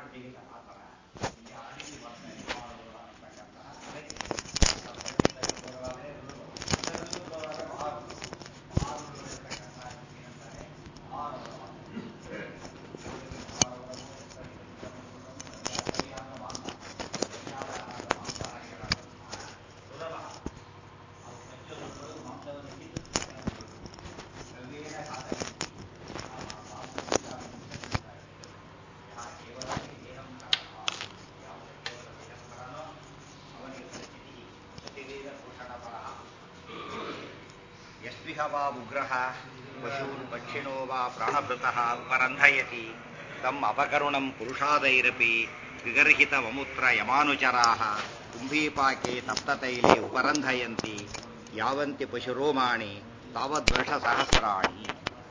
ಜಿಗಿತ ಆ ಥರ ಇಲ್ಲಿ ಆ ರೀತಿ ವರ್ತನೆ ಮಾಡುವುದು ಅಂತಕ್ಕಂತಹ ಅದಕ್ಕೆ ಯಸ್ವಿಹ ವಾ ಉಗ್ರಹ ಪಶೂನ್ ಪಕ್ಷಿಣೋ ವಾ ಪ್ರಾಣಭೃತಃ ಉಪರಂಧಯತಿ ತಮ್ ಅಪಕರುಣಂ ಪುರುಷಾದೈರಪಿ ವಿಗರ್ಹಿತ ವಮುತ್ರ ಯಮಾನುಚರಾಹ ಕುಂಭೀಪಾಕೆ ತಪ್ತತೈಲೆ ಉಪರಂಧಯಂತಿ ಯಾವಂತಿ ಪಶುರೋಮಾಣಿ ತಾವದ್ವರ್ಷ ಸಹಸ್ರಾಣಿ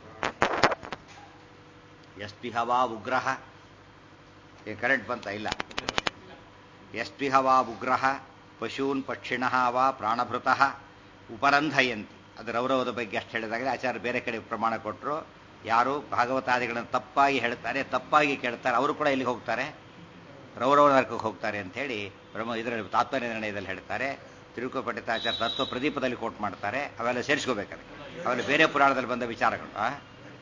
ಯಸ್ವಿಹ ವಾ ಉಗ್ರಹ ಕರೆಂಟ್ ಬಂತ ಇಲ್ಲ ಯಸ್ವಿಹ ವಾ ಉಗ್ರಹ ಪಶೂನ್ ಪಕ್ಷಿಣಃ ವಾ ಪ್ರಾಣಭೃತಃ ಉಪರಂಧಯಂತಿ ಅದು ರೌರವದ ಬಗ್ಗೆ ಅಷ್ಟು ಹೇಳಿದಾಗಲೇ ಆಚಾರ್ಯ ಬೇರೆ ಕಡೆ ಪ್ರಮಾಣ ಕೊಟ್ಟರು ಯಾರು ಭಾಗವತಾದಿಗಳನ್ನು ತಪ್ಪಾಗಿ ಹೇಳ್ತಾರೆ ತಪ್ಪಾಗಿ ಕೇಳ್ತಾರೆ ಅವರು ಕೂಡ ಎಲ್ಲಿಗೆ ಹೋಗ್ತಾರೆ ರೌರವ ನರಕಕ್ಕೆ ಹೋಗ್ತಾರೆ ಅಂತ ಹೇಳಿ ಬ್ರಹ್ಮ ಇದರಲ್ಲಿ ತಾತ್ಪರ್ಯ ನಿರ್ಣಯದಲ್ಲಿ ಹೇಳ್ತಾರೆ ತಿರುಕುಪಟ್ಟಿತಾಚಾರ್ಯ ತತ್ವ ಪ್ರದೀಪದಲ್ಲಿ ಕೋಟ್ ಮಾಡ್ತಾರೆ ಅವೆಲ್ಲ ಸೇರಿಸ್ಕೋಬೇಕಾದ್ರೆ ಅವೆಲ್ಲ ಬೇರೆ ಪುರಾಣದಲ್ಲಿ ಬಂದ ವಿಚಾರಗಳು ಆ?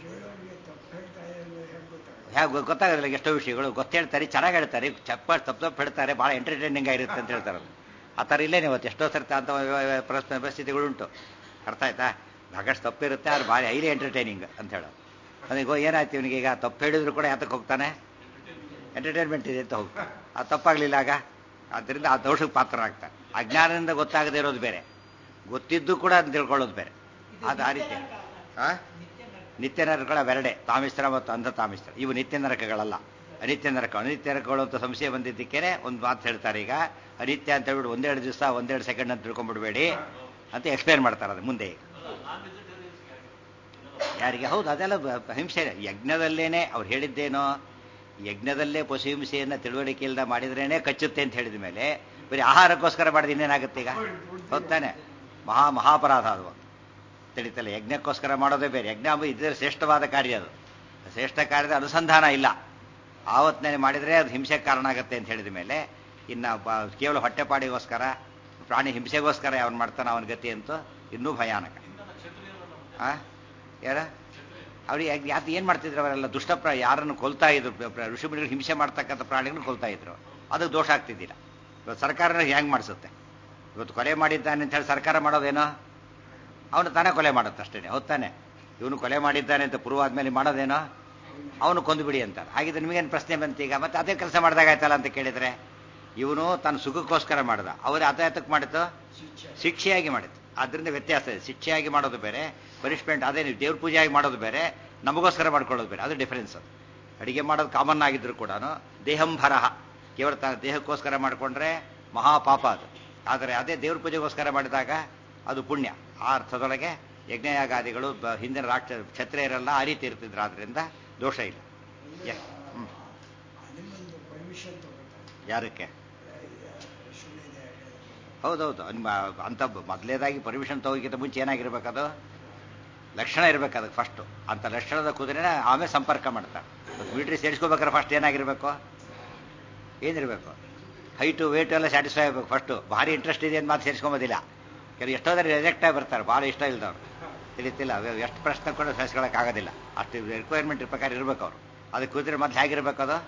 ಹೇಗೆ ಗೊತ್ತಾಗೋದಿಲ್ಲ ಎಷ್ಟೋ ವಿಷಯಗಳು ಗೊತ್ತ ಹೇಳ್ತಾರೆ ಚೆನ್ನಾಗಿ ಹೇಳ್ತಾರೆ ಚಪ್ಪ ತಪ್ಪು ತಪ್ಪು ಹೇಳ್ತಾರೆ ಭಾಳ ಎಂಟರ್ಟೈನಿಂಗ್ ಆಗಿರುತ್ತೆ ಅಂತ ಹೇಳ್ತಾರೆ ಅದು ಆ ಥರ ಇಲ್ಲೇನೆ ಇವತ್ತು ಎಷ್ಟೋ ಸರ್ತಿ ಅಂತ ಪ್ರಶ್ನೆ ಪರಿಸ್ಥಿತಿಗಳುಂಟು ಅರ್ಥ ಆಯ್ತಾ ಸಾಕಷ್ಟು ತಪ್ಪಿರುತ್ತೆ ಅದು ಭಾರಿ ಹೈಲಿ ಎಂಟರ್ಟೈನಿಂಗ್ ಅಂತ ಹೇಳೋದು ಅದಕ್ಕೆ ಏನಾಯ್ತು ಇವನಿಗೆ ಈಗ ತಪ್ಪು ಹೇಳಿದ್ರು ಕೂಡ ಯಾತಕ್ಕೆ ಹೋಗ್ತಾನೆ ಎಂಟರ್ಟೈನ್ಮೆಂಟ್ ಇದೆ ಅಂತ ಹೋಗ್ತಾನೆ ಅದು ತಪ್ಪಾಗಲಿಲ್ಲ ಆಗ ಆದ್ದರಿಂದ ಆ ದೋಷಕ್ಕೆ ಪಾತ್ರನಾಗ್ತಾನೆ ಅಜ್ಞಾನದಿಂದ ಗೊತ್ತಾಗದೇ ಇರೋದು ಬೇರೆ ಗೊತ್ತಿದ್ದು ಕೂಡ ಅಂತ ತಿಳ್ಕೊಳ್ಳೋದು ಬೇರೆ ಅದು ಆ ರೀತಿ ಆ? ನಿತ್ಯ ನರಕಗಳ ಅವೆರಡೆ ತಾಮಿಸ್ತ್ರ ಮತ್ತು ಅಂಧ ತಾಮಿಸ್ತ್ರ ಇವು ನಿತ್ಯ ನರಕಗಳಲ್ಲ ಅನಿತ್ಯ ನರಕ ಅನಿತ್ಯ ನರಕಗಳು ಅಂತ ಸಂಶಯ ಬಂದಿದ್ದಕ್ಕೇನೆ ಒಂದು ಮಾತು ಹೇಳ್ತಾರೆ ಈಗ ಅನಿತ್ಯ ಅಂತ ಹೇಳ್ಬಿಟ್ಟು ಒಂದೆರಡು ದಿವಸ ಒಂದೆರಡು ಸೆಕೆಂಡ್ ಅಂತ ತಿಳ್ಕೊಂಡ್ಬಿಡ್ಬೇಡಿ ಅಂತ ಎಕ್ಸ್ಪ್ಲೇನ್ ಮಾಡ್ತಾರೆ ಅದು ಮುಂದೆ ಯಾರಿಗೆ ಹೌದು ಅದೆಲ್ಲ ಬ- ಹಿಂಸೆ ಯಜ್ಞದಲ್ಲೇನೆ ಅವ್ರು ಹೇಳಿದ್ದೇನೋ ಯಜ್ಞದಲ್ಲೇ ಪಶು ಹಿಂಸೆಯನ್ನು ತಿಳುವಳಿಕೆ ಇಲ್ಲದ ಮಾಡಿದ್ರೇನೆ ಕಚ್ಚುತ್ತೆ ಅಂತ ಹೇಳಿದ ಮೇಲೆ ಬರೀ ಆಹಾರಕ್ಕೋಸ್ಕರ ಮಾಡಿದ ಇನ್ನೇನಾಗುತ್ತೆ ಈಗ ಹೌದಾನೆ ಮಹಾ ಮಹಾಪರಾಧ ಅದು ತಿಳಿತಲ್ಲ ಯಜ್ಞಕ್ಕೋಸ್ಕರ ಮಾಡೋದೇ ಬೇರೆ ಯಜ್ಞ ಅಂಬ ಇದರ ಶ್ರೇಷ್ಠವಾದ ಕಾರ್ಯ ಅದು ಶ್ರೇಷ್ಠ ಕಾರ್ಯದ ಅನುಸಂಧಾನ ಇಲ್ಲ ಆವತ್ತನೇ ಮಾಡಿದರೆ ಅದು ಹಿಂಸೆಗೆ ಕಾರಣ ಆಗುತ್ತೆ ಅಂತ ಹೇಳಿದ ಮೇಲೆ ಇನ್ನು ಬ- ಕೇವಲ ಹೊಟ್ಟೆಪಾಡಿಗೋಸ್ಕರ ಪ್ರಾಣಿ ಹಿಂಸೆಗೋಸ್ಕರ ಯಾವನು ಮಾಡ್ತಾನೆ ಅವನ ಗತಿ ಅಂತೂ ಇನ್ನೂ ಭಯಾನಕ ಆ ಯಾರ ಅವ್ರಿಗೆ ಯಾಕೆ ಏನು ಮಾಡ್ತಿದ್ರು ಅವರೆಲ್ಲ ದುಷ್ಟ ಪ್ರ ಯಾರನ್ನು ಕೊಲ್ತಾ ಇದ್ರು ಪ್ರ- ಪ್ರ- ಋಷಿಮುನಿಗಳು ಹಿಂಸೆ ಮಾಡ್ತಕ್ಕಂಥ ಪ್ರಾಣಿಗಳನ್ನು ಕೊಲ್ತಾ ಇದ್ರು ಅದು ದೋಷ ಆಗ್ತಿದ್ದಿಲ್ಲ ಇವತ್ತು ಸರ್ಕಾರನ ಹೆಂಗೆ ಮಾಡಿಸುತ್ತೆ ಇವತ್ತು ಕೊಲೆ ಮಾಡಿದ್ದಾನೆ ಅಂತ ಹೇಳಿ ಸರ್ಕಾರ ಮಾಡೋದೇನೋ ಅವನು ತಾನೇ ಕೊಲೆ ಮಾಡುತ್ತೆ ಅಷ್ಟೇ ಹೌದಾನೆ ಇವನು ಕೊಲೆ ಮಾಡಿದ್ದಾನೆ ಅಂತ ಪ್ರೂವ್ ಆದ್ಮೇಲೆ ಮಾಡೋದೇನೋ ಅವನು ಕೊಂದುಬಿಡಿ ಅಂತಾರೆ ಹಾಗಿದ್ರೆ ನಿಮಗೇನು ಪ್ರಶ್ನೆ ಬಂತು ಈಗ ಮತ್ತೆ ಅದೇ ಕೆಲಸ ಮಾಡಿದಾಗಾಯ್ತಲ್ಲ ಅಂತ ಕೇಳಿದ್ರೆ ಇವನು ತನ್ನ ಸುಖಕ್ಕೋಸ್ಕರ ಮಾಡ್ದ ಅವರು ಅದಾಯತಕ್ಕೆ ಮಾಡಿತು ಶಿಕ್ಷೆಯಾಗಿ ಮಾಡಿತು ಅದರಿಂದ ವ್ಯತ್ಯಾಸ ಇದೆ ಶಿಕ್ಷೆಯಾಗಿ ಮಾಡೋದು ಬೇರೆ ಪನಿಷ್ಮೆಂಟ್ ಅದೇ ನೀವು ದೇವ್ರ ಪೂಜೆಯಾಗಿ ಮಾಡೋದು ಬೇರೆ ನಮಗೋಸ್ಕರ ಮಾಡ್ಕೊಳ್ಳೋದು ಬೇರೆ ಅದು ಡಿಫರೆನ್ಸ್ ಅದು ಅಡಿಗೆ ಮಾಡೋದು ಕಾಮನ್ ಆಗಿದ್ರು ಕೂಡ ದೇಹಂಭರಹ ಕೇವಲ ತನ್ನ ದೇಹಕ್ಕೋಸ್ಕರ ಮಾಡಿಕೊಂಡ್ರೆ ಮಹಾಪಾಪ ಅದು ಆದರೆ ಅದೇ ದೇವ್ರ ಪೂಜೆಗೋಸ್ಕರ ಮಾಡಿದಾಗ ಅದು ಪುಣ್ಯ ಆ ಅರ್ಥದೊಳಗೆ ಯಜ್ಞಯಾಗಾದಿಗಳು ಬ- ಹಿಂದಿನ ರಾಕ್ಷ ಕ್ಷತ್ರಿಯರೆಲ್ಲ ಆ ರೀತಿ ಇರ್ತಿದ್ರು ಆದ್ರಿಂದ ದೋಷ ಇಲ್ಲ ಯ- ಹ್ಮ್. ನಿಮ್ಮೊಂದು ಪರ್ಮಿಷನ್ ತಗೋತಾರೆ ಯಾರಕ್ಕೆ ಸುಳ್ಳಿದೆ ಹೌದೌದು ನಿಮ್ಮ ಅಂತ ಮೊದಲೇದಾಗಿ ಪರ್ಮಿಷನ್ ತಗೋಕ್ಕಿಂತ ಮುಂಚೆ ಏನಾಗಿರ್ಬೇಕದು ಲಕ್ಷಣ ಇರಬೇಕು ಅದಕ್ಕೆ ಫಸ್ಟು ಅಂತ ಲಕ್ಷಣದ ಕುದುರೆನ ಆಮೇಲೆ ಸಂಪರ್ಕ ಮಾಡ್ತಾರೆ ಮಿಲಿಟ್ರಿ ಸೇರಿಸ್ಕೋಬೇಕಾದ್ರೆ ಫಸ್ಟ್ ಏನಾಗಿರ್ಬೇಕು ಏನಿರಬೇಕು ಹೈಟು ವೇಟು ಎಲ್ಲ ಸ್ಯಾಟಿಸ್ಫೈ ಆಗಬೇಕು ಫಸ್ಟು ಭಾರಿ ಇಂಟ್ರೆಸ್ಟ್ ಇದೆ ಅಂತ ಮಾತು ಸೇರಿಸ್ಕೊಂಬೋದಿಲ್ಲ ಕೆಲವು ಎಷ್ಟೋದ್ರೆ ರಿಜೆಕ್ಟ್ ಆಗಿ ಬರ್ತಾರೆ ಭಾಳ ಇಷ್ಟ ಇಲ್ದವ್ರು ತಿಳಿತಿಲ್ಲ ಅವು ಎಷ್ಟು ಪ್ರಶ್ನೆ ಕೂಡ ಆಗೋದಿಲ್ಲ ಅಷ್ಟು ರಿಕ್ವೈರ್ಮೆಂಟ್ ಪ್ರಕಾರ ಇರಬೇಕು ಅವರು ಅದಕ್ಕೆ ಕುದುರೆ ಮತ್ತೆ ಹೇಗಿರ್ಬೇಕು ಅದು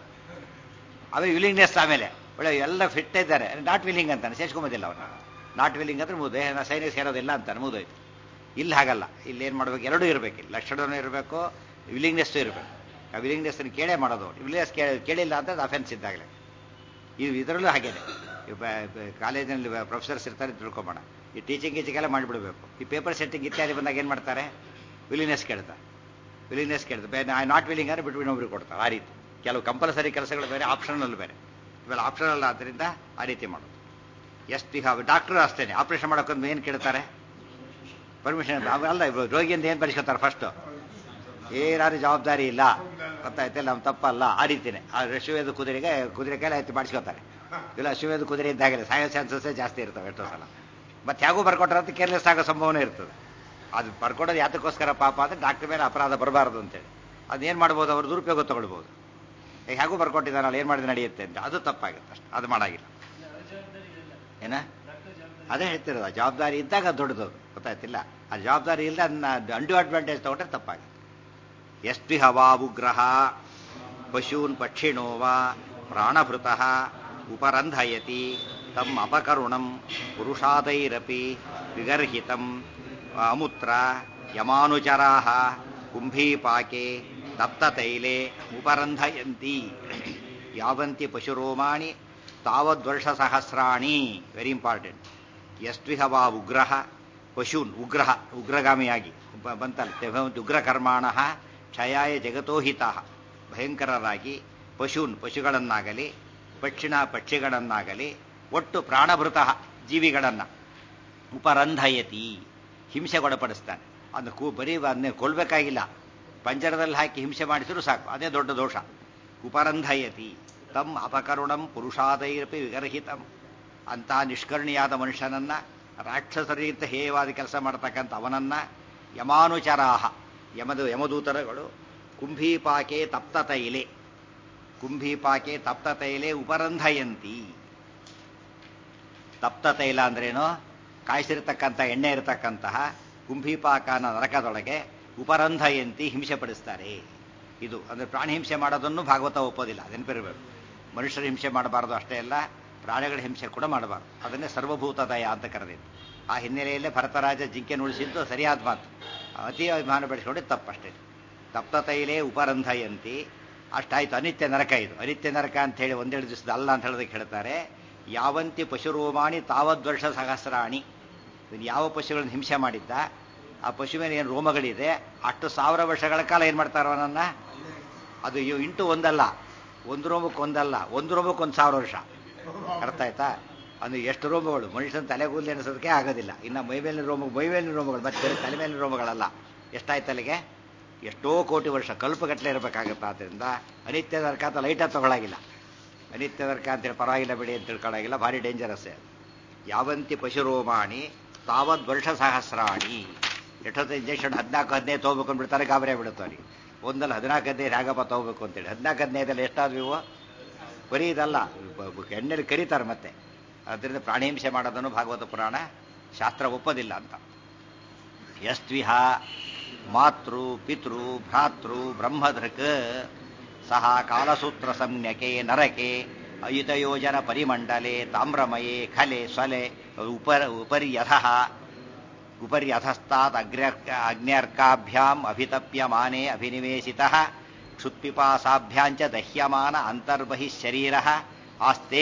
ಆಮೇಲೆ ವಿಲಿಂಗ್ನೆಸ್ ಆಮೇಲೆ ಒಳ್ಳೆ ಎಲ್ಲ ಫಿಟ್ ಇದ್ದಾರೆ ನಾಟ್ ವಿಲಿಂಗ್ ಅಂತಾನೆ ಸೇರ್ಸ್ಕೊಂಬೋದಿಲ್ಲ ಅವನ್ನ ನಾಟ್ ವಿಲಿಂಗ್ ಅಂದ್ರೆ ಮುದೆ ಸೈನಿಕ ಸೇರೋದಿಲ್ಲ ಅಂತಾನೆ ಮುಗಿದೋಯ್ತು ಇಲ್ಲಿ ಹಾಗಲ್ಲ ಇಲ್ಲಿ ಏನು ಮಾಡ್ಬೇಕು ಎರಡೂ ಇರಬೇಕು ಇಲ್ಲಿ ಲಕ್ಷಣನೂ ಇರಬೇಕು ವಿಲಿಂಗ್ನೆಸ್ಸು ಇರಬೇಕು ಆ ವಿಲಿಂಗ್ನೆಸ್ಸನ್ನು ಕೇಳೇ ಮಾಡೋದು ವಿಲಿಂಗ್ನೆಸ್ ಕೇಳಿಲ್ಲ ಅಂತ ಅದು ಅಫೆನ್ಸ್ ಇದ್ದಾಗಲೇ ಇದು ಇದರಲ್ಲೂ ಹಾಗೇನೆ ಈ ಬ- ಬ- ಕಾಲೇಜಿನಲ್ಲಿ ಪ್ರೊಫೆಸರ್ಸ್ ಇರ್ತಾರೆ ತಿಳ್ಕೊಬೋಣ ಈ ಟೀಚಿಂಗ್ ಗೀಚಿಂಗ್ ಎಲ್ಲ ಮಾಡಿಬಿಡ್ಬೇಕು ಈ ಪೇಪರ್ ಸೆಟ್ಟಿಂಗ್ ಇತ್ಯಾದಿ ಬಂದಾಗ ಏನು ಮಾಡ್ತಾರೆ ವಿಲಿನೆಸ್ ಕೇಳ್ತಾರೆ ವಿಲಿನೆಸ್ ಕೇಳ್ತಾರೆ ಬೇರೆ ನಾಟ್ ವಿಲಿಂಗ್ ಅಂದರೆ ಬಿಟ್ಟು ಇನ್ನೊಬ್ರಿಗೆ ಕೊಡ್ತಾರೆ ಆ ರೀತಿ ಕೆಲವು ಕಂಪಲ್ಸರಿ ಕೆಲಸಗಳು ಬೇರೆ ಆಪ್ಷನಲ್ ಬೇರೆ ಇವೆಲ್ಲ ಆಪ್ಷನಲ್ ಆದ್ದರಿಂದ ಆ ರೀತಿ ಮಾಡೋದು ಎಷ್ಟು ಈಗ ಡಾಕ್ಟ್ರು ಅಷ್ಟೇನೆ ಆಪರೇಷನ್ ಮಾಡೋಕ್ಕೊಂದು ಏನು ಕೇಳ್ತಾರೆ ಪರ್ಮಿಷನ್ ಅಲ್ಲ ಇವ್ರು ರೋಗಿಯಿಂದ ಏನು ಪರಿಸ್ಕೊತಾರೆ ಫಸ್ಟು ಏನಾದ್ರು ಜವಾಬ್ದಾರಿ ಇಲ್ಲ ಗೊತ್ತಾಯ್ತಲ್ಲ ನಮ್ಮ ತಪ್ಪಲ್ಲ ಆ ರೀತಿನೇ ಆ ಅಶ್ವವೇದ ಕುದುರೆಗೆ ಕುದುರೆ ಕೈಲಿ ಆಯ್ತು ಮಾಡಿಸ್ಕೊತಾರೆ ಇಲ್ಲ ಅಶ್ವವೇದ ಕುದುರೆ ಇದ್ದಾಗಲೇ ಸಾಯೋ ಚಾನ್ಸಸ್ಸೇ ಜಾಸ್ತಿ ಇರ್ತವೆ ಎಷ್ಟೋ ಸಲ ಮತ್ತೆ ಹೇಗೂ ಬರ್ಕೊಟ್ರೆ ಅಂತ ಕೇರ್ಲೆಸ್ ಆಗೋ ಸಂಭವನೆ ಇರ್ತದೆ ಅದು ಬರ್ಕೊಡೋದು ಯಾತಕ್ಕೋಸ್ಕರ ಪಾಪ ಅಂದ್ರೆ ಡಾಕ್ಟರ್ ಮೇಲೆ ಅಪರಾಧ ಬರಬಾರ್ದು ಅಂತೇಳಿ ಅದೇನು ಮಾಡ್ಬೋದು ಅವ್ರು ದುರುಪಯೋಗ ತಗೊಳ್ಬೋದು ಈಗ ಹೇಗೂ ಬರ್ಕೊಟ್ಟಿದ್ದಾನಲ್ಲ ಏನು ಮಾಡಿದ್ರೆ ನಡೆಯುತ್ತೆ ಅಂತ ಅದು ತಪ್ಪಾಗುತ್ತೆ ಅಷ್ಟೆ ಅದು ಮಾಡಾಗಿಲ್ಲ ಏನ ಅದೇ ಹೇಳ್ತಿರೋದು ಆ ಜವಾಬ್ದಾರಿ ಇದ್ದಾಗ ಅದು ದೊಡ್ಡದು ಅದು. ಗೊತ್ತಾಯ್ತಿಲ್ಲ ಆ ಜವಾಬ್ದಾರಿ ಇಲ್ಲದೆ ಅದನ್ನ ಅಂಡು ಅಡ್ವಾಂಟೇಜ್ ತಗೊಂಡ್ರೆ ತಪ್ಪಾಗುತ್ತೆ ಎಸ್ತಿ ಹವಾ ಉಗ್ರಹ ಪಶೂನ್ ಪಕ್ಷಿಣೋ ವಾ ಪ್ರಾಣಭೃತಃ ಉಪರಂಧಯತಿ ತಮ್ಮ ಅಪಕರುಣಂ ಪುರುಷಾದೈರಪಿ ವಿಗರ್ಹಿತಂ ಅಮುತ್ರ ಯಮಾನುಚರಾ ಕುಂಭೀಪಾಕೆ ತಪ್ತತೈಲೆ ಉಪರಂಧಯಂತಿ ಯಾವಂತಿ ಪಶುರೋಮಾಣಿ ತಾವದ್ವರ್ಷ ಸಹಸ್ರಾಣಿ ವೆರಿ ಇಂಪಾರ್ಟೆಂಟ್ ಎಸ್ವಿಹ ವಾ ಉಗ್ರಹ ಪಶೂನ್ ಉಗ್ರಹ ಉಗ್ರಗಾಮಿಯಾಗಿ ಬ- ಬಂತಲ್ಲ ತೆಭವಂತಿ ಉಗ್ರಕರ್ಮಾಣ ಕ್ಷಯಾಯ ಜಗತೋಹಿತ ಭಯಂಕರರಾಗಿ ಪಶೂನ್ ಪಶುಗಳನ್ನಾಗಲಿ ಪಕ್ಷಿಣ ಪಕ್ಷಿಗಳನ್ನಾಗಲಿ ಒಟ್ಟು ಪ್ರಾಣಭೃತಃ ಜೀವಿಗಳನ್ನು ಉಪರಂಧಯತಿ ಹಿಂಸೆಗೊಳಪಡಿಸ್ತಾನೆ ಅದನ್ನು ಕೂ ಬರೀ ಅದನ್ನೇ ಕೊಲ್ಬೇಕಾಗಿಲ್ಲ ಪಂಜರದಲ್ಲಿ ಹಾಕಿ ಹಿಂಸೆ ಮಾಡಿಸಿದ್ರು ಸಾಕು ಅದೇ ದೊಡ್ಡ ದೋಷ ಉಪರಂಧಯತಿ ತಮ್ ಅಪಕರುಣಂ ಪುರುಷಾದೈರಪಿ ವಿಗರ್ಹಿತಂ ಅಂತಹ ನಿಷ್ಕರ್ಣಿಯಾದ ಮನುಷ್ಯನನ್ನ ರಾಕ್ಷಸರಿಗಿಂತ ಹೇಯವಾದ ಕೆಲಸ ಮಾಡ್ತಕ್ಕಂಥ ಅವನನ್ನ ಯಮಾನುಚರಾಹ ಯಮದು ಯಮದೂತರಗಳು ಕುಂಭೀಪಾಕೆ ತಪ್ತ ತೈಲೆ ಕುಂಭೀಪಾಕೆ ತಪ್ತ ತೈಲೆ ಉಪರಂಧಯಂತಿ ತಪ್ತ ತೈಲ ಅಂದ್ರೇನು ಕಾಯಿಸಿರ್ತಕ್ಕಂಥ ಎಣ್ಣೆ ಇರತಕ್ಕಂತಹ ಕುಂಭೀಪಾಕನ ನರಕದೊಳಗೆ ಉಪರಂಧಯಂತಿ ಹಿಂಸೆ ಪಡಿಸ್ತಾರೆ ಇದು ಅಂದ್ರೆ ಪ್ರಾಣಿ ಹಿಂಸೆ ಮಾಡೋದನ್ನು ಭಾಗವತ ಒಪ್ಪೋದಿಲ್ಲ ನೆನಪಿರಬೇಕು ಮನುಷ್ಯರ ಹಿಂಸೆ ಮಾಡಬಾರದು ಅಷ್ಟೇ ಅಲ್ಲ ಪ್ರಾಣಿಗಳ ಹಿಂಸೆ ಕೂಡ ಮಾಡಬಾರದು ಅದನ್ನೇ ಸರ್ವಭೂತ ದಯ ಅಂತ ಕರೆದಿದ್ದು ಆ ಹಿನ್ನೆಲೆಯಲ್ಲೇ ಭರತರಾಜ ಜಿಂಕೆ ನುಡಿಸಿದ್ದು ಸರಿಯಾದ ಮಾತು ಅತಿ ಅಭಿಮಾನ ಬೆಳೆಸ್ಕೊಂಡು ತಪ್ಪಷ್ಟೇ ತಪ್ತ ತೈಲೇ ಉಪರಂಧಯಂತಿ ಅಷ್ಟಾಯ್ತು ಅನಿತ್ಯ ನರಕ ಇದು ಅನಿತ್ಯ ನರಕ ಅಂತ ಹೇಳಿ ಒಂದೆರಡು ದಿವಸದ ಅಲ್ಲ ಅಂತ ಹೇಳೋದಕ್ಕೆ ಹೇಳ್ತಾರೆ ಯಾವಂತಿ ಪಶುರೋಮಾಣಿ ತಾವದ್ವರ್ಷ ಸಹಸ್ರಾಣಿ ಇವನು ಯಾವ ಪಶುಗಳನ್ನು ಹಿಂಸೆ ಮಾಡಿದ್ದ ಆ ಪಶುವಿನ ಏನು ರೋಮಗಳಿದೆ ಅಷ್ಟು ಸಾವಿರ ವರ್ಷಗಳ ಕಾಲ ಏನು ಮಾಡ್ತಾರೋ ಅವನನ್ನ ಅದು ಇವ್ ಇಂಟು ಒಂದಲ್ಲ ಒಂದು ರೋಮಕ್ಕೆ ಒಂದಲ್ಲ ಒಂದು ರೋಮಕ್ಕೆ ಒಂದು ಸಾವಿರ ವರ್ಷ ಅರ್ಥ ಆಯ್ತಾ ಅಂದ್ರೆ ಎಷ್ಟು ರೋಮಗಳು ಮನುಷ್ಯನ ತಲೆಗೂದಲಿ ಅನಿಸೋದಕ್ಕೆ ಆಗೋದಿಲ್ಲ ಇನ್ನು ಮೈಮೇಲಿನ ರೋಮ ಮೈಮೇಲಿನ ರೋಮಗಳು ಮತ್ತೆ ಬೇರೆ ತಲೆ ಮೇಲಿನ ರೋಮಗಳಲ್ಲ ಎಷ್ಟಾಯ್ತು ಅಲ್ಲಿಗೆ ಎಷ್ಟೋ ಕೋಟಿ ವರ್ಷ ಕಲ್ಪಗಟ್ಟಲೆ ಇರಬೇಕಾಗತ್ತೆ ಆದ್ದರಿಂದ ಅನಿತ್ಯ ನರಕ ಅಂತ ಲೈಟಾಗಿ ತಗೊಳಾಗಿಲ್ಲ ಅನಿತ್ಯ ನರಕ ಅಂತೇಳಿ ಪರವಾಗಿಲ್ಲ ಬಿಡಿ ಅಂತ ತಿಳ್ಕೊಳ್ಳಾಗಿಲ್ಲ ಭಾರಿ ಡೇಂಜರಸ್ ಅದು ಯಾವಂತಿ ಪಶುರೋಮಾಣಿ ತಾವದ್ ವರ್ಷ ಸಹಸ್ರಾಣಿ ಎಷ್ಟೊತ್ತು ಇಂಜೆಕ್ಷನ್ ಹದಿನಾಲ್ಕು ಹದಿನೈದು ತೊಗೋಬೇಕು ಅಂದ್ಬಿಡ್ತಾರೆ ಗಾಬರಿ ಆಗ್ಬಿಡುತ್ತೆ ಅವ್ರಿಗೆ ಒಂದಲ್ಲ ಹದಿನಾಲ್ಕು ಹದಿನೈದು ಹೇಗಪ್ಪ ತೊಗೋಬೇಕು ಅಂತೇಳಿ ಹದಿನಾಲ್ಕು ಹದಿನೈದಲ್ಲಿ ಎಷ್ಟಾದ್ವು ಇವು ಬರೀ ಇದಲ್ಲ ಬ- ಬ- ಎಣ್ಣೆಲಿ ಕರೀತಾರೆ ಮತ್ತೆ ಅದರಿಂದ ಪ್ರಾಣಿಹಿಂಸೆ ಮಾಡೋದನ್ನು ಭಾಗವತ ಪುರಾಣ ಶಾಸ್ತ್ರ ಒಪ್ಪೋದಿಲ್ಲ ಅಂತ ಯಸ್ತ್ವಿಹ ಮಾತೃ ಪಿತೃ ಭ್ರಾತೃ ಬ್ರಹ್ಮಧೃಕ್ ಸಹ ಕಾಲಸೂತ್ರ ಸಂಜ್ಞಕೆ ನರಕೆ ಅಯುತಯೋಜನ ಪರಿಮಂಡಲೆ ತಾಮ್ರಮಯೇ ಖಲೆ ಸ್ವಲೆ ಉಪರ್ ಉಪರ್ಯಥ ಉಪರ್ಯಥಸ್ತಾತ್ ಅಗ್ರ್ಯರ್ಕ ಅಗ್ನ್ಯರ್ಕಾಭ್ಯಾಂ ಅಭಿತಪ್ಯಮಾನೆ ಅಭಿನಿವೇಶಿತಃ ಕ್ಷುತ್ಪಿಪಾಸಾಭ್ಯಾಂಚ ದಹ್ಯಮಾನ ಅಂತರ್ಬಹಿಃ ಶರೀರ ಆಸ್ತೆ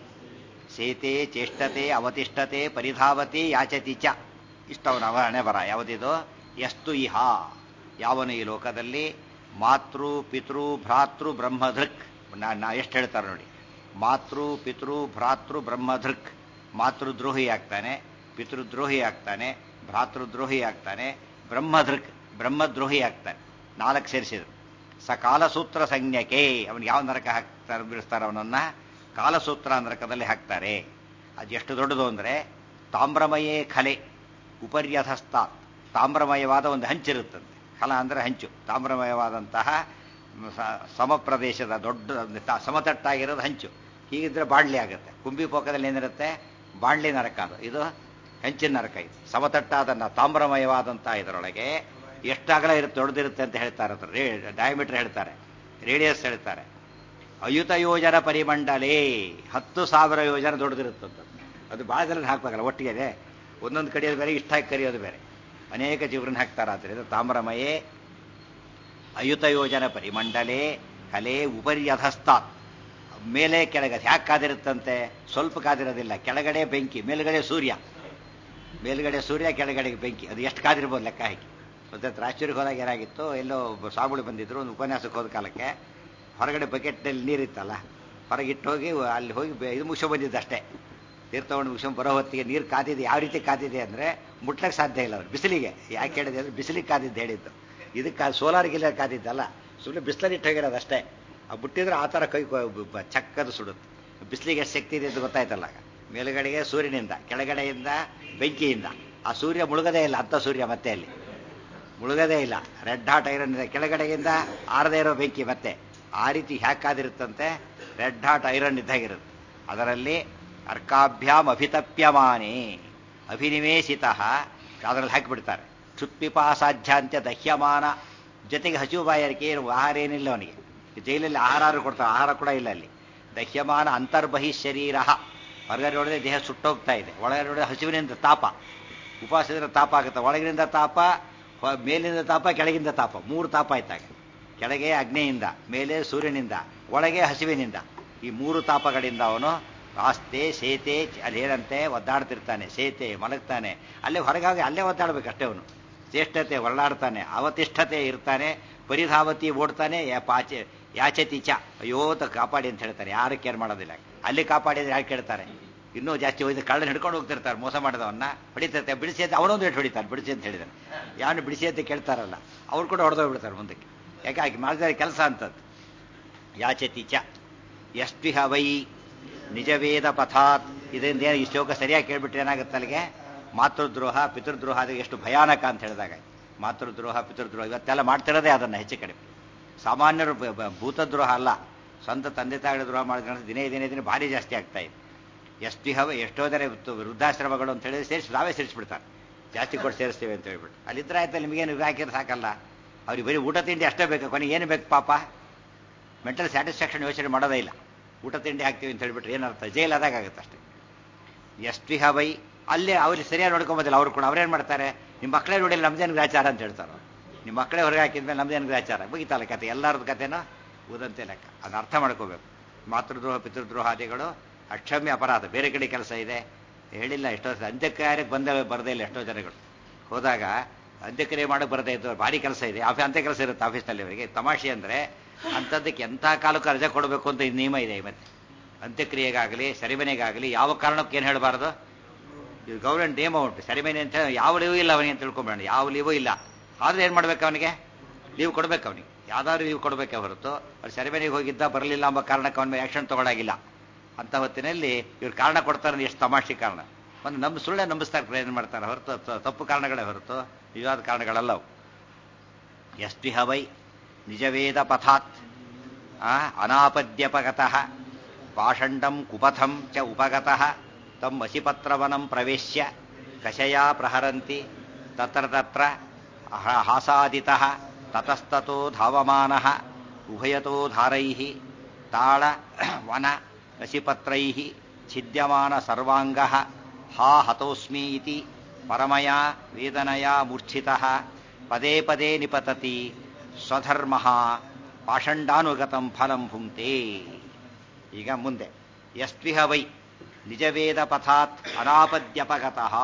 ಸೇತೆ ಚೇಷ್ಟತೆ ಅವತಿಷ್ಠತೆ ಪರಿಧಾವತಿ ಯಾಚತಿ ಚ ಇಷ್ಟವನ ಅವನೇ ಬರ ಯಾವುದಿದು ಎಷ್ಟು ಇಹ ಯಾವನು ಈ ಲೋಕದಲ್ಲಿ ಮಾತೃ ಪಿತೃ ಭ್ರಾತೃ ಬ್ರಹ್ಮಧೃಕ್ ನಾ ನಾ ಎಷ್ಟು ಹೇಳ್ತಾರೆ ನೋಡಿ ಮಾತೃ ಪಿತೃ ಭ್ರಾತೃ ಬ್ರಹ್ಮಧೃಕ್ ಮಾತೃದ್ರೋಹಿ ಆಗ್ತಾನೆ ಪಿತೃದ್ರೋಹಿ ಆಗ್ತಾನೆ ಭ್ರಾತೃದ್ರೋಹಿ ಆಗ್ತಾನೆ ಬ್ರಹ್ಮಧೃಕ್ ಬ್ರಹ್ಮದ್ರೋಹಿ ಆಗ್ತಾನೆ ನಾಲ್ಕು ಸೇರಿಸಿದ್ರು ಸ ಕಾಲಸೂತ್ರ ಸಂಜ್ಞಕೆ ಅವನಿಗೆ ಯಾವ ನರಕ ಹಾಕ್ತಾರೆ ಬಿಡಿಸ್ತಾರೆ ಅವನನ್ನ ಕಾಲಸೂತ್ರ ನರಕದಲ್ಲಿ ಹಾಕ್ತಾರೆ ಅದು ಎಷ್ಟು ದೊಡ್ಡದು ಅಂದರೆ ತಾಮ್ರಮಯೇ ಖಲೆ ಉಪರ್ಯಥಸ್ಥ ತಾಮ್ರಮಯವಾದ ಒಂದು ಹಂಚಿರುತ್ತದೆ ಖಲ ಅಂದರೆ ಹಂಚು ತಾಮ್ರಮಯವಾದಂತಹ ಸ- ಸಮಪ್ರದೇಶದ ದೊಡ್ಡ ತ- ಸಮತಟ್ಟಾಗಿರೋದು ಹಂಚು ಹೀಗಿದ್ರೆ ಬಾಣ್ಲಿ ಆಗುತ್ತೆ ಕುಂಬಿ ಪೋಕದಲ್ಲಿ ಏನಿರುತ್ತೆ ಬಾಣ್ಲಿ ನರಕ ಅದು ಇದು ಹೆಂಚಿನ ನರಕ ಇದು ಸಮತಟ್ಟಾದ ನ- ತಾಮ್ರಮಯವಾದಂತಹ ಇದರೊಳಗೆ ಎಷ್ಟು ಅಗಲ ಇರುತ್ತೆ ದೊಡ್ಡದಿರುತ್ತೆ ಅಂತ ಹೇಳ್ತಾರೆ ಅದು ರೇ ಡಯಾಮೀಟರ್ ಹೇಳ್ತಾರೆ ರೇಡಿಯಸ್ ಹೇಳ್ತಾರೆ ಅಯುತ ಯೋಜನ ಪರಿಮಂಡಲೇ ಹತ್ತು ಸಾವಿರ ಯೋಜನೆ ದೊಡ್ಡದಿರುತ್ತಂತ ಅದು ಭಾಳ ಜನ ಹಾಕ್ಬೇಕಲ್ಲ ಒಟ್ಟಿಗೆ ಇದೆ ಒಂದೊಂದು ಕಡಿಯೋದು ಬೇರೆ ಇಷ್ಟಾಗಿ ಕರಿಯೋದು ಬೇರೆ ಅನೇಕ ಜೀವರನ್ನ ಹಾಕ್ತಾರೆ ಆದ್ದರಿಂದ ತಾಮ್ರಮಯೇ ಅಯುತ ಯೋಜನ ಪರಿಮಂಡಲೇ ಕಲೆ ಉಪರ್ಯಧಸ್ತಾತ್ ಮೇಲೆ ಕೆಳಗೆ ಹ್ಯಾಕ್ ಕಾದಿರುತ್ತಂತೆ ಸ್ವಲ್ಪ ಕಾದಿರೋದಿಲ್ಲ ಕೆಳಗಡೆ ಬೆಂಕಿ ಮೇಲ್ಗಡೆ ಸೂರ್ಯ ಮೇಲ್ಗಡೆ ಸೂರ್ಯ ಕೆಳಗಡೆ ಬೆಂಕಿ ಅದು ಎಷ್ಟು ಕಾದಿರ್ಬೋದು ಲೆಕ್ಕ ಹಾಕಿ ಮತ್ತೆ ರಾಯಚೂರಿಗೆ ಹೋದಾಗ ಏನಾಗಿತ್ತು ಎಲ್ಲೋ ಒಬ್ಬ ಸ್ವಾಮಿಗಳು ಬಂದಿದ್ರು ಒಂದು ಉಪನ್ಯಾಸಕ್ಕೆ ಹೋದ ಕಾಲಕ್ಕೆ ಹೊರಗಡೆ ಬಕೆಟ್ನಲ್ಲಿ ನೀರಿತ್ತಲ್ಲ ಹೊರಗಿಟ್ಟು ಹೋಗಿ ಅಲ್ಲಿ ಹೋಗಿ ಬೆ- ಇದು ಮುಗಿಸೋ ಬಂದಿದ್ದು ಅಷ್ಟೇ ನೀರು ತಗೊಂಡು ಮುಗಿಸ್ಕೊಂಡು ಬರೋ ಹೊತ್ತಿಗೆ ನೀರು ಕಾದಿದೆ ಯಾವ ರೀತಿ ಕಾದಿದೆ ಅಂದರೆ ಮುಟ್ಲಕ್ಕೆ ಸಾಧ್ಯ ಇಲ್ಲ ಅವ್ರು ಬಿಸಿಲಿಗೆ ಯಾಕೆ ಹೇಳಿದೆ ಅಂದರೆ ಬಿಸಿಲಿಗೆ ಕಾದಿದ್ದು ಹೇಳಿದ್ದು ಇದಕ್ಕೆ ಸೋಲಾರ್ ಗಿಲ್ಲರ್ ಕಾದಿದ್ದಲ್ಲ ಸುಮ್ಮನೆ ಬಿಸಿಲಲ್ಲಿ ಇಟ್ಟು ಹೋಗಿರೋದು ಅಷ್ಟೇ ಆ ಬಿಟ್ಟಿದ್ರೆ ಆ ಥರ ಕೈ ಕೊ- ಬ- ಚಕ್ಕದು ಸುಡುತ್ತೆ ಬಿಸಿಲಿಗೆ ಎಷ್ಟು ಶಕ್ತಿ ಇದೆ ಅಂತ ಗೊತ್ತಾಯ್ತಲ್ಲ ಆಗ. ಮೇಲುಗಡೆಗೆ ಸೂರ್ಯನಿಂದ ಕೆಳಗಡೆಯಿಂದ ಬೆಂಕಿಯಿಂದ ಆ ಸೂರ್ಯ ಮುಳುಗದೇ ಇಲ್ಲ ಅಂಥ ಸೂರ್ಯ ಮತ್ತೆ ಅಲ್ಲಿ ಮುಳುಗದೇ ಇಲ್ಲ ರೆಡ್ ಹಾಟ್ ಐರನ್ ಇದೆ ಕೆಳಗಡೆಗಿಂದ ಆರದೇ ಇರೋ ಬೆಂಕಿ ಮತ್ತೆ ಆ ರೀತಿ ಹ್ಯಾಕಾದಿರುತ್ತಂತೆ ರೆಡ್ ಹಾಟ್ ಐರನ್ ಇದ್ದಾಗಿರುತ್ತೆ ಅದರಲ್ಲಿ ಅರ್ಕಾಭ್ಯಾಮ್ ಅಭಿತಪ್ಯಮಾನೇ ಅಭಿನಿವೇಶಿತ ಅದರಲ್ಲಿ ಹಾಕಿಬಿಡ್ತಾರೆ ಕ್ಷುತ್ಪಿಪಾಸಾಧ್ಯಾಂತ್ಯ ದಹ್ಯಮಾನ ಜೊತೆಗೆ ಹಸಿವು ಬಾಯಾರಿಕೆ ಏನು ಆಹಾರ ಏನಿಲ್ಲ ಅವನಿಗೆ ಜೈಲಲ್ಲಿ ಆಹಾರ ಕೊಡ್ತಾರೆ ಆಹಾರ ಕೂಡ ಇಲ್ಲ ಅಲ್ಲಿ ದಹ್ಯಮಾನ ಅಂತರ್ಬಹಿ ಶರೀರ ಹೊರಗಡೆ ನೋಡಿದ್ರೆ ದೇಹ ಸುಟ್ಟೋಗ್ತಾ ಇದೆ ಒಳಗಡೆ ನೋಡಿದ್ರೆ ಹಸಿವಿನಿಂದ ತಾಪ ಉಪವಾಸದಿಂದ ತಾಪ ಆಗುತ್ತೆ ಒಳಗಿನಿಂದ ತಾಪ ಹೊ- ಮೇಲಿಂದ ತಾಪ ಕೆಳಗಿಂದ ತಾಪ ಮೂರು ತಾಪ ಆಯ್ತಾಗ ಕೆಳಗೆ ಅಗ್ನಿಯಿಂದ ಮೇಲೆ ಸೂರ್ಯನಿಂದ ಒಳಗೆ ಹಸಿವಿನಿಂದ ಈ ಮೂರು ತಾಪಗಳಿಂದ ಅವನು ಆಸ್ತೆ ಸೇತೆ ಅಲ್ಲಿ ಏನಂತೆ ಒದ್ದಾಡ್ತಿರ್ತಾನೆ ಸೇತೆ ಮಲಗ್ತಾನೆ ಅಲ್ಲೇ ಹೊರಗಾಗಿ ಅಲ್ಲೇ ಒದ್ದಾಡ್ಬೇಕು ಅಷ್ಟೇ ಅವನು ಚೇಷ್ಟತೆ ಹೊರಳಾಡ್ತಾನೆ ಅವತಿಷ್ಠತೆ ಇರ್ತಾನೆ ಪರಿಧಾವತಿ ಓಡ್ತಾನೆ ಯಾ- ಪಾಚೆ ಯಾಚತಿ ಚ ಅಯ್ಯೋ ತ ಕಾಪಾಡಿ ಅಂತ ಹೇಳ್ತಾನೆ ಯಾರು ಕೇರ್ ಮಾಡೋದಿಲ್ಲ ಅಲ್ಲಿ ಕಾಪಾಡಿದ್ರೆ ಯಾರು ಕೇಳ್ತಾರೆ ಇನ್ನೂ ಜಾಸ್ತಿ ಹೋಯ್ತು ಕಳ್ಳನ ಹಿಡ್ಕೊಂಡು ಹೋಗ್ತಿರ್ತಾರೆ ಮೋಸ ಮಾಡಿದವನ್ನ ಹೊಡಿತಿರ್ತಾರೆ ಬಿಡಿಸಿ ಅಂತ ಅವನೊಂದು ಇಟ್ಟು ಹೊಡಿತಾನೆ ಬಿಡಿಸಿ ಅಂತ ಹೇಳಿದಾನೆ ಯಾರು ಬಿಡಿಸಿ ಅಂತ ಕೇಳ್ತಾರಲ್ಲ ಅವ್ರು ಕೂಡ ಹೊಡೆದೋಗ್ಬಿಡ್ತಾರೆ ಮುಂದಕ್ಕೆ ಯಾಕೆ ಆಕೆ ಮಾಡಿದರೆ ಕೆಲಸ ಅಂತದ್ದು ಯಾಚತಿ ಚ ಎಷ್ಟಿಹ ವೈ ನಿಜವೇದ ಪಥಾತ್ ಇದರಿಂದ ಏನು ಈ ಶ್ಲೋಕ ಸರಿಯಾಗಿ ಕೇಳ್ಬಿಟ್ರೆ ಏನಾಗುತ್ತೆ ಅಲ್ಲಿಗೆ ಮಾತೃದ್ರೋಹ ಪಿತೃದ್ರೋಹ ಅದು ಎಷ್ಟು ಭಯಾನಕ ಅಂತ ಹೇಳಿದಾಗ ಮಾತೃದ್ರೋಹ ಪಿತೃದ್ರೋಹ ಇವತ್ತೆಲ್ಲ ಮಾಡ್ತಿರೋದೇ ಅದನ್ನು ಹೆಚ್ಚು ಕಡಿಮೆ ಸಾಮಾನ್ಯರು ಬ- ಬ- ಭೂತದ್ರೋಹ ಅಲ್ಲ ಸ್ವಂತ ತಂದೆ ತಾಯಿಗಳ ದ್ರೋಹ ಮಾಡಿದ ದಿನೇ ದಿನೇ ದಿನೇ ಭಾರಿ ಜಾಸ್ತಿ ಆಗ್ತಾ ಇದೆ ಎಷ್ಟಿಹ ವೈ ಎಷ್ಟೋ ಜನ ಇವತ್ತು ವೃದ್ಧಾಶ್ರಮಗಳು ಅಂತ ಹೇಳಿ ಸೇರಿಸಿ ನಾವೇ ಸೇರಿಸ್ಬಿಡ್ತಾರೆ ಜಾಸ್ತಿ ಕೊಟ್ಟು ಸೇರಿಸ್ತೇವೆ ಅಂತ ಹೇಳ್ಬಿಟ್ಟು ಅಲ್ಲಿದ್ರೆ ಆಯ್ತು ನಿಮಗೇನು ಇದು ಹಾಕಿದ್ರೆ ಸಾಕಲ್ಲ ಅವ್ರಿಗೆ ಬರೀ ಊಟ ತಿಂಡಿ ಅಷ್ಟೇ ಬೇಕು ಕೊನೆಗೆ ಏನು ಬೇಕು ಪಾಪ ಮೆಂಟಲ್ ಸ್ಯಾಟಿಸ್ಫ್ಯಾಕ್ಷನ್ ಯೋಚನೆ ಮಾಡೋದೇ ಇಲ್ಲ ಊಟ ತಿಂಡಿ ಹಾಕ್ತೀವಿ ಅಂತ ಹೇಳ್ಬಿಟ್ರೆ ಏನರ್ಥ ಜೈಲ್ ಆದಾಗ ಆಗುತ್ತೆ ಅಷ್ಟೇ ಎಷ್ಟಿಹ ವೈ ಅಲ್ಲೇ ಅವ್ರಿಗೆ ಸರಿಯಾಗಿ ನೋಡ್ಕೊಂಬೋದಿಲ್ಲ ಅವ್ರು ಕೂಡ ಅವ್ರೇನು ಮಾಡ್ತಾರೆ ನಿಮ್ಮ ಮಕ್ಕಳೇ ನೋಡಿಲ್ಲ ನಮ್ದೇನು ಗ್ರಾಚಾರ ಅಂತ ಹೇಳ್ತಾರೆ ಅವ್ರು. ನಿಮ್ಮ ಮಕ್ಕಳೇ ಹೊರಗೆ ಹಾಕಿದ್ಮೇಲೆ ನಮ್ದೇನು ಗ್ರಾಚಾರ ಮುಗಿತಲ್ಲ ಕತೆ ಎಲ್ಲರದ್ದು ಕತೆನೋ ಉದಂತೆ ಲೆಕ್ಕ ಅದನ್ನ ಅರ್ಥ ಮಾಡ್ಕೋಬೇಕು ಮಾತೃದ್ರೋಹ ಪಿತೃದ್ರೋಹಾದಿಗಳು ಅಕ್ಷಮ್ಯ ಅಪರಾಧ ಬೇರೆ ಕಡೆ ಕೆಲಸ ಇದೆ ಹೇಳಿಲ್ಲ ಎಷ್ಟೋ ಸಲ ಅಂತ್ಯಕ್ರಿಯೆಗೆ ಬಂದ ಬರದೇ ಇಲ್ಲ ಎಷ್ಟೋ ಜನಗಳು ಹೋದಾಗ ಅಂತ್ಯಕ್ರಿಯೆ ಮಾಡೋಕೆ ಬರದೇ ಇದ್ದು ಭಾರಿ ಕೆಲಸ ಇದೆ ಆಫೀ ಅಂತ್ಯ ಕೆಲಸ ಇರುತ್ತೆ ಆಫೀಸ್ನಲ್ಲಿ ಅವರಿಗೆ ತಮಾಷೆ ಅಂದರೆ ಅಂಥದ್ದಕ್ಕೆ ಎಂಥ ಕಾಲಕ್ಕೂ ರಜೆ ಕೊಡಬೇಕು ಅಂತ ಇದು ನಿಯಮ ಇದೆ ಮತ್ತೆ ಅಂತ್ಯಕ್ರಿಯೆಗಾಗಲಿ ಸೆರೆಮನೆಗಾಗಲಿ ಯಾವ ಕಾರಣಕ್ಕೆ ಏನು ಹೇಳಬಾರ್ದು ಇದು ಗೌರ್ಮೆಂಟ್ ನಿಯಮ ಉಂಟು ಸೆರೆಮನೆ ಅಂತ ಹೇಳಿ ಯಾವ ಲೀವು ಇಲ್ಲ ಅವನಿಗೆ ಅಂತ ತಿಳ್ಕೊಂಬೇಡ ಯಾವ ಲೀವು ಇಲ್ಲ ಆದ್ರೆ ಏನು ಮಾಡ್ಬೇಕು ಅವನಿಗೆ ಲೀವ್ ಕೊಡ್ಬೇಕು ಅವನಿಗೆ ಯಾವ್ದಾದ್ರು ಲೀವ್ ಕೊಡಬೇಕೆ ಹೊರತು ಅವ್ರು ಸೆರೆಮನೆಗೆ ಹೋಗಿದ್ದ ಬರಲಿಲ್ಲ ಎಂಬ ಕಾರಣಕ್ಕೆ ಅವನ ಮೇಲೆ ಆಕ್ಷನ್ ತಗೊಳಾಗಿಲ್ಲ ಅಂತ ಹೊತ್ತಿನಲ್ಲಿ ಇವ್ರು ಕಾರಣ ಕೊಡ್ತಾರೆ ಎಷ್ಟು ತಮಾಷೆ ಕಾರಣ ಒಂದು ನಮ್ಮ ಸುಳ್ಳೆ ನಂಬಿಸ್ತಾರೆ ಪ್ರಯತ್ನ ಮಾಡ್ತಾರೆ ಹೊರತು ತ- ತಪ್ಪು ಕಾರಣಗಳೇ ಹೊರತು ನಿಜವಾದ ಕಾರಣಗಳಲ್ಲ ಅವು ಎಷ್ಟಿಹ ವೈ ನಿಜವೇದ ಪಥಾತ್ ಆ, ಅನಾಪದ್ಯಪಗತಃ ಪಾಷಂಡಂ ಕುಪಥಂ ಚ ಉಪಗತಃ ತಮ್ಮ ಅಸಿಪತ್ರವನಂ ಪ್ರವೇಶ್ಯ ಕಷಯಾ ಪ್ರಹರಂತಿ ತತ್ರ ತತ್ರ ಹ- ಹಾಸಾದಿತಃ ತತಸ್ತತೋ ಧಾವಮಾನಃ ಉಭಯತೋ ಧಾರೈಃ ತಾಳ ವನ ಅಸಿಪತ್ರೈಃ ಛಿದ್ಯಮಾನ ಸರ್ವಾಂಗಃ ಹಾ ಹತೋಸ್ಮಿ ಇತಿ ಪರಮಯಾ ವೇದನಯಾ ಮೂರ್ಛಿತಃ ಪದೇ ಪದೇ ನಿಪತತಿ ಸ್ವಧರ್ಮ ಪಾಷಂಡಾನುಗತಂ ಫಲಂ ಭುಂಕ್ತೆ ಈಗ ಮುಂದೆ ಯಸ್ವಿಹ ವೈ ನಿಜವೇದ ಪಥಾತ್ ಅನಾಪದ್ಯಪಗತಃ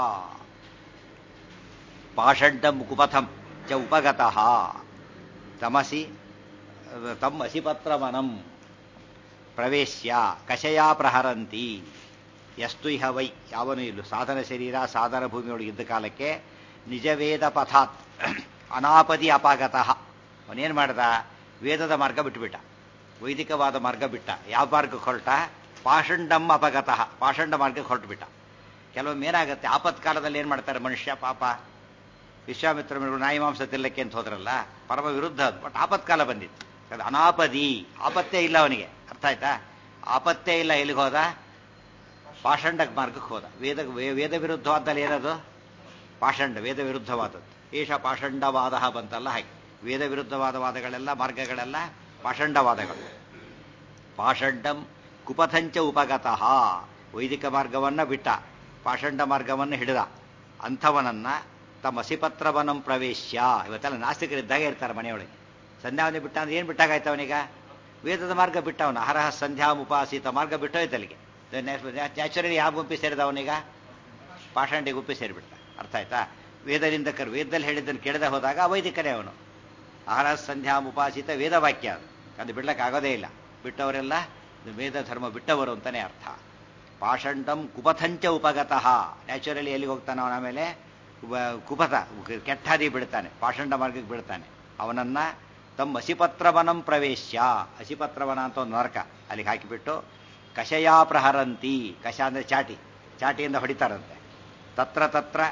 ಪಾಷಂಡಂ ಕುಪಥಂ ಚ ಉಪಗತಃ ತಮಸಿ ತಮ್ಮ ಅಸಿಪತ್ರವನಂ ಪ್ರವೇಶ್ಯ ಕಷಯಾ ಪ್ರಹರಂತಿ ಎಷ್ಟು ಇಹ ವೈ ಯಾವನು ಇಲ್ಲು ಸಾಧನ ಶರೀರ ಸಾಧನ ಭೂಮಿಯೊಳಗೆ ಇದ್ದ ಕಾಲಕ್ಕೆ ನಿಜವೇದ ಪಥಾತ್ ಅನಾಪದಿ ಅಪಾಗತಃ ಅವನೇನು ಮಾಡ್ದ ವೇದದ ಮಾರ್ಗ ಬಿಟ್ಟುಬಿಟ್ಟ ವೈದಿಕವಾದ ಮಾರ್ಗ ಬಿಟ್ಟ ಯಾವ ಮಾರ್ಗಕ್ಕೆ ಹೊರಟ ಪಾಷಂಡಂ ಅಪಗತಃ ಪಾಷಂಡ ಮಾರ್ಗಕ್ಕೆ ಹೊರಟುಬಿಟ್ಟ ಕೆಲವೊಮ್ಮೆ ಏನಾಗುತ್ತೆ ಆಪತ್ಕಾಲದಲ್ಲಿ ಏನು ಮಾಡ್ತಾರೆ ಮನುಷ್ಯ ಪಾಪ ವಿಶ್ವಾಮಿತ್ರ ಮುನಿಗಳು ನಾಯಿ ಮಾಂಸ ತಿನ್ನಲಿಕ್ಕೆ ಅಂತ ಹೋದ್ರಲ್ಲ ಪರಮ ವಿರುದ್ಧ ಅದು ಬಟ್ ಆಪತ್ಕಾಲ ಬಂದಿತ್ತು ಅದು ಅನಾಪದಿ ಆಪತ್ತೇ ಇಲ್ಲ ಅವನಿಗೆ ಅರ್ಥ ಆಯ್ತಾ ಆಪತ್ತೇ ಇಲ್ಲ ಎಲ್ಲಿಗೆ ಹೋದ ಪಾಷಂಡ ಮಾರ್ಗಕ್ಕೆ ಹೋದ ವೇದ ವೇ- ವೇದ ವಿರುದ್ಧವಾದಲ್ಲಿ ಏನದು ಪಾಷಂಡ ವೇದ ವಿರುದ್ಧವಾದದ್ದು ಏಷ ಪಾಷಂಡವಾದ ಬಂತಲ್ಲ ಹಾಗೆ ವೇದ ವಿರುದ್ಧವಾದ ವಾದಗಳೆಲ್ಲ ಮಾರ್ಗಗಳೆಲ್ಲ ಪಾಷಂಡವಾದಗಳು ಪಾಷಂಡಂ ಕುಪಥಂಚ ಉಪಗತಃ ವೈದಿಕ ಮಾರ್ಗವನ್ನ ಬಿಟ್ಟ ಪಾಷಂಡ ಮಾರ್ಗವನ್ನು ಹಿಡಿದ ಅಂಥವನನ್ನ ತಮ್ಮ ಸಿಪತ್ರವನಂ ಪ್ರವೇಶ್ಯ ಇವತ್ತೆಲ್ಲ ನಾಸ್ತಿಕರಿದ್ದಾಗ ಇರ್ತಾರೆ ಮನೆಯೊಳಗೆ ಸಂಧ್ಯಾವನೆ ಬಿಟ್ಟ ಅಂದ್ರೆ ಏನು ಬಿಟ್ಟಾಗಾಯ್ತು ಅವನೀಗ ವೇದದ ಮಾರ್ಗ ಬಿಟ್ಟವನು ಅಹರಹ ಸಂಧ್ಯಾ ಉಪಾಸಿತ ಮಾರ್ಗ ಬಿಟ್ಟೋಯ್ತು ಅಲ್ಲಿಗೆ ನ್ಯಾಚುರಲಿ ಯಾವ ಗುಂಪಿ ಸೇರಿದ ಅವನೀಗ ಪಾಷಾಂಡಿ ಗುಂಪಿ ಸೇರಿಬಿಟ್ಟ ಅರ್ಥ ಆಯ್ತಾ ವೇದದಿಂದ ಕರ್ ವೇದದಲ್ಲಿ ಹೇಳಿದ್ದನ್ನು ಕೇಳದೆ ಹೋದಾಗ ಅವೈದಿಕನೇ ಅವನು ಆಹಾರ ಸಂಧ್ಯಾ ಉಪಾಸಿತ ವೇದವಾಕ್ಯ ಅದು ಅದು ಬಿಡ್ಲಕ್ಕೆ ಆಗೋದೇ ಇಲ್ಲ ಬಿಟ್ಟವರೆಲ್ಲ ಇದು ವೇದ ಧರ್ಮ ಬಿಟ್ಟವರು ಅಂತಾನೆ ಅರ್ಥ ಪಾಷಂಡಂ ಕುಪಥಂಚ ಉಪಗತಃ ನ್ಯಾಚುರಲಿ ಎಲ್ಲಿಗೆ ಹೋಗ್ತಾನೆ ಅವನ ಆಮೇಲೆ ಉಪ- ಕುಪಥ ಕೆಟ್ಟ ಹಾದಿ ಬಿಡ್ತಾನೆ ಪಾಷಂಡ ಮಾರ್ಗಕ್ಕೆ ಬಿಡ್ತಾನೆ ಅವನನ್ನ ತಮ್ಮ ಅಸಿಪತ್ರವನಂ ಪ್ರವೇಶ್ಯ ಅಸಿಪತ್ರವನ ಅಂತ ಒಂದು ನರಕ ಅಲ್ಲಿಗೆ ಹಾಕಿಬಿಟ್ಟು ಕಷಯಾ ಪ್ರಹರಂತಿ ಕಷ ಅಂದ್ರೆ ಚಾಟಿ ಚಾಟಿಯಿಂದ ಹೊಡಿತಾರಂತೆ ತತ್ರ ತತ್ರ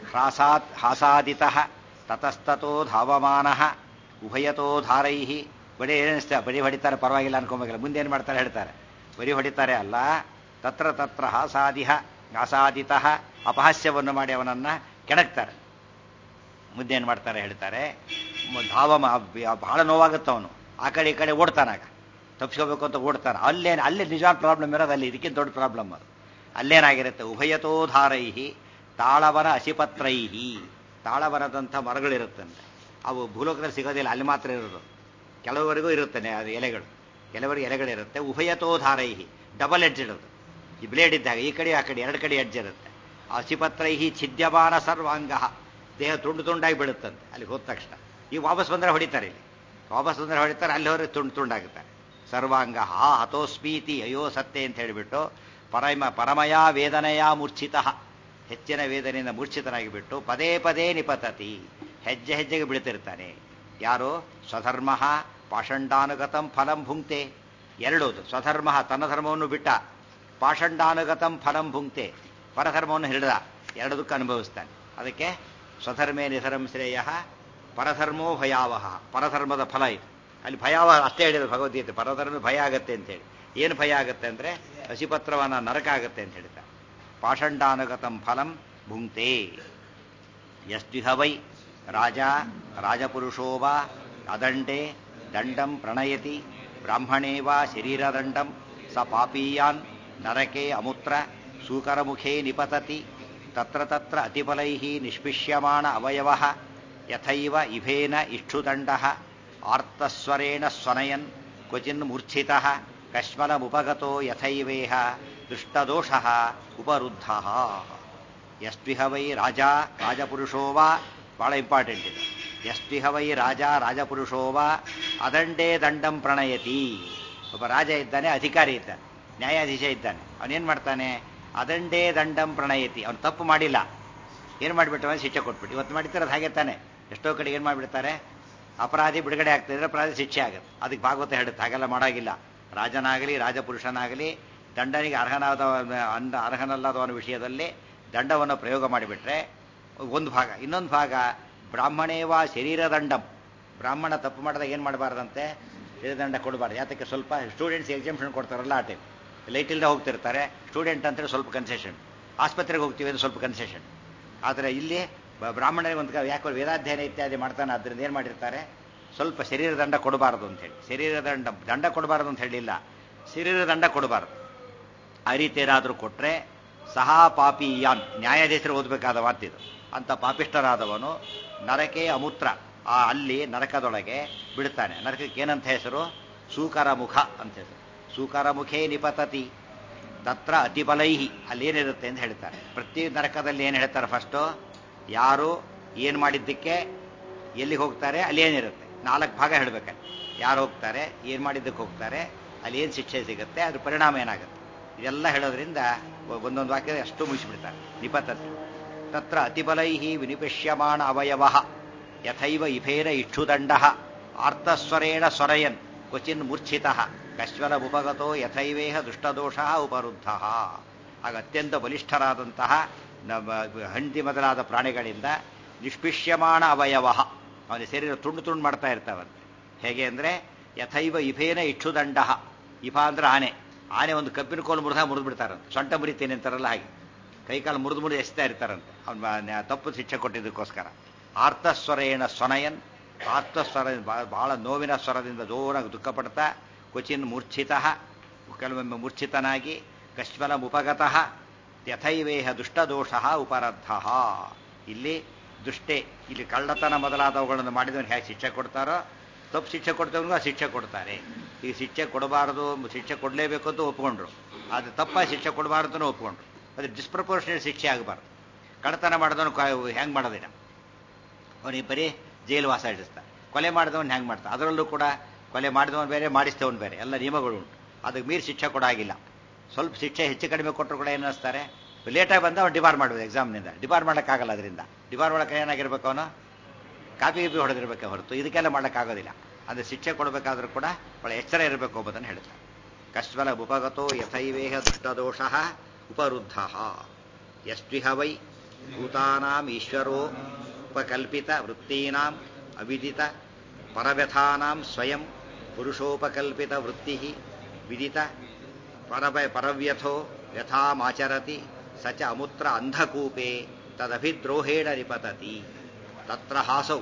ಹ್ರಾಸಾತ್ ಹಾಸಾದಿತಃ ತತಸ್ತತೋ ಧಾವಮಾನಃ ಉಭಯತೋ ಧಾರೈಃ ಬರೀ ಏನಿಸ್ತಾ ಬರೀ ಹೊಡಿತಾರೆ ಪರವಾಗಿಲ್ಲ ಅನ್ಕೊಂಬೇಕಿಲ್ಲ ಮುಂದೆ ಏನು ಮಾಡ್ತಾರೆ ಹೇಳ್ತಾರೆ ಬರೀ ಹೊಡಿತಾರೆ ಅಲ್ಲ ತತ್ರ ತತ್ರ ಹಾಸಾದಿಹ ಆಸಾದಿತ ಅಪಹಾಸ್ಯವನ್ನು ಮಾಡಿ ಅವನನ್ನ ಕೆಣಕ್ತಾರೆ ಮುಂದೆ ಏನು ಮಾಡ್ತಾರೆ ಹೇಳ್ತಾರೆ ಮ- ಧಾವ ಮ- ಬ- ಬಹಳ ನೋವಾಗುತ್ತೆ ಅವನು ಆ ಕಡೆ ಈ ಕಡೆ ಓಡ್ತಾನಾಗ ತಪ್ಪಿಸ್ಕೋಬೇಕು ಅಂತ ಓಡ್ತಾನೆ ಅಲ್ಲೇನು ಅಲ್ಲೇ ನಿಜವಾದ ಪ್ರಾಬ್ಲಮ್ ಇರೋದು ಅಲ್ಲಿ ಇದಕ್ಕಿಂತ ದೊಡ್ಡ ಪ್ರಾಬ್ಲಮ್ ಅದು ಅಲ್ಲೇನಾಗಿರುತ್ತೆ ಉಭಯತೋಧಾರೈಹಿ ತಾಳವರ ಅಸಿಪತ್ರೈಹಿ ತಾಳವರದಂಥ ಮರಗಳಿರುತ್ತಂತೆ ಅವು ಭೂಲೋಕದಲ್ಲಿ ಸಿಗೋದಿಲ್ಲ ಅಲ್ಲಿ ಮಾತ್ರ ಇರೋದು ಕೆಲವರಿಗೂ ಇರುತ್ತಾನೆ ಅದು ಎಲೆಗಳು ಕೆಲವರಿಗೆ ಎಲೆಗಳಿರುತ್ತೆ ಉಭಯತೋಧಾರೈಹಿ ಡಬಲ್ ಎಡ್ಜ್ ಇರೋದು ಈ ಬ್ಲೇಡ್ ಇದ್ದಾಗ ಈ ಕಡೆ ಆ ಕಡೆ ಎರಡು ಕಡೆ ಎಡ್ಜ್ ಇರುತ್ತೆ ಅಸಿಪತ್ರೈಹಿ ಛಿದ್ಯಮಾನ ಸರ್ವಾಂಗ ದೇಹ ತುಂಡು ತುಂಡಾಗಿ ಬಿಡುತ್ತಂತೆ ಅಲ್ಲಿ ಹೋದ ತಕ್ಷಣ ಈ ವಾಪಸ್ ಬಂದರೆ ಹೊಡಿತಾರೆ ಇಲ್ಲಿ ವಾಪಸ್ ಬಂದರೆ ಹೊಡಿತಾರೆ ಅಲ್ಲಿ ಹೋದ್ರೆ ತುಂಡು ತುಂಡಾಗುತ್ತಾರೆ ಸರ್ವಾಂಗ ಹಾ ಹತೋಸ್ಮೀತಿ ಅಯ್ಯೋ ಸತ್ಯ ಅಂತ ಹೇಳಿಬಿಟ್ಟು ಪರಮ ಪರಮಯ ವೇದನೆಯ ಮೂರ್ಛಿತ ಹೆಚ್ಚಿನ ವೇದನೆಯಿಂದ ಮೂರ್ಛಿತನಾಗಿ ಬಿಟ್ಟು ಪದೇ ಪದೇ ನಿಪತತಿ ಹೆಜ್ಜೆ ಹೆಜ್ಜೆಗೆ ಬೀಳ್ತಿರ್ತಾನೆ ಯಾರು ಸ್ವಧರ್ಮ ಪಾಷಂಡಾನುಗತಂ ಫಲಂ ಭುಂಕ್ತೆ ಎರಡೋದು ಸ್ವಧರ್ಮ ತನ್ನ ಧರ್ಮವನ್ನು ಬಿಟ್ಟ ಪಾಷಂಡಾನುಗತಂ ಫಲಂ ಭುಂಕ್ತೆ ಪರಧರ್ಮವನ್ನು ಹಿಡಿದ ಎರಡದಕ್ಕೆ ಅನುಭವಿಸ್ತಾನೆ ಅದಕ್ಕೆ ಸ್ವಧರ್ಮೇ ನಿಧರ್ಮ ಶ್ರೇಯ ಪರಧರ್ಮೋ ಭಯಾವಹ ಪರಧರ್ಮದ ಫಲ ಇದು ಅಲ್ಲಿ ಭಯಾವಹ ಅಷ್ಟೇ ಹೇಳಿದ್ರು ಭಗವದ್ಗೀತೆ ಪರಧರ್ಮ ಭಯ ಆಗತ್ತೆ ಅಂತ ಹೇಳಿ ಏನು ಭಯ ಆಗತ್ತೆ ಅಂದ್ರೆ ಹಸಿಪತ್ರವನ್ನ ನರಕ ಆಗತ್ತೆ ಅಂತ ಹೇಳ್ತಾರೆ ಪಾಷಂಡಾನುಗತಂ ಫಲಂ ಭುಂಕ್ತೆ ಯಸ್ವಿಹ ವೈ ರಾಜ ರಾಜಪುರುಷೋ ವಾ ಅದಂಡೆ ದಂಡಂ ಪ್ರಣಯತಿ ಬ್ರಾಹ್ಮಣೇ ವಾ ಶರೀರದಂಡಂ ಸ ಪಾಪೀಯಾನ್ ನರಕೆ ಅಮುತ್ರ ಸೂಕರಮುಖೇ ನಿಪತತಿ ತತ್ರ ತತ್ರ ಅತಿಬಲೈ ನಿಷ್ಪಿಷ್ಯಮಾಣ ಅವಯವ ಯಥೈವ ಇಭೇನ ಇಷ್ಟುದಂಡ ಆರ್ತಸ್ವರೇಣ ಸ್ವನಯನ್ ಕ್ವಚಿನ್ ಮೂರ್ಛಿತ ಕಶ್ಮಲಮುಪಗತೋ ಯಥೈವೇಹ ದೃಷ್ಟದೋಷ ಉಪರುದ್ಧ ಯಸ್ವಿಹ ವೈ ರಾಜ ರಾಜಪುರುಷೋ ವಾ ಬಹಳ ಇಂಪಾರ್ಟೆಂಟ್ ಇದು ಯಸ್ವಿಹ ವೈ ರಾಜ ರಾಜಪುರುಷೋ ವಾ ಅದಂಡೇ ದಂಡಂ ಪ್ರಣಯತಿ ಒಬ್ಬ ರಾಜ ಇದ್ದಾನೆ ಅಧಿಕಾರಿ ಇದ್ದಾನೆ ನ್ಯಾಯಾಧೀಶ ಇದ್ದಾನೆ ಅವನೇನ್ ಮಾಡ್ತಾನೆ ಅದಂಡೇ ದಂಡಂ ಪ್ರಣಯತಿ ಅವನು ತಪ್ಪು ಮಾಡಿಲ್ಲ ಏನು ಮಾಡಿಬಿಟ್ಟು ಶಿಕ್ಷೆ ಕೊಟ್ಬಿಟ್ಟು ಇವತ್ತು ಮಾಡಿರ್ತಾರೆ ಹಾಗೆ ತಾನೆ ಎಷ್ಟೋ ಕಡೆ ಏನು ಮಾಡಿಬಿಡ್ತಾರೆ ಅಪರಾಧಿ ಬಿಡುಗಡೆ ಆಗ್ತಿದ್ರೆ ಅಪರಾಧಿ ಶಿಕ್ಷೆ ಆಗುತ್ತೆ ಅದಕ್ಕೆ ಭಾಗವತ ಹೇಳುತ್ತೆ ಹಾಗೆಲ್ಲ ಮಾಡಾಗಿಲ್ಲ ರಾಜನಾಗಲಿ ರಾಜಪುರುಷನಾಗಲಿ ದಂಡನಿಗೆ ಅರ್ಹನಾದ ಅಂದ ಅರ್ಹನಲ್ಲದವನ ವಿಷಯದಲ್ಲಿ ದಂಡವನ್ನು ಪ್ರಯೋಗ ಮಾಡಿಬಿಟ್ರೆ ಒಂದು ಭಾಗ ಇನ್ನೊಂದು ಭಾಗ ಬ್ರಾಹ್ಮಣೇವಾ ಶರೀರದಂಡಂ ಬ್ರಾಹ್ಮಣ ತಪ್ಪು ಮಾಡಿದಾಗ ಏನು ಮಾಡಬಾರ್ದಂತೆ ಶರೀರದಂಡ ಕೊಡಬಾರ್ದು ಯಾತಕ್ಕೆ ಸ್ವಲ್ಪ ಸ್ಟೂಡೆಂಟ್ಸ್ ಎಕ್ಸಾಮಿಷನ್ ಕೊಡ್ತಾರಲ್ಲ ಆ ಟೈಮ್ ಲೈಟ್ ಇಲ್ಲದೆ ಹೋಗ್ತಿರ್ತಾರೆ ಸ್ಟೂಡೆಂಟ್ ಅಂತೇಳಿ ಸ್ವಲ್ಪ ಕನ್ಸೆಷನ್ ಆಸ್ಪತ್ರೆಗೆ ಹೋಗ್ತೀವಿ ಅಂದ್ರೆ ಸ್ವಲ್ಪ ಕನ್ಸೆಷನ್ ಆದರೆ ಇಲ್ಲಿ ಬ- ಬ್ರಾಹ್ಮಣರಿಗೆ ಒಂದು ಯಾಕೆ ವೇದಾಧ್ಯಯನ ಇತ್ಯಾದಿ ಮಾಡ್ತಾನೆ ಅದರಿಂದ ಏನು ಮಾಡಿರ್ತಾರೆ ಸ್ವಲ್ಪ ಶರೀರ ದಂಡ ಕೊಡಬಾರದು ಅಂತ ಹೇಳಿ ಶರೀರ ದಂಡ ದಂಡ ಕೊಡಬಾರದು ಅಂತ ಹೇಳಿಲ್ಲ ಶರೀರ ದಂಡ ಕೊಡಬಾರದು ಆ ರೀತಿ ಏನಾದರೂ ಕೊಟ್ಟರೆ ಸಹ ಪಾಪಿಯಾನ್ ನ್ಯಾಯಾಧೀಶರು ಓದಬೇಕಾದ ಮಾತಿದು ಅಂತ ಪಾಪಿಷ್ಠರಾದವನು ನರಕೆ ಅಮೂತ್ರ ಆ ಅಲ್ಲಿ ನರಕದೊಳಗೆ ಬಿಡ್ತಾನೆ ನರಕಕ್ಕೆ ಏನಂತ ಹೆಸರು ಸೂಕರ ಮುಖ ಅಂತ ಹೆಸರು ಸೂಕರ ಮುಖೇ ನಿಪತತಿ ತತ್ರ ಅತಿಬಲೈಹಿ ಅಲ್ಲೇನಿರುತ್ತೆ ಅಂತ ಹೇಳ್ತಾರೆ ಪ್ರತಿ ನರಕದಲ್ಲಿ ಏನು ಹೇಳ್ತಾರೆ ಫಸ್ಟು ಯಾರು ಏನು ಮಾಡಿದ್ದಕ್ಕೆ ಎಲ್ಲಿಗೆ ಹೋಗ್ತಾರೆ ಅಲ್ಲಿ ಏನಿರುತ್ತೆ ನಾಲ್ಕು ಭಾಗ ಹೇಳ್ಬೇಕಲ್ಲಿ ಯಾರು ಹೋಗ್ತಾರೆ ಏನು ಮಾಡಿದ್ದಕ್ಕೆ ಹೋಗ್ತಾರೆ ಅಲ್ಲಿ ಏನು ಶಿಕ್ಷೆ ಸಿಗುತ್ತೆ ಅದ್ರ ಪರಿಣಾಮ ಏನಾಗುತ್ತೆ ಇದೆಲ್ಲ ಹೇಳೋದ್ರಿಂದ ಒ- ಒಂದೊಂದು ವಾಕ್ಯ ಅಷ್ಟು ಮುಗಿಸ್ಬಿಡ್ತಾರೆ ನಿಪತತಿ ತತ್ರ ಅತಿಬಲೈಹಿ ವಿನಿಪಶ್ಯಮಾಣ ಅವಯವ ಯಥೈವ ಇಫೇನ ಇಕ್ಷುದಂಡ ಆರ್ತಸ್ವರೇಣ ಸ್ವರಯನ್ ಕ್ವಚಿನ್ ಮೂರ್ಛಿತ ಕಶ್ವಲ ಉಪಗತೋ ಯಥೈವೇಹ ದುಷ್ಟದೋಷ ಉಪರುದ್ಧ ಆಗ ಅತ್ಯಂತ ಬಲಿಷ್ಠರಾದಂತಹ ನಮ್ಮ ಹಂದಿ ಮೊದಲಾದ ಪ್ರಾಣಿಗಳಿಂದ ನಿಷ್ಪಿಷ್ಯಮಾಣ ಅವಯವ ಅವನ ಶರೀರ ತುಂಡು ತುಂಡು ಮಾಡ್ತಾ ಇರ್ತಾವಂತೆ ಹೇಗೆ ಅಂದರೆ ಯಥೈವ ಇಫೇನ ಇಕ್ಷುದಂಡ ಇಫ ಅಂದ್ರೆ ಆನೆ ಆನೆ ಒಂದು ಕಬ್ಬಿನ ಕೋಲು ಮುರಿದ ಮುರಿದು ಬಿಡ್ತಾರಂತೆ ಸೊಂಟ ಮುರಿತೇನೆ ಅಂತಾರಲ್ಲ ಹಾಗೆ ಕೈಕಾಲು ಮುರಿದು ಮುರಿದು ಎಸ್ತಾ ಇರ್ತಾರಂತೆ ಅವನ ತಪ್ಪು ಶಿಕ್ಷೆ ಕೊಟ್ಟಿದ್ದಕ್ಕೋಸ್ಕರ ಆರ್ತಸ್ವರೇಣ ಸ್ವನಯನ್ ಆರ್ತಸ್ವರ ಬಹಳ ನೋವಿನ ಸ್ವರದಿಂದ ಜೋರಾಗಿ ದುಃಖ ಪಡ್ತಾ ಕ್ವಚಿನ್ ಮೂರ್ಛಿತ ಕೆಲವೊಮ್ಮೆ ಮೂರ್ಛಿತನಾಗಿ ಕಶ್ಮಲ ಉಪಗತಃ ಯಥೈವೇಹ ದುಷ್ಟದೋಷ ಉಪರದ್ಧ ಇಲ್ಲಿ ದುಷ್ಟೆ ಇಲ್ಲಿ ಕಳ್ಳತನ ಮೊದಲಾದವುಗಳನ್ನು ಮಾಡಿದವನು ಹೇಗೆ ಶಿಕ್ಷೆ ಕೊಡ್ತಾರೋ ತಪ್ಪು ಶಿಕ್ಷೆ ಕೊಡ್ತವನಿಗೂ ಆ ಶಿಕ್ಷೆ ಕೊಡ್ತಾರೆ ಈ ಶಿಕ್ಷೆ ಕೊಡಬಾರದು ಶಿಕ್ಷೆ ಕೊಡಲೇಬೇಕು ಅಂತ ಒಪ್ಕೊಂಡ್ರು ಅದು ತಪ್ಪ ಶಿಕ್ಷೆ ಕೊಡಬಾರದು ಅಂತ ಒಪ್ಕೊಂಡ್ರು ಅದು ಡಿಸ್ಪ್ರಪೋರ್ಷನೇಟ್ ಶಿಕ್ಷೆ ಆಗಬಾರ್ದು ಕಳ್ಳತನ ಮಾಡಿದವನು ಹೆಂಗೆ ಮಾಡೋದಿಲ್ಲ ಅವನಿಗೆ ಬರೀ ಜೈಲು ವಾಸ ಇಡಿಸ್ತಾ ಕೊಲೆ ಮಾಡಿದವನು ಹೆಂಗೆ ಮಾಡ್ತಾ ಅದರಲ್ಲೂ ಕೂಡ ಕೊಲೆ ಮಾಡಿದವನು ಬೇರೆ ಮಾಡಿಸ್ತವನು ಬೇರೆ ಎಲ್ಲ ನಿಯಮಗಳು ಉಂಟು ಅದಕ್ಕೆ ಮೀರಿ ಶಿಕ್ಷೆ ಕೊಡಾಗಿಲ್ಲ ಸ್ವಲ್ಪ ಶಿಕ್ಷೆ ಹೆಚ್ಚು ಕಡಿಮೆ ಕೊಟ್ಟರು ಕೂಡ ಏನು ಅನ್ನಿಸ್ತಾರೆ ಲೇಟಾಗಿ ಬಂದ ಅವ್ನು ಡಿಬಾರ್ ಮಾಡ್ಬೋದು ಎಕ್ಸಾಮ್ನಿಂದ ಡಿಬಾರ್ ಮಾಡೋಕ್ಕಾಗಲ್ಲ ಅದರಿಂದ ಡಿಬಾರ್ ಮಾಡೋಕೆ ಏನಾಗಿರ್ಬೇಕು ಅವನು ಕಾಪಿ ಗಿಪಿ ಹೊಡೆದಿರ್ಬೇಕೆ ಹೊರತು ಇದಕ್ಕೆಲ್ಲ ಮಾಡೋಕ್ಕಾಗೋದಿಲ್ಲ ಅಂದರೆ ಶಿಕ್ಷೆ ಕೊಡಬೇಕಾದ್ರೂ ಕೂಡ ಭಾಳ ಎಚ್ಚರ ಇರಬೇಕು ಎಂಬುದನ್ನು ಹೇಳ್ತಾರೆ ಕಶ್ವಲ ಉಪಗತೋ ಯಥೈವೇಹ ದುಷ್ಟದೋಷ ಉಪರುದ್ಧ ಯಸ್ವಿಹ ವೈ ಭೂತಾನಾಂ ಈಶ್ವರೋ ಉಪಕಲ್ಪಿತ ವೃತ್ತೀನಾಂ ಅವಿದಿತ ಪರವ್ಯಥಾನಾಂ ಸ್ವಯಂ ಪುರುಷೋಪಕಲ್ಪಿತ ವೃತ್ತಿ ವಿದಿತ ಪರವ ಪರವ್ಯಥೋ ಯಥಾಮಾಚರತಿ ಸ ಚ ಅಮುತ್ರ ಅಂಧಕೂಪೆ ತದಭಿದ್ರೋಹೇಣ ನಿಪತತಿ ತತ್ರ ಹಾಸೌ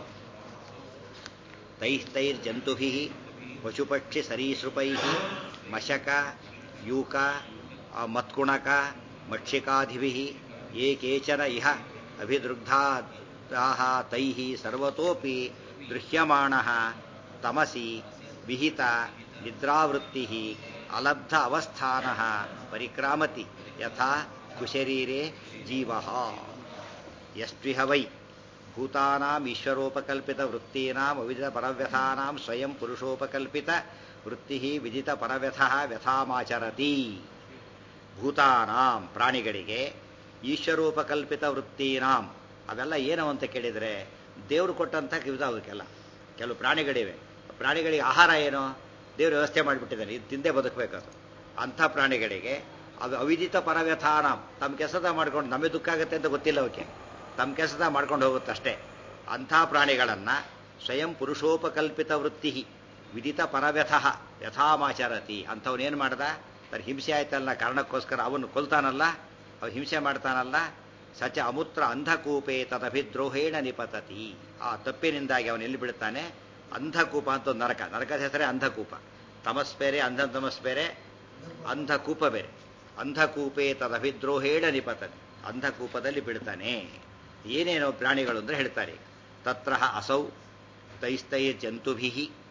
ತೈಸ್ತೈರ್ಜಂತುಭಿಃ ಪಶುಪಕ್ಷಿ ಸರೀಸೃಪೈಃ ಮಶಕ ಯೂಕ ಆ, ಮತ್ಕುಣಕ ಮಕ್ಷಿಕಾಧಿಭಿಃ ಯೇ ಕೇಚನ ಇಹ ಅಭಿದೃಗ್ಧಾः ತೈಃ ಸರ್ವತೋಪಿ ದೃಶ್ಯಮಾಣಃ ತಮಸಿ ವಿಹಿತ ನಿದ್ರಾವೃತ್ತಿಃ ಅಲಬ್ಧ ಅವಸ್ಥಾನಃ ಪರಿಕ್ರಾಮತಿ ಯಥಾ ಕುಶರೀರೆ ಜೀವಃ ಯಸ್ವಿಹ ವೈ ಭೂತಾನಾಂ ಈಶ್ವರೋಪಕಲ್ಪಿತ ವೃತ್ತೀನಾಂ ಅವಿದಿತ ಪರವ್ಯಥಾನಾಂ ಸ್ವಯಂ ಪುರುಷೋಪಕಲ್ಪಿತ ವೃತ್ತಿ ವಿದಿತ ಪರವ್ಯಥಃ ವ್ಯಥಾಮಾಚರತಿ ಭೂತಾನಾಂ ಪ್ರಾಣಿಗಳಿಗೆ ಈಶ್ವರೋಪಕಲ್ಪಿತ ವೃತ್ತೀನಾಂ ಅವೆಲ್ಲ ಏನೋ ಅಂತ ಕೇಳಿದರೆ ದೇವರು ಕೊಟ್ಟಂಥ ವಿಧ ಅವಕ್ಕೆಲ್ಲ ಕೆಲವು ಪ್ರಾಣಿಗಳಿವೆ ಪ್ರಾಣಿಗಳಿಗೆ ಆಹಾರ ಏನು ದೇವರು ವ್ಯವಸ್ಥೆ ಮಾಡಿಬಿಟ್ಟಿದ್ದಾನೆ ಇದು ತಿಂದೇ ಬದುಕಬೇಕದು ಅಂಥ ಪ್ರಾಣಿಗಳಿಗೆ ಅದು ಅವಿದಿತ ಪರವ್ಯಥಾನಾಂ ತಮ್ಮ ಕೆಲಸದ ಮಾಡ್ಕೊಂಡು ನಮಗೆ ದುಃಖ ಆಗುತ್ತೆ ಅಂತ ಗೊತ್ತಿಲ್ಲ ಅವಕ್ಕೆ ತಮ್ಮ ಕೆಲಸದ ಮಾಡ್ಕೊಂಡು ಹೋಗುತ್ತಷ್ಟೇ ಅಂಥ ಪ್ರಾಣಿಗಳನ್ನು ಸ್ವಯಂ ಪುರುಷೋಪಕಲ್ಪಿತ ವೃತ್ತಿ ವಿದಿತ ಪರವ್ಯಥಃ ಯಥಾಮಾಚರತಿ ಅಂಥವನೇನು ಮಾಡ್ದ ತನ್ನ ಹಿಂಸೆ ಆಯ್ತಲ್ಲ ಕಾರಣಕ್ಕೋಸ್ಕರ ಅವನು ಕೊಲ್ತಾನಲ್ಲ ಅವ ಹಿಂಸೆ ಮಾಡ್ತಾನಲ್ಲ ಸಚ ಅಮೂತ್ರ ಅಂಧಕೂಪೆ ತದಭಿದ್ರೋಹೇಣ ನಿಪತತಿ ಆ ತಪ್ಪಿನಿಂದಾಗಿ ಅವನು ಎಲ್ಲಿ ಬಿಡ್ತಾನೆ ಅಂಧಕೂಪ ಅಂತ ಒಂದು ನರಕ ನರಕದ ಹೆಸರೇ ಅಂಧಕೂಪ ತಮಸ್ ಬೇರೆ ಅಂಧ ತಮಸ್ ಬೇರೆ ಅಂಧಕೂಪ ಬೇರೆ ಅಂಧಕೂಪೆ ತದಭಿದ್ರೋಹೇಣ ನಿಪತತಿ ಅಂಧಕೂಪದಲ್ಲಿ ಬಿಡ್ತಾನೆ ಏನೇನೋ ಪ್ರಾಣಿಗಳು ಅಂದ್ರೆ ಹೇಳ್ತಾರೆ ತತ್ರ ಅಸೌ ತೈಸ್ತೈ ಜಂತುಭಿ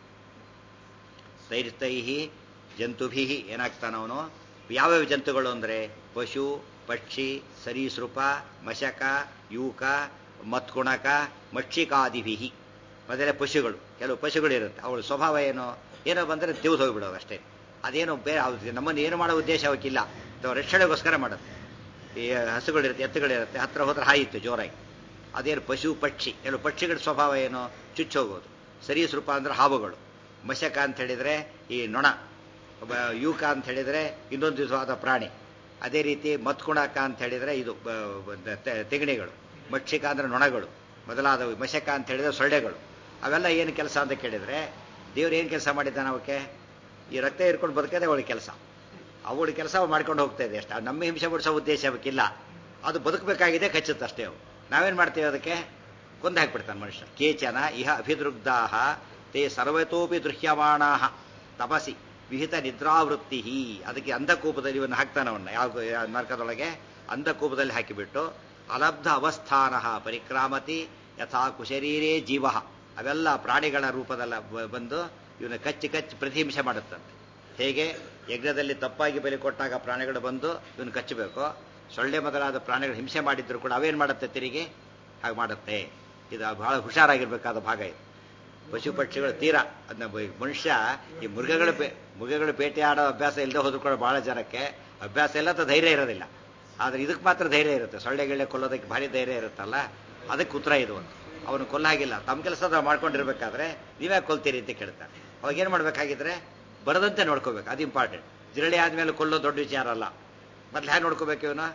ತೈರ್ತೈ ಜಂತುಭಿ ಏನಾಗ್ತಾನವನು ಯಾವ್ಯಾವ ಜಂತುಗಳು ಅಂದರೆ ಪಶು ಪಕ್ಷಿ ಸರೀಸೃಪ ಮಶಕ ಯೂಕ ಮತ್ಕುಣಕ ಮಕ್ಷಿಕಾದಿಭಿ ಮೊದಲೇ ಪಶುಗಳು ಕೆಲವು ಪಶುಗಳಿರುತ್ತೆ ಅವಳ ಸ್ವಭಾವ ಏನು ಏನೋ ಬಂದರೆ ತೆಗೆದು ಹೋಗಿಬಿಡೋದು ಅಷ್ಟೇ ಅದೇನು ಬೇರೆ ಅವ್ರು ನಮ್ಮನ್ನು ಏನು ಮಾಡೋ ಉದ್ದೇಶ ಅವಕ್ಕಿಲ್ಲ ಅಥವಾ ರಕ್ಷಣೆಗೋಸ್ಕರ ಮಾಡುತ್ತೆ ಈ ಹಸುಗಳಿರುತ್ತೆ ಎತ್ತುಗಳಿರುತ್ತೆ ಹತ್ರ ಹೋದ್ರೆ ಹಾಯಿತ್ತು ಜೋರಾಗಿ ಅದೇನು ಪಶು ಪಕ್ಷಿ ಕೆಲವು ಪಕ್ಷಿಗಳ ಸ್ವಭಾವ ಏನು ಚುಚ್ಚೋಗೋದು ಸರೀಸೃಪ ಅಂದ್ರೆ ಹಾವುಗಳು ಮಶಕ ಅಂತ ಹೇಳಿದ್ರೆ ಈ ನೊಣ ಒಬ್ಬ ಯೂಕ ಅಂತ ಹೇಳಿದ್ರೆ ಇನ್ನೊಂದು ವಿಧವಾದ ಪ್ರಾಣಿ ಅದೇ ರೀತಿ ಮತ್ಕುಣಕ ಅಂತ ಹೇಳಿದ್ರೆ ಇದು ಬ- ಬ- ತೆ- ತೆಗಣಿಗಳು ಮಕ್ಷಿಕ ಅಂದ್ರೆ ನೊಣಗಳು ಮೊದಲಾದವು ಮಶಕ ಅಂತ ಹೇಳಿದ್ರೆ ಸೊಳ್ಳೆಗಳು ಅವೆಲ್ಲ ಏನು ಕೆಲಸ ಅಂತ ಕೇಳಿದ್ರೆ ದೇವ್ರು ಏನು ಕೆಲಸ ಮಾಡಿದ್ದಾನೆ ಅವಕ್ಕೆ ಈ ರಕ್ತ ಹಿಡ್ಕೊಂಡು ಬದುಕದೆ ಅವಳ ಕೆಲಸ ಅವಳ ಕೆಲಸ ಮಾಡ್ಕೊಂಡು ಹೋಗ್ತಾ ಇದೆ ಅಷ್ಟೇ ನಮ್ಮ ಹಿಂಸೆ ಬಿಡಿಸೋ ಉದ್ದೇಶ ಅವಕ್ಕಿಲ್ಲ ಅದು ಬದುಕಬೇಕಾಗಿದೆ ಕಚ್ಚುತ್ತಷ್ಟೇ ಅವು ನಾವೇನು ಮಾಡ್ತೀವಿ ಅದಕ್ಕೆ ಕೊಂದು ಹಾಕ್ಬಿಡ್ತಾನೆ ಮನುಷ್ಯ ಕೇಚನ ಇಹ ಅಭಿದೃಗ್ಧಾಹ ತೇ ಸರ್ವತೋಪಿ ದೃಶ್ಯಮಾಣಾ ತಪಸಿ ವಿಹಿತ ನಿದ್ರಾವೃತ್ತಿ ಅದಕ್ಕೆ ಅಂಧಕೂಪದಲ್ಲಿ ಇವನ್ನ ಹಾಕ್ತಾನೆ ಅವನ್ನ ಯಾವ ಯಾವ ನರಕದೊಳಗೆ ಅಂಧಕೂಪದಲ್ಲಿ ಹಾಕಿಬಿಟ್ಟು ಅಲಬ್ಧ ಅವಸ್ಥಾನ ಪರಿಕ್ರಾಮತಿ ಯಥಾ ಕುಶರೀರೇ ಜೀವ ಅವೆಲ್ಲ ಪ್ರಾಣಿಗಳ ರೂಪದಲ್ಲ ಬ- ಬಂದು ಇವನ್ನ ಕಚ್ಚಿ ಕಚ್ಚಿ ಪ್ರತಿಹಿಂಸೆ ಮಾಡುತ್ತಂತೆ ಹೇಗೆ ಯಜ್ಞದಲ್ಲಿ ತಪ್ಪಾಗಿ ಬಲಿ ಕೊಟ್ಟಾಗ ಪ್ರಾಣಿಗಳು ಬಂದು ಇವನು ಕಚ್ಚಬೇಕು ಸೊಳ್ಳೆ ಮೊದಲಾದ ಪ್ರಾಣಿಗಳು ಹಿಂಸೆ ಮಾಡಿದ್ರು ಕೂಡ ಅವೇನು ಮಾಡುತ್ತೆ ತಿರುಗಿ ಹಾಗೆ ಮಾಡುತ್ತೆ ಇದು ಬಹಳ ಹುಷಾರಾಗಿರ್ಬೇಕಾದ ಭಾಗ ಇದು ಪಶು ಪಕ್ಷಿಗಳು ತೀರಾ ಅದನ್ನ ಬ- ಮನುಷ್ಯ ಈ ಮೃಗಗಳ ಬೇ ಮೃಗಗಳು ಬೇಟೆ ಆಡೋ ಅಭ್ಯಾಸ ಇಲ್ಲದೆ ಹೋದ್ರು ಕೂಡ ಬಹಳ ಜನಕ್ಕೆ ಅಭ್ಯಾಸ ಇಲ್ಲ ಅಥವಾ ಧೈರ್ಯ ಇರೋದಿಲ್ಲ ಆದರೆ ಇದಕ್ಕೆ ಮಾತ್ರ ಧೈರ್ಯ ಇರುತ್ತೆ ಸೊಳ್ಳೆಗಳೇ ಕೊಲ್ಲೋದಕ್ಕೆ ಭಾರಿ ಧೈರ್ಯ ಇರುತ್ತಲ್ಲ ಅದಕ್ಕೆ ಉತ್ತರ ಇದು ಒಂದು ಅವನು ಕೊಲ್ಲಾಗಿಲ್ಲ ತಮ್ಮ ಕೆಲಸದ ಮಾಡ್ಕೊಂಡಿರ್ಬೇಕಾದ್ರೆ ನೀವೇ ಕೊಲ್ತೀರಿ ಅಂತ ಕೇಳ್ತಾರೆ ಅವಾಗ ಏನು ಮಾಡ್ಬೇಕಾಗಿದ್ರೆ ಬರದಂತೆ ನೋಡ್ಕೋಬೇಕು ಅದು ಇಂಪಾರ್ಟೆಂಟ್ ಜಿರಳೆ ಆದ್ಮೇಲೆ ಕೊಲ್ಲೋ ದೊಡ್ಡ ವಿಚಾರ ಅಲ್ಲ ಮೊದ್ಲು ಹೇಗೆ ನೋಡ್ಕೋಬೇಕು ಇವನು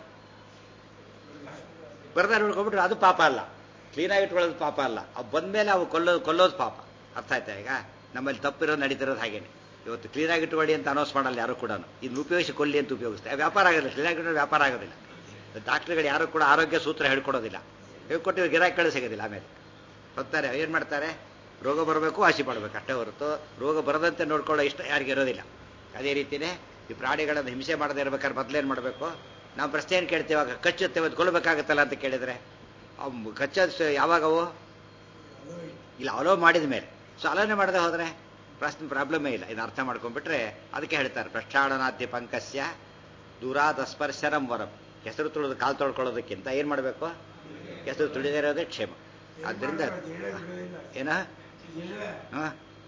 ಬರದ ನೋಡ್ಕೊಂಡ್ಬಿಟ್ರೆ ಅದು ಪಾಪ ಅಲ್ಲ ಕ್ಲೀನಾಗಿ ಇಟ್ಕೊಳ್ಳೋದು ಪಾಪ ಅಲ್ಲ ಅವು ಬಂದ್ಮೇಲೆ ಅವು ಕೊಲ್ಲೋದು ಕೊಲ್ಲೋದು ಪಾಪ ಅರ್ಥ ಆಯ್ತಾ ಈಗ ನಮ್ಮಲ್ಲಿ ತಪ್ಪಿರೋದು ನಡೀತಿರೋದು ಹಾಗೇನೆ ಇವತ್ತು ಕ್ಲೀನಾಗಿ ಇಟ್ಕೊಳ್ಳಿ ಅಂತ ಅನೌನ್ಸ್ ಮಾಡಲ್ಲ ಯಾರು ಕೂಡ ಇದನ್ನ ಉಪಯೋಗಿಸಿ ಕೊಲ್ಲಿ ಅಂತ ಉಪಯೋಗಿಸ್ತಾರೆ ವ್ಯಾಪಾರ ಆಗೋದಿಲ್ಲ ಕ್ಲೀನಾಗಿ ಇಟ್ಟರೆ ವ್ಯಾಪಾರ ಆಗೋದಿಲ್ಲ ಡಾಕ್ಟರ್ಗಳು ಯಾರು ಕೂಡ ಆರೋಗ್ಯ ಸೂತ್ರ ಹೇಳ್ಕೊಡೋದಿಲ್ಲ ಹೇಳ್ಕೊಟ್ಟು ಗಿರಾಕಿ ಕಡೆ ಸಿಗೋದಿಲ್ಲ ಆಮೇಲೆ ಬರ್ತಾರೆ ಏನು ಮಾಡ್ತಾರೆ ರೋಗ ಬರಬೇಕು ವಾಸಿ ಮಾಡಬೇಕು ಅಷ್ಟೇ ಹೊರತು ರೋಗ ಬರದಂತೆ ನೋಡ್ಕೊಳ್ಳೋ ಇಷ್ಟ ಯಾರಿಗೆ ಇರೋದಿಲ್ಲ ಅದೇ ರೀತಿಯೇ ಈ ಪ್ರಾಣಿಗಳನ್ನು ಹಿಂಸೆ ಮಾಡದೇ ಇರ್ಬೇಕಾದ್ರೆ ಮೊದಲೇನು ಮಾಡಬೇಕು ನಾವು ಪ್ರಶ್ನೆ ಏನು ಕೇಳ್ತೀವಾಗ ಕಚ್ಚುತ್ತೆ ಅದು ಕೊಲ್ಲಬೇಕಾಗತ್ತಲ್ಲ ಅಂತ ಕೇಳಿದ್ರೆ ಅವು ಕಚ್ಚೋದು ಯಾವಾಗ ಅವು ಇಲ್ಲ ಅಲೋ ಮಾಡಿದ ಮೇಲೆ ಸೊ ಅಲೋನೆ ಮಾಡದೆ ಹೋದ್ರೆ ಪ್ರಶ್ನೆ ಪ್ರಾಬ್ಲಮೇ ಇಲ್ಲ ಇದು ಅರ್ಥ ಮಾಡ್ಕೊಂಡ್ಬಿಟ್ರೆ ಅದಕ್ಕೆ ಹೇಳ್ತಾರೆ ಪ್ರಕ್ಷಾಳನಾದ್ಯ ಪಂಕಸ್ಯ ದೂರಾದ ಸ್ಪರ್ಶನಂ ವರಂ ಹೆಸರು ತುಳಿದು ಕಾಲು ತೊಳ್ಕೊಳ್ಳೋದಕ್ಕಿಂತ ಏನು ಮಾಡಬೇಕು ಹೆಸರು ತುಳಿದೇ ಇರೋದೇ ಕ್ಷೇಮ ಆದ್ದರಿಂದ ಏನ ಹಾ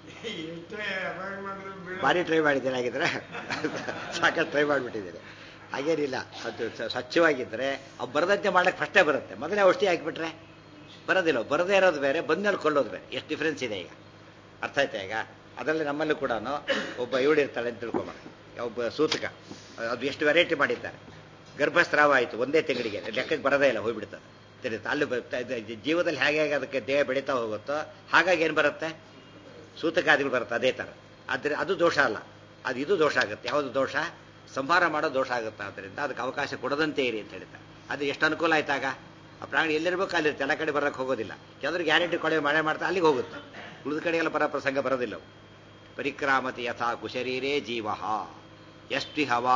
ಭಾರಿ ಟ್ರೈ ಮಾಡಿದ್ದೇನೆ ಹಾಗಿದ್ರೆ ಸಾಕಷ್ಟು ಟ್ರೈ ಮಾಡಿಬಿಟ್ಟಿದ್ದೇನೆ ಹಾಗೇನಿಲ್ಲ ಅದು ಸ- ಸ್ವಚ್ಛವಾಗಿದ್ದರೆ ಅವು ಬರದಂತೆ ಮಾಡಕ್ಕೆ ಫಸ್ಟೇ ಬರುತ್ತೆ ಮೊದಲೇ ಔಷಧಿ ಹಾಕಿಬಿಟ್ರೆ ಬರೋದಿಲ್ಲ ಬರದೇ ಇರೋದು ಬೇರೆ ಬಂದ್ಮೇಲೆ ಕೊಲ್ಲೋದು ಬೇರೆ ಎಷ್ಟು ಡಿಫ್ರೆನ್ಸ್ ಇದೆ ಈಗ ಅರ್ಥ ಆಯ್ತಾ ಈಗ ಅದರಲ್ಲಿ ನಮ್ಮಲ್ಲೂ ಕೂಡ ಒಬ್ಬ ಇವಳಿರ್ತಾಳೆ ಅಂತ ತಿಳ್ಕೊಂಬ ಒಬ್ಬ ಸೂತಕ ಅದು ಎಷ್ಟು ವೆರೈಟಿ ಮಾಡಿದ್ದಾರೆ ಗರ್ಭಸ್ರಾವ ಆಯಿತು ಒಂದೇ ತಿಂಗಳಿಗೆ ಲೆಕ್ಕಕ್ಕೆ ಬರೋದೇ ಇಲ್ಲ ಹೋಗ್ಬಿಡ್ತದೆ ತಿರುಗುತ್ತೆ ಅಲ್ಲಿ ಬ- ತ- ಜೀವದಲ್ಲಿ ಹೇಗೆ ಹೇಗೆ ಅದಕ್ಕೆ ದೇಹ ಬೆಳೀತಾ ಹೋಗುತ್ತೋ ಹಾಗಾಗಿ ಏನು ಬರುತ್ತೆ ಸೂತಕಾದಿಗಳು ಬರುತ್ತೆ ಅದೇ ಥರ ಆದರೆ ಅದು ದೋಷ ಅಲ್ಲ ಅದು ಇದು ದೋಷ ಆಗುತ್ತೆ ಯಾವುದು ದೋಷ ಸಂಹಾರ ಮಾಡೋ ದೋಷ ಆಗುತ್ತೆ ಆದ್ದರಿಂದ ಅದಕ್ಕೆ ಅವಕಾಶ ಕೊಡದಂತೆ ಇರಿ ಅಂತ ಹೇಳ್ತಾರೆ ಅದು ಎಷ್ಟು ಅನುಕೂಲ ಆಯ್ತಾಗ ಆ ಪ್ರಾಣಿ ಎಲ್ಲಿರ್ಬೇಕು ಅಲ್ಲಿರುತ್ತೆ ಎಲ್ಲ ಕಡೆ ಬರೋಕ್ಕೆ ಹೋಗೋದಿಲ್ಲ ಕೆಲವರು ಗ್ಯಾರಂಟಿ ಕೊಳೆ ಮಳೆ ಮಾಡ್ತಾ ಅಲ್ಲಿಗೆ ಹೋಗುತ್ತೆ ಉಳಿದ ಕಡೆಗೆಲ್ಲ ಬರೋ ಪ್ರಸಂಗ ಬರೋದಿಲ್ಲ ಅವು ಪರಿಕ್ರಾಮತಿ ಯಥಾ ಕುಶರೀರೇ ಜೀವ ಎಷ್ಟಿಹವಾ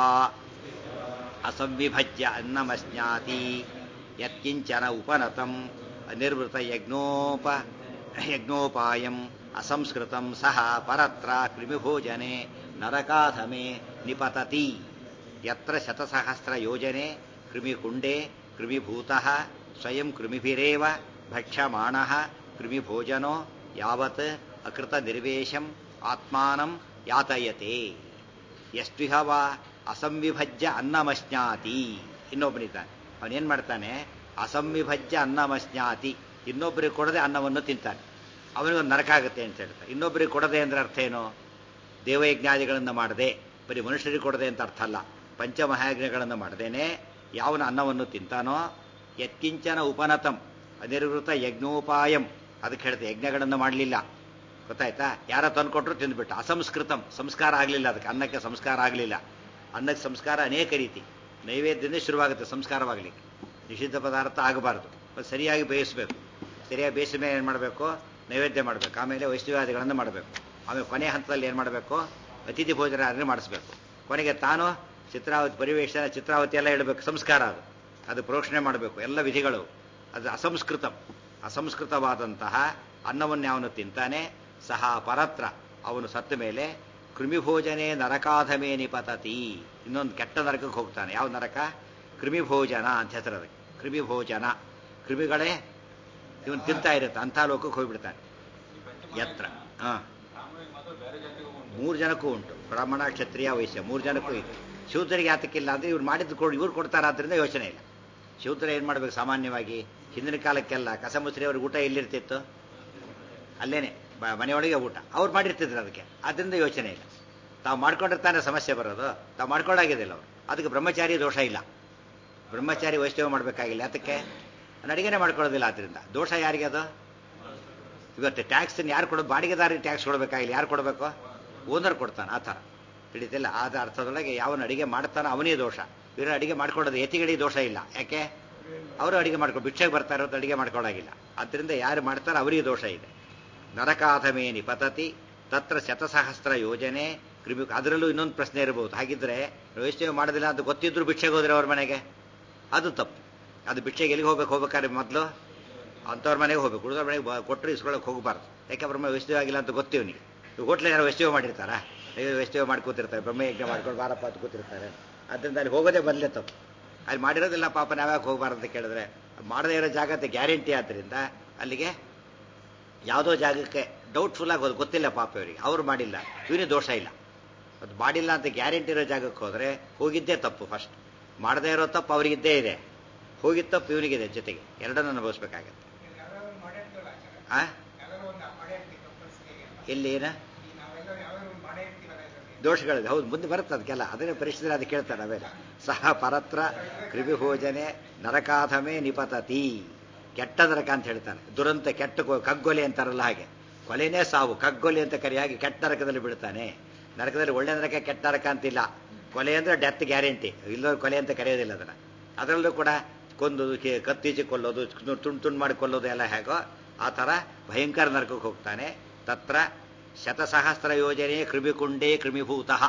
ಅಸಂವಿಭಜ್ಯ ಅನ್ನಮಸ್ನಾತಿ ಯತ್ಕಿಂಚನ ಉಪನತಂ ನಿರ್ವೃತ ಯಜ್ಞೋಪ ಯಜ್ಞೋಪಾಯಂ ಅಸಂಸ್ಕೃತಂ ಸಹ ಪರತ್ರ ಕ್ರಿಮಿಭೋಜನೆ ನರಕಾಧಮೆ ನಿಪತತಿ ಯತ್ರ ಶತಸಹಸ್ರ ಯೋಜನೆ ಕೃಮಿಕುಂಡೆ ಕೃಮಿಭೂತಃ ಸ್ವಯಂ ಕೃಮಿಭಿರೇವ ಭಕ್ಷ್ಯಮಾಣಃ ಕೃಮಿಭೋಜನೋ ಯಾವತ್ ಅಕೃತ ನಿರ್ವೇಶಂ ಆತ್ಮಾನಂ ಯಾತಯತೆ ಎಷ್ಟಿಹವ ಅಸಂವಿಭಜ್ಯ ಅನ್ನಮಶ್ನಾತಿ ಇನ್ನೊಬ್ಬನಿದ್ದಾನೆ ಅವನೇನ್ ಮಾಡ್ತಾನೆ ಅಸಂವಿಭಜ್ಯ ಅನ್ನಮಶ್ನಾತಿ ಇನ್ನೊಬ್ಬರಿಗೆ ಕೊಡದೆ ಅನ್ನವನ್ನು ತಿಂತಾನೆ ಅವನಿಗೊಂದು ನರಕ ಆಗುತ್ತೆ ಅಂತ ಹೇಳ್ತಾರೆ ಇನ್ನೊಬ್ಬರಿಗೆ ಕೊಡದೆ ಅಂದ್ರೆ ಅರ್ಥ ಏನು ದೇವಯಜ್ಞಾದಿಗಳನ್ನು ಮಾಡದೆ ಬರೀ ಮನುಷ್ಯರಿಗೆ ಕೊಡದೆ ಅಂತ ಅರ್ಥ ಅಲ್ಲ ಪಂಚಮಹಾಯಜ್ಞಗಳನ್ನು ಮಾಡದೇನೆ ಯಾವನ ಅನ್ನವನ್ನು ತಿಂತಾನೋ ಯತ್ಕಿಂಚನ ಉಪನತಂ ಅನಿರ್ವೃತ ಯಜ್ಞೋಪಾಯಂ ಅದಕ್ಕೆ ಹೇಳ್ತೆ ಯಜ್ಞಗಳನ್ನು ಮಾಡಲಿಲ್ಲ ಗೊತ್ತಾಯ್ತಾ ಯಾರ ತಂದ್ಕೊಟ್ರು ತಿಂದ್ಬಿಟ್ಟು ಅಸಂಸ್ಕೃತಂ ಸಂಸ್ಕಾರ ಆಗಲಿಲ್ಲ ಅದಕ್ಕೆ ಅನ್ನಕ್ಕೆ ಸಂಸ್ಕಾರ ಆಗಲಿಲ್ಲ ಅನ್ನಕ್ಕೆ ಸಂಸ್ಕಾರ ಅನೇಕ ರೀತಿ ನೈವೇದ್ಯದಿಂದ ಶುರುವಾಗುತ್ತೆ ಸಂಸ್ಕಾರವಾಗಲಿಕ್ಕೆ ನಿಷಿದ್ಧ ಪದಾರ್ಥ ಆಗಬಾರ್ದು ಅದು ಸರಿಯಾಗಿ ಬೇಯಿಸಬೇಕು ಸರಿಯಾಗಿ ಬೇಯಿಸಿದ ಮೇಲೆ ಏನು ಮಾಡಬೇಕು ನೈವೇದ್ಯ ಮಾಡಬೇಕು ಆಮೇಲೆ ವೈಷ್ಣವಾದಿಗಳನ್ನು ಮಾಡಬೇಕು ಆಮೇಲೆ ಕೊನೆ ಹಂತದಲ್ಲಿ ಏನು ಮಾಡಬೇಕು ಅತಿಥಿ ಭೋಜನ ಅದನ್ನು ಮಾಡಿಸ್ಬೇಕು ಕೊನೆಗೆ ತಾನು ಚಿತ್ರಾವತಿ ಪರಿವೇಶನ ಚಿತ್ರಾವತಿ ಎಲ್ಲ ಇಡಬೇಕು ಸಂಸ್ಕಾರ ಅದು ಅದು ಪ್ರೋಕ್ಷಣೆ ಮಾಡಬೇಕು ಎಲ್ಲ ವಿಧಿಗಳು ಅದು ಅಸಂಸ್ಕೃತ ಅಸಂಸ್ಕೃತವಾದಂತಹ ಅನ್ನವನ್ನು ಅವನು ತಿಂತಾನೆ ಸಹ ಪರತ್ರ ಅವನು ಸತ್ತ ಮೇಲೆ ಕೃಮಿಭೋಜನೆ ನರಕಾಧಮೇ ನಿಪತತಿ ಇನ್ನೊಂದು ಕೆಟ್ಟ ನರಕಕ್ಕೆ ಹೋಗ್ತಾನೆ ಯಾವ ನರಕ ಕೃಮಿಭೋಜನ ಅಂತ ಹೆಸರು ಅದಕ್ಕೆ ಕೃಮಿಭೋಜನ ಕೃಮಿಗಳೇ ಇವನು ತಿಂತಾ ಇರುತ್ತೆ ಅಂಥ ಲೋಕಕ್ಕೆ ಹೋಗ್ಬಿಡ್ತಾನೆ ಎತ್ರ ಹಾ ಮೂರು ಜನಕ್ಕೂ ಉಂಟು ಬ್ರಾಹ್ಮಣ ಕ್ಷತ್ರಿಯ ವೈಶ್ಯ ಮೂರು ಜನಕ್ಕೂ ಇದೆ ಶೂದ್ರರಿಗೆ ಯಾತಕ್ಕಿಲ್ಲ ಅಂದ್ರೆ ಇವ್ರು ಮಾಡಿದ್ದು ಕೊಡು ಇವ್ರು ಕೊಡ್ತಾರಾದ್ರಿಂದ ಯೋಚನೆ ಇಲ್ಲ ಶೂದ್ರ ಏನು ಮಾಡ್ಬೇಕು ಸಾಮಾನ್ಯವಾಗಿ ಹಿಂದಿನ ಕಾಲಕ್ಕೆಲ್ಲ ಕಸ ಮುಸ್ರಿ ಅವ್ರಿಗೆ ಊಟ ಎಲ್ಲಿರ್ತಿತ್ತು ಅಲ್ಲೇನೆ ಬ- ಮನೆಯೊಳಗೆ ಊಟ ಅವ್ರು ಮಾಡಿರ್ತಿದ್ರು ಅದಕ್ಕೆ ಅದರಿಂದ ಯೋಚನೆ ಇಲ್ಲ ತಾವು ಮಾಡ್ಕೊಂಡಿರ್ತಾನೆ ಸಮಸ್ಯೆ ಬರೋದು ತಾವು ಮಾಡ್ಕೊಳ್ಳಾಗಿದ್ದಿಲ್ಲ ಅವರು ಅದಕ್ಕೆ ಬ್ರಹ್ಮಚಾರಿ ದೋಷ ಇಲ್ಲ ಬ್ರಹ್ಮಚಾರಿ ವೈಷ್ಣವ ಮಾಡಬೇಕಾಗಿಲ್ಲ ಅದಕ್ಕೆ ಅಡಿಗೆನೇ ಮಾಡ್ಕೊಳ್ಳೋದಿಲ್ಲ ಅದರಿಂದ ದೋಷ ಯಾರಿಗೆ ಅದು ಇವತ್ತು ಟ್ಯಾಕ್ಸ್ ಯಾರು ಕೊಡೋದು ಬಾಡಿಗೆದಾರಿಗೆ ಟ್ಯಾಕ್ಸ್ ಕೊಡಬೇಕಾಗಿಲ್ಲ ಯಾರು ಕೊಡಬೇಕು ಓನರ್ ಕೊಡ್ತಾನೆ ಆ ಥರ ತಿಳಿತಿಲ್ಲ ಆದ ಅರ್ಥದೊಳಗೆ ಯಾವನು ಅಡಿಗೆ ಮಾಡ್ತಾನೋ ಅವನೇ ದೋಷ ಇವರು ಅಡಿಗೆ ಮಾಡ್ಕೊಳ್ಳೋದು ಯತಿಗಳಿಗೆ ದೋಷ ಇಲ್ಲ ಯಾಕೆ ಅವರು ಅಡಿಗೆ ಮಾಡ್ಕೊ ಭಿಕ್ಷೆಗೆ ಬರ್ತಾ ಇರೋದು ಅಡಿಗೆ ಮಾಡ್ಕೊಳ್ಳೋಗಿಲ್ಲ ಆದ್ದರಿಂದ ಯಾರು ಮಾಡ್ತಾರೋ ಅವರಿಗೆ ದೋಷ ಇದೆ ನರಕಾಧಮೇ ನಿಪತತಿ ತತ್ರ ಶತಸಹಸ್ರ ಯೋಜನೆ ಕ್ರಿಮಿ ಅದರಲ್ಲೂ ಇನ್ನೊಂದು ಪ್ರಶ್ನೆ ಇರಬಹುದು ಹಾಗಿದ್ರೆ ವೈಷ್ಣವ ಮಾಡೋದಿಲ್ಲ ಅಂತ ಗೊತ್ತಿದ್ರು ಭಿಕ್ಷೆಗೆ ಹೋದ್ರೆ ಅವ್ರ ಮನೆಗೆ ಅದು ತಪ್ಪು ಅದು ಭಿಕ್ಷೆಗೆ ಎಲ್ಲಿಗೆ ಹೋಗ್ಬೇಕು ಹೋಗ್ಬೇಕಾದ್ರೆ ಮೊದಲು ಅಂಥವ್ರ ಮನೆಗೆ ಹೋಗ್ಬೇಕು ಉಳಿದವ್ರ ಮನೆಗೆ ಬ- ಕೊಟ್ಟರು ಇಸ್ಕೊಳಕ್ಕೆ ಹೋಗಬಾರ್ದು ಯಾಕೆ ಬ್ರಹ್ಮ ವೈಷ್ಣವ ಆಗಿಲ್ಲ ಅಂತ ಗೊತ್ತೀವಿ ನೀವು ಹೋಟ್ಲ ಯಾರು ವೈಷ್ಣವ ಮಾಡಿರ್ತಾರ ವೈಷ್ಣವ ಮಾಡಿ ಕೂತಿರ್ತಾರೆ ಬ್ರಹ್ಮಯಜ್ಞ ಮಾಡ್ಕೊಂಡು ಬಾರಪ್ಪ ಅಂತ ಕೂತಿರ್ತಾರೆ ಅದರಿಂದ ಅಲ್ಲಿ ಹೋಗೋದೇ ಮೊದಲೇ ತಪ್ಪು ಅಲ್ಲಿ ಮಾಡಿರೋದಿಲ್ಲ ಪಾಪ ನಾವ್ಯಾಕೆ ಹೋಗಬಾರ್ದು ಅಂತ ಕೇಳಿದ್ರೆ ಮಾಡದೇ ಇರೋ ಜಾಗತ್ತೆ ಗ್ಯಾರಂಟಿ ಆದ್ದರಿಂದ ಅಲ್ಲಿಗೆ ಯಾವುದೋ ಜಾಗಕ್ಕೆ ಡೌಟ್ಫುಲ್ ಆಗಿ ಹೋದ್ ಗೊತ್ತಿಲ್ಲ ಪಾಪ ಇವರಿಗೆ ಅವ್ರು ಮಾಡಿಲ್ಲ ಇವನಿಗೆ ದೋಷ ಇಲ್ಲ ಅದು ಮಾಡಿಲ್ಲ ಅಂತ ಗ್ಯಾರಂಟಿ ಇರೋ ಜಾಗಕ್ಕೆ ಹೋದರೆ ಹೋಗಿದ್ದೇ ತಪ್ಪು ಫಸ್ಟ್ ಮಾಡದೇ ಇರೋ ತಪ್ಪು ಅವರಿಗಿದ್ದೇ ಇದೆ ಹೋಗಿದ್ದ ತಪ್ಪು ಇವನಿಗಿದೆ ಜೊತೆಗೆ ಎರಡನ್ನೂ ಅನುಭವಿಸ್ಬೇಕಾಗತ್ತೆ ಯಾವ್ಯಾವ ಮಾಡಿರ್ತೀವಲ್ಲ ಆಚಾರ ಆ ಯಾವ್ಯಾವ ಒಂದು ಮಾಡಿರ್ತೀವಿ ಕಂಪಲ್ಸರಿ ಎಲ್ಲಿ ಏನ ಈ ನಾವೆಲ್ಲ ಯಾವ್ಯಾವ ಒಂದು ಮಾಡಿರ್ತೀವಲ್ಲ ಇದರಲ್ಲಿ ದೋಷಗಳಿದೆ ಹೌದು ಮುಂದೆ ಬರುತ್ತೆ ಅದಕ್ಕೆಲ್ಲ ಅದನ್ನೇ ಪರಿಸ್ಥಿತಿ ಅದು ಕೇಳ್ತಾರೆ ಆಮೇಲೆ ಸಹ ಪರತ್ರ ಕೃಮಿಭೋಜನೆ ನರಕಾಧಮೆ ನಿಪತತಿ ಕೆಟ್ಟ ನರಕ ಅಂತ ಹೇಳ್ತಾನೆ ದುರಂತ ಕೆಟ್ಟ ಕೊ- ಕಗ್ಗೊಲೆ ಅಂತಾರಲ್ಲ ಹಾಗೆ ಕೊಲೆನೇ ಸಾವು ಕಗ್ಗೊಲೆ ಅಂತ ಕರಿ ಹಾಗೆ ಕೆಟ್ಟ ನರಕದಲ್ಲಿ ಬಿಡ್ತಾನೆ ನರಕದಲ್ಲಿ ಒಳ್ಳೆ ನರಕ ಕೆಟ್ಟ ನರಕ ಅಂತಿಲ್ಲ ಕೊಲೆ ಅಂದ್ರೆ ಡೆತ್ ಗ್ಯಾರಂಟಿ ಇಲ್ಲೋ ಕೊಲೆ ಅಂತ ಕರೆಯೋದಿಲ್ಲ ಅದನ್ನ ಅದರಲ್ಲೂ ಕೂಡ ಕೊಂದೋದು ಕೆ- ಕತ್ತೀಚೆ ಕೊಲ್ಲೋದು ತುಂಡು ತುಂಡು ಮಾಡಿ ಕೊಲ್ಲೋದು ಎಲ್ಲ ಹೇಗೋ ಆ ಥರ ಭಯಂಕರ ನರಕಕ್ಕೆ ಹೋಗ್ತಾನೆ ತತ್ರ ಶತಸಹಸ್ರ ಯೋಜನೆ ಕೃಮಿಕುಂಡೇ ಕೃಮಿಭೂತಃ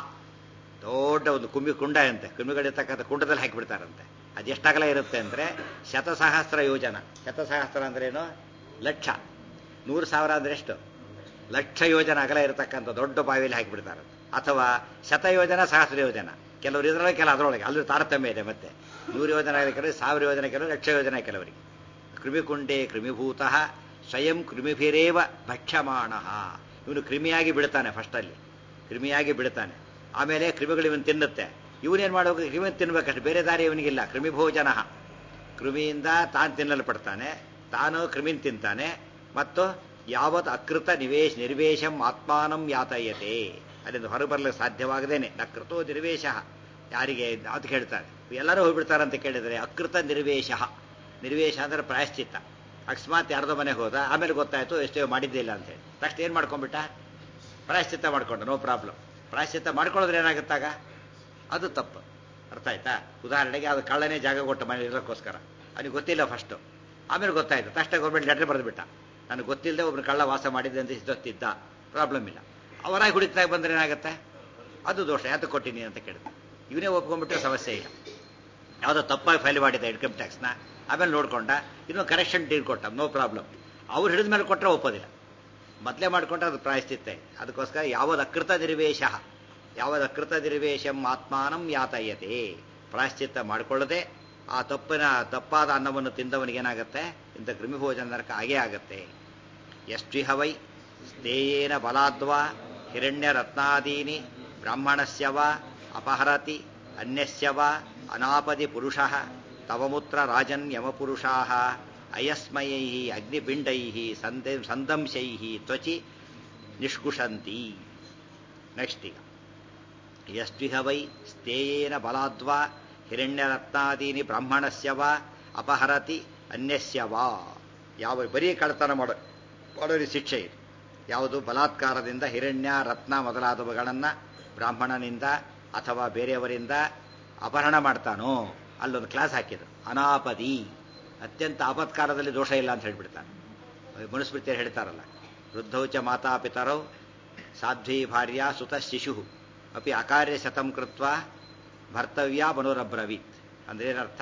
ದೊಡ್ಡ ಒಂದು ಕುಂಬಿ ಕುಂಡ ಅಂತೆ ಕುಂಬಿಗಳಿರ್ತಕ್ಕಂಥ ಕುಂಡದಲ್ಲಿ ಹಾಕಿಬಿಡ್ತಾರಂತೆ ಅದು ಎಷ್ಟಾಗಲ ಇರುತ್ತೆ ಅಂದರೆ ಶತಸಹಸ್ರ ಯೋಜನ ಶತಸಹಸ್ರ ಅಂದ್ರೇನು ಲಕ್ಷ ನೂರು ಸಾವಿರ ಅಂದ್ರೆ ಎಷ್ಟು ಲಕ್ಷ ಯೋಜನ ಅಗಲ ಇರತಕ್ಕಂಥ ದೊಡ್ಡ ಬಾವಿಯಲ್ಲಿ ಹಾಕಿಬಿಡ್ತಾರಂತೆ ಅಥವಾ ಶತ ಯೋಜನ ಸಹಸ್ರ ಯೋಜನ ಕೆಲವರು ಇದರೊಳಗೆ ಕೆಲ ಅದರೊಳಗೆ ಅಲ್ಲಿ ತಾರತಮ್ಯ ಇದೆ ಮತ್ತೆ ನೂರು ಯೋಜನೆ ಕೆಲವರು ಸಾವಿರ ಯೋಜನೆ ಕೆಲವರು ಲಕ್ಷ ಯೋಜನೆ ಕೆಲವರಿಗೆ ಕೃಮಿಕುಂಡೇ ಕೃಮಿಭೂತಃ ಸ್ವಯಂ ಕೃಮಿಭಿರೇವ ಭಕ್ಷ್ಯಮಾಣ ಇವನು ಕ್ರಿಮಿಯಾಗಿ ಬಿಡ್ತಾನೆ ಫಸ್ಟಲ್ಲಿ ಕ್ರಿಮಿಯಾಗಿ ಬಿಡ್ತಾನೆ ಆಮೇಲೆ ಕ್ರಿಮಿಗಳು ಇವನು ತಿನ್ನುತ್ತೆ ಇವನೇನು ಮಾಡಬೇಕು ಕ್ರಿಮಿ ತಿನ್ಬೇಕಷ್ಟು ಬೇರೆ ದಾರಿ ಇವನಿಗಿಲ್ಲ ಕ್ರಿಮಿಭೋಜನ ಕೃಮಿಯಿಂದ ತಾನು ತಿನ್ನಲ್ಪಡ್ತಾನೆ ತಾನು ಕ್ರಿಮಿನ್ ತಿಂತಾನೆ ಮತ್ತು ಯಾವತ್ ಅಕೃತ ನಿವೇಶ್ ನಿರ್ವೇಶಂ ಆತ್ಮಾನಂ ಯಾತಯತೆ ಅಲ್ಲಿಂದ ಹೊರಬರಲಿಕ್ಕೆ ಸಾಧ್ಯವಾಗದೇನೆ ನ ಕೃತೋ ನಿರ್ವೇಶ ಯಾರಿಗೆ ಅಂತ ಹೇಳ್ತಾರೆ ಎಲ್ಲರೂ ಹೋಗ್ಬಿಡ್ತಾರೆ ಅಂತ ಕೇಳಿದರೆ ಅಕೃತ ನಿರ್ವೇಶ ನಿರ್ವೇಶ ಅಂದ್ರೆ ಪ್ರಾಯಶ್ಚಿತ್ತ ಅಕಸ್ಮಾತ್ ಯಾರ್ದೋ ಮನೆಗೆ ಹೋದ ಆಮೇಲೆ ಗೊತ್ತಾಯ್ತು ಎಷ್ಟೋ ಮಾಡಿದ್ದಿಲ್ಲ ಅಂತ ಹೇಳಿ ತಕ್ಷಣ ಏನು ಮಾಡ್ಕೊಂಡ್ಬಿಟ್ಟ ಪ್ರಾಯಶ್ಚಿತ್ತ ಮಾಡ್ಕೊಂಡ ನೋ ಪ್ರಾಬ್ಲಮ್ ಪ್ರಾಯಶ್ಚಿತ್ತ ಮಾಡ್ಕೊಳ್ಳೋದ್ರೆ ಏನಾಗುತ್ತಾಗ ಅದು ತಪ್ಪು ಅರ್ಥ ಆಯ್ತಾ ಉದಾಹರಣೆಗೆ ಅದು ಕಳ್ಳನೇ ಜಾಗ ಕೊಟ್ಟ ಮನೆ ಇರೋಕ್ಕೋಸ್ಕರ ಅವನಿಗೆ ಗೊತ್ತಿಲ್ಲ ಫಸ್ಟು ಆಮೇಲೆ ಗೊತ್ತಾಯ್ತು ತಕ್ಷಣ ಗೌರ್ಮೆಂಟ್ ಲೆಟರ್ ಬರೆದ್ಬಿಟ್ಟ ನನಗೆ ಗೊತ್ತಿಲ್ಲದೆ ಒಬ್ಬನು ಕಳ್ಳ ವಾಸ ಮಾಡಿದ್ದೆ ಅಂತ ಗೊತ್ತಿದ್ದ ಪ್ರಾಬ್ಲಮ್ ಇಲ್ಲ ಅವರಾಗಿ ಹುಡುಕ್ತಾಗ ಬಂದ್ರೆ ಏನಾಗುತ್ತೆ ಅದು ದೋಷ ಯಾತ ಕೊಟ್ಟಿನಿ ಅಂತ ಕೇಳಿದೆ ಇವನೇ ಒಪ್ಕೊಂಡ್ಬಿಟ್ರೆ ಸಮಸ್ಯೆ ಇಲ್ಲ ಯಾವುದೋ ತಪ್ಪಾಗಿ ಫೈಲ್ ಮಾಡಿದ್ದ ಇನ್ಕಮ್ ಟ್ಯಾಕ್ಸ್ನ ಆಮೇಲೆ ನೋಡ್ಕೊಂಡ ಇನ್ನೂ ಕರೆಕ್ಷನ್ ಡೀಲ್ ಕೊಟ್ಟ ನೋ ಪ್ರಾಬ್ಲಮ್ ಅವ್ರು ಹಿಡಿದ ಮೇಲೆ ಕೊಟ್ಟರೆ ಒಪ್ಪೋದಿಲ್ಲ ಮೊದಲೇ ಮಾಡಿಕೊಂಡ್ರೆ ಅದು ಪ್ರಾಯಶ್ಚಿತ್ತೆ ಅದಕ್ಕೋಸ್ಕರ ಯಾವದ ಅಕೃತ ನಿರ್ವೇಶ ಯಾವದ ಅಕೃತ ನಿರ್ವೇಶಂ ಆತ್ಮಾನಂ ಯಾತಯ್ಯತೆ ಪ್ರಾಯಶ್ಚಿತ್ತ ಮಾಡಿಕೊಳ್ಳದೆ ಆ ತಪ್ಪಿನ ತಪ್ಪಾದ ಅನ್ನವನ್ನು ತಿಂದವನಿಗೇನಾಗತ್ತೆ ಇಂಥ ಕ್ರಿಮಿಭೋಜನ ನರಕ ಆಗೇ ಆಗತ್ತೆ ಎಷ್ಟಿಹ ವೈ ಸ್ಥೇಯೇನ ಬಲಾದ್ವಾ ಹಿರಣ್ಯ ರತ್ನಾದೀನಿ ಬ್ರಾಹ್ಮಣಸ್ಯ ವಾ ಅಪಹರತಿ ಅನ್ಯಸ್ಯ ವಾ ಅನಾಪದಿ ಪುರುಷ ತವಮೂತ್ರ ರಾಜನ್ ಯಮಪುರುಷಾ ಅಯಸ್ಮಯೈ ಅಗ್ನಿಪಿಂಡೈ ಸಂದೆ ಸಂದಂಶೈ ತ್ವಚಿ ನಿಷ್ಕುಷಂತಿ ನೆಕ್ಸ್ಟ್ ಈಗ ಯಷ್ಟಿಹ ವೈ ಸ್ಥೇಯೇನ ಬಲಾದ್ವಾ ಹಿರಣ್ಯರತ್ನಾದೀನಿ ಬ್ರಾಹ್ಮಣಸ್ಯ ವಾ ಅಪಹರತಿ ಅನ್ಯಸ್ಯ ವಾ ಯಾವ ಬರೀ ಕಳ್ಳತನ ಮಾಡೋ ಮಾಡೋರಿಗೆ ಶಿಕ್ಷೆ ಇದೆ ಯಾವುದು ಬಲಾತ್ಕಾರದಿಂದ ಹಿರಣ್ಯ ರತ್ನ ಮೊದಲಾದವುಗಳನ್ನು ಬ್ರಾಹ್ಮಣನಿಂದ ಅಥವಾ ಬೇರೆಯವರಿಂದ ಅಪಹರಣ ಮಾಡ್ತಾನೋ ಅಲ್ಲೊಂದು ಕ್ಲಾಸ್ ಹಾಕಿದ್ರು ಅನಾಪದಿ ಅತ್ಯಂತ ಆಪತ್ಕಾಲದಲ್ಲಿ ದೋಷ ಇಲ್ಲ ಅಂತ ಹೇಳ್ಬಿಡ್ತಾನೆ ಮನುಸ್ಮೃತಿಯರು ಹೇಳ್ತಾರಲ್ಲ ವೃದ್ಧೌಚ ಮಾತಾಪಿತರೌ ಸಾಧ್ವಿ ಭಾರ್ಯ ಸುತ ಶಿಶು ಅಪಿ ಅಕಾರ್ಯ ಶತಂ ಕೃತ್ವ ಭರ್ತವ್ಯ ಮನೋರಬ್ರವೀತ್ ಅಂದ್ರೆ ಏನರ್ಥ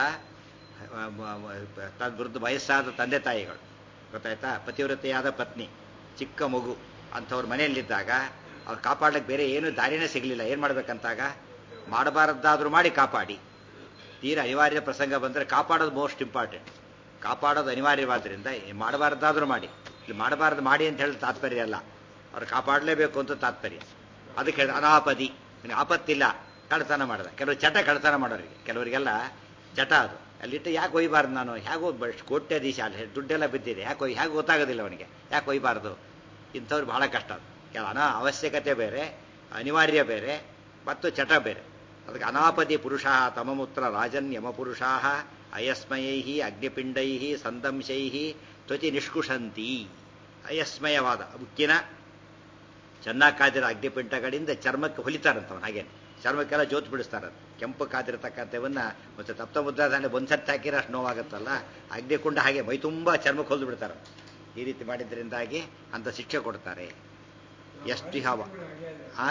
ವೃದ್ಧ ವಯಸ್ಸಾದ ತಂದೆ ತಾಯಿಗಳು ಗೊತ್ತಾಯ್ತಾ ಪತಿವ್ರತೆಯಾದ ಪತ್ನಿ ಚಿಕ್ಕ ಮಗು ಅಂಥವ್ರ ಮನೆಯಲ್ಲಿದ್ದಾಗ ಅವ್ರು ಕಾಪಾಡ್ಲಿಕ್ಕೆ ಬೇರೆ ಏನು ದಾರಿನೇ ಸಿಗಲಿಲ್ಲ ಏನು ಮಾಡ್ಬೇಕಂತಾಗ ಮಾಡಬಾರದ್ದಾದ್ರೂ ಮಾಡಿ ಕಾಪಾಡಿ ತೀರ ಅನಿವಾರ್ಯ ಪ್ರಸಂಗ ಬಂದರೆ ಕಾಪಾಡೋದು ಮೋಸ್ಟ್ ಇಂಪಾರ್ಟೆಂಟ್ ಕಾಪಾಡೋದು ಅನಿವಾರ್ಯವಾದ್ರಿಂದ ಮಾಡಬಾರ್ದಾದ್ರೂ ಮಾಡಿ ಇಲ್ಲಿ ಮಾಡಬಾರ್ದು ಮಾಡಿ ಅಂತ ಹೇಳಿ ತಾತ್ಪರ್ಯ ಅಲ್ಲ ಅವ್ರು ಕಾಪಾಡಲೇಬೇಕು ಅಂತ ತಾತ್ಪರ್ಯ ಅದಕ್ಕೆ ಹೇಳಿದ ಅನಾಪದಿ ಆಪತ್ತಿಲ್ಲ ಕಳ್ತನ ಮಾಡಿದ ಕೆಲವರು ಚಟ ಕಳ್ತನ ಮಾಡೋರಿಗೆ ಕೆಲವರಿಗೆಲ್ಲ ಚಟ ಅದು ಅಲ್ಲಿಟ್ಟು ಯಾಕೆ ಒಯ್ಬಾರ್ದು ನಾನು ಹೇಗೋ ಕೋಟ್ಯಾಧೀಶ ಅಲ್ಲಿ ದುಡ್ಡೆಲ್ಲ ಬಿದ್ದಿದೆ ಯಾಕೆ ಒಯ್ ಹೇಗೆ ಗೊತ್ತಾಗೋದಿಲ್ಲ ಅವನಿಗೆ ಯಾಕೆ ಒಯ್ಬಾರ್ದು ಇಂಥವ್ರು ಬಹಳ ಕಷ್ಟ ಅದು ಕೆಲ ಅನಾ ಅವಶ್ಯಕತೆ ಬೇರೆ ಅನಿವಾರ್ಯ ಬೇರೆ ಮತ್ತು ಚಟ ಬೇರೆ ಅದಕ್ಕೆ ಅನಾಪದಿ ಪುರುಷ ತಮಮೂತ್ರ ರಾಜನ್ ಯಮಪುರುಷಾ ಅಯಸ್ಮಯೈ ಅಗ್ನಿಪಿಂಡೈ ಸಂದಂಶೈ ತ್ವಚಿ ನಿಷ್ಕುಷಂತಿ ಅಯಸ್ಮಯವಾದ ಉಕ್ಕಿನ ಚೆನ್ನಾಗಿ ಕಾದಿರೋ ಅಗ್ನಿಪಿಂಡಗಳಿಂದ ಚರ್ಮಕ್ಕೆ ಹೊಲಿತಾರಂತವನು ಹಾಗೇನೆ ಚರ್ಮಕ್ಕೆಲ್ಲ ಜೋತ್ ಬಿಡಿಸ್ತಾರಂತ ಕೆಂಪು ಕಾದಿರತಕ್ಕಂಥವನ್ನ ಮತ್ತೆ ತಪ್ತ ಮುದ್ರಾದಾನೆ ಒಂದ್ಸರ್ತಿ ಹಾಕಿರೋ ಅಷ್ಟು ನೋವಾಗುತ್ತಲ್ಲ ಅಗ್ನಿಕುಂಡ ಹಾಗೆ ಮೈ ತುಂಬ ಚರ್ಮಕ್ಕೆ ಹೊಲಿದು ಬಿಡ್ತಾರೆ ಈ ರೀತಿ ಮಾಡಿದ್ರಿಂದಾಗಿ ಅಂತ ಶಿಕ್ಷೆ ಕೊಡ್ತಾರೆ ಎಷ್ಟು ಹಾವ ಆ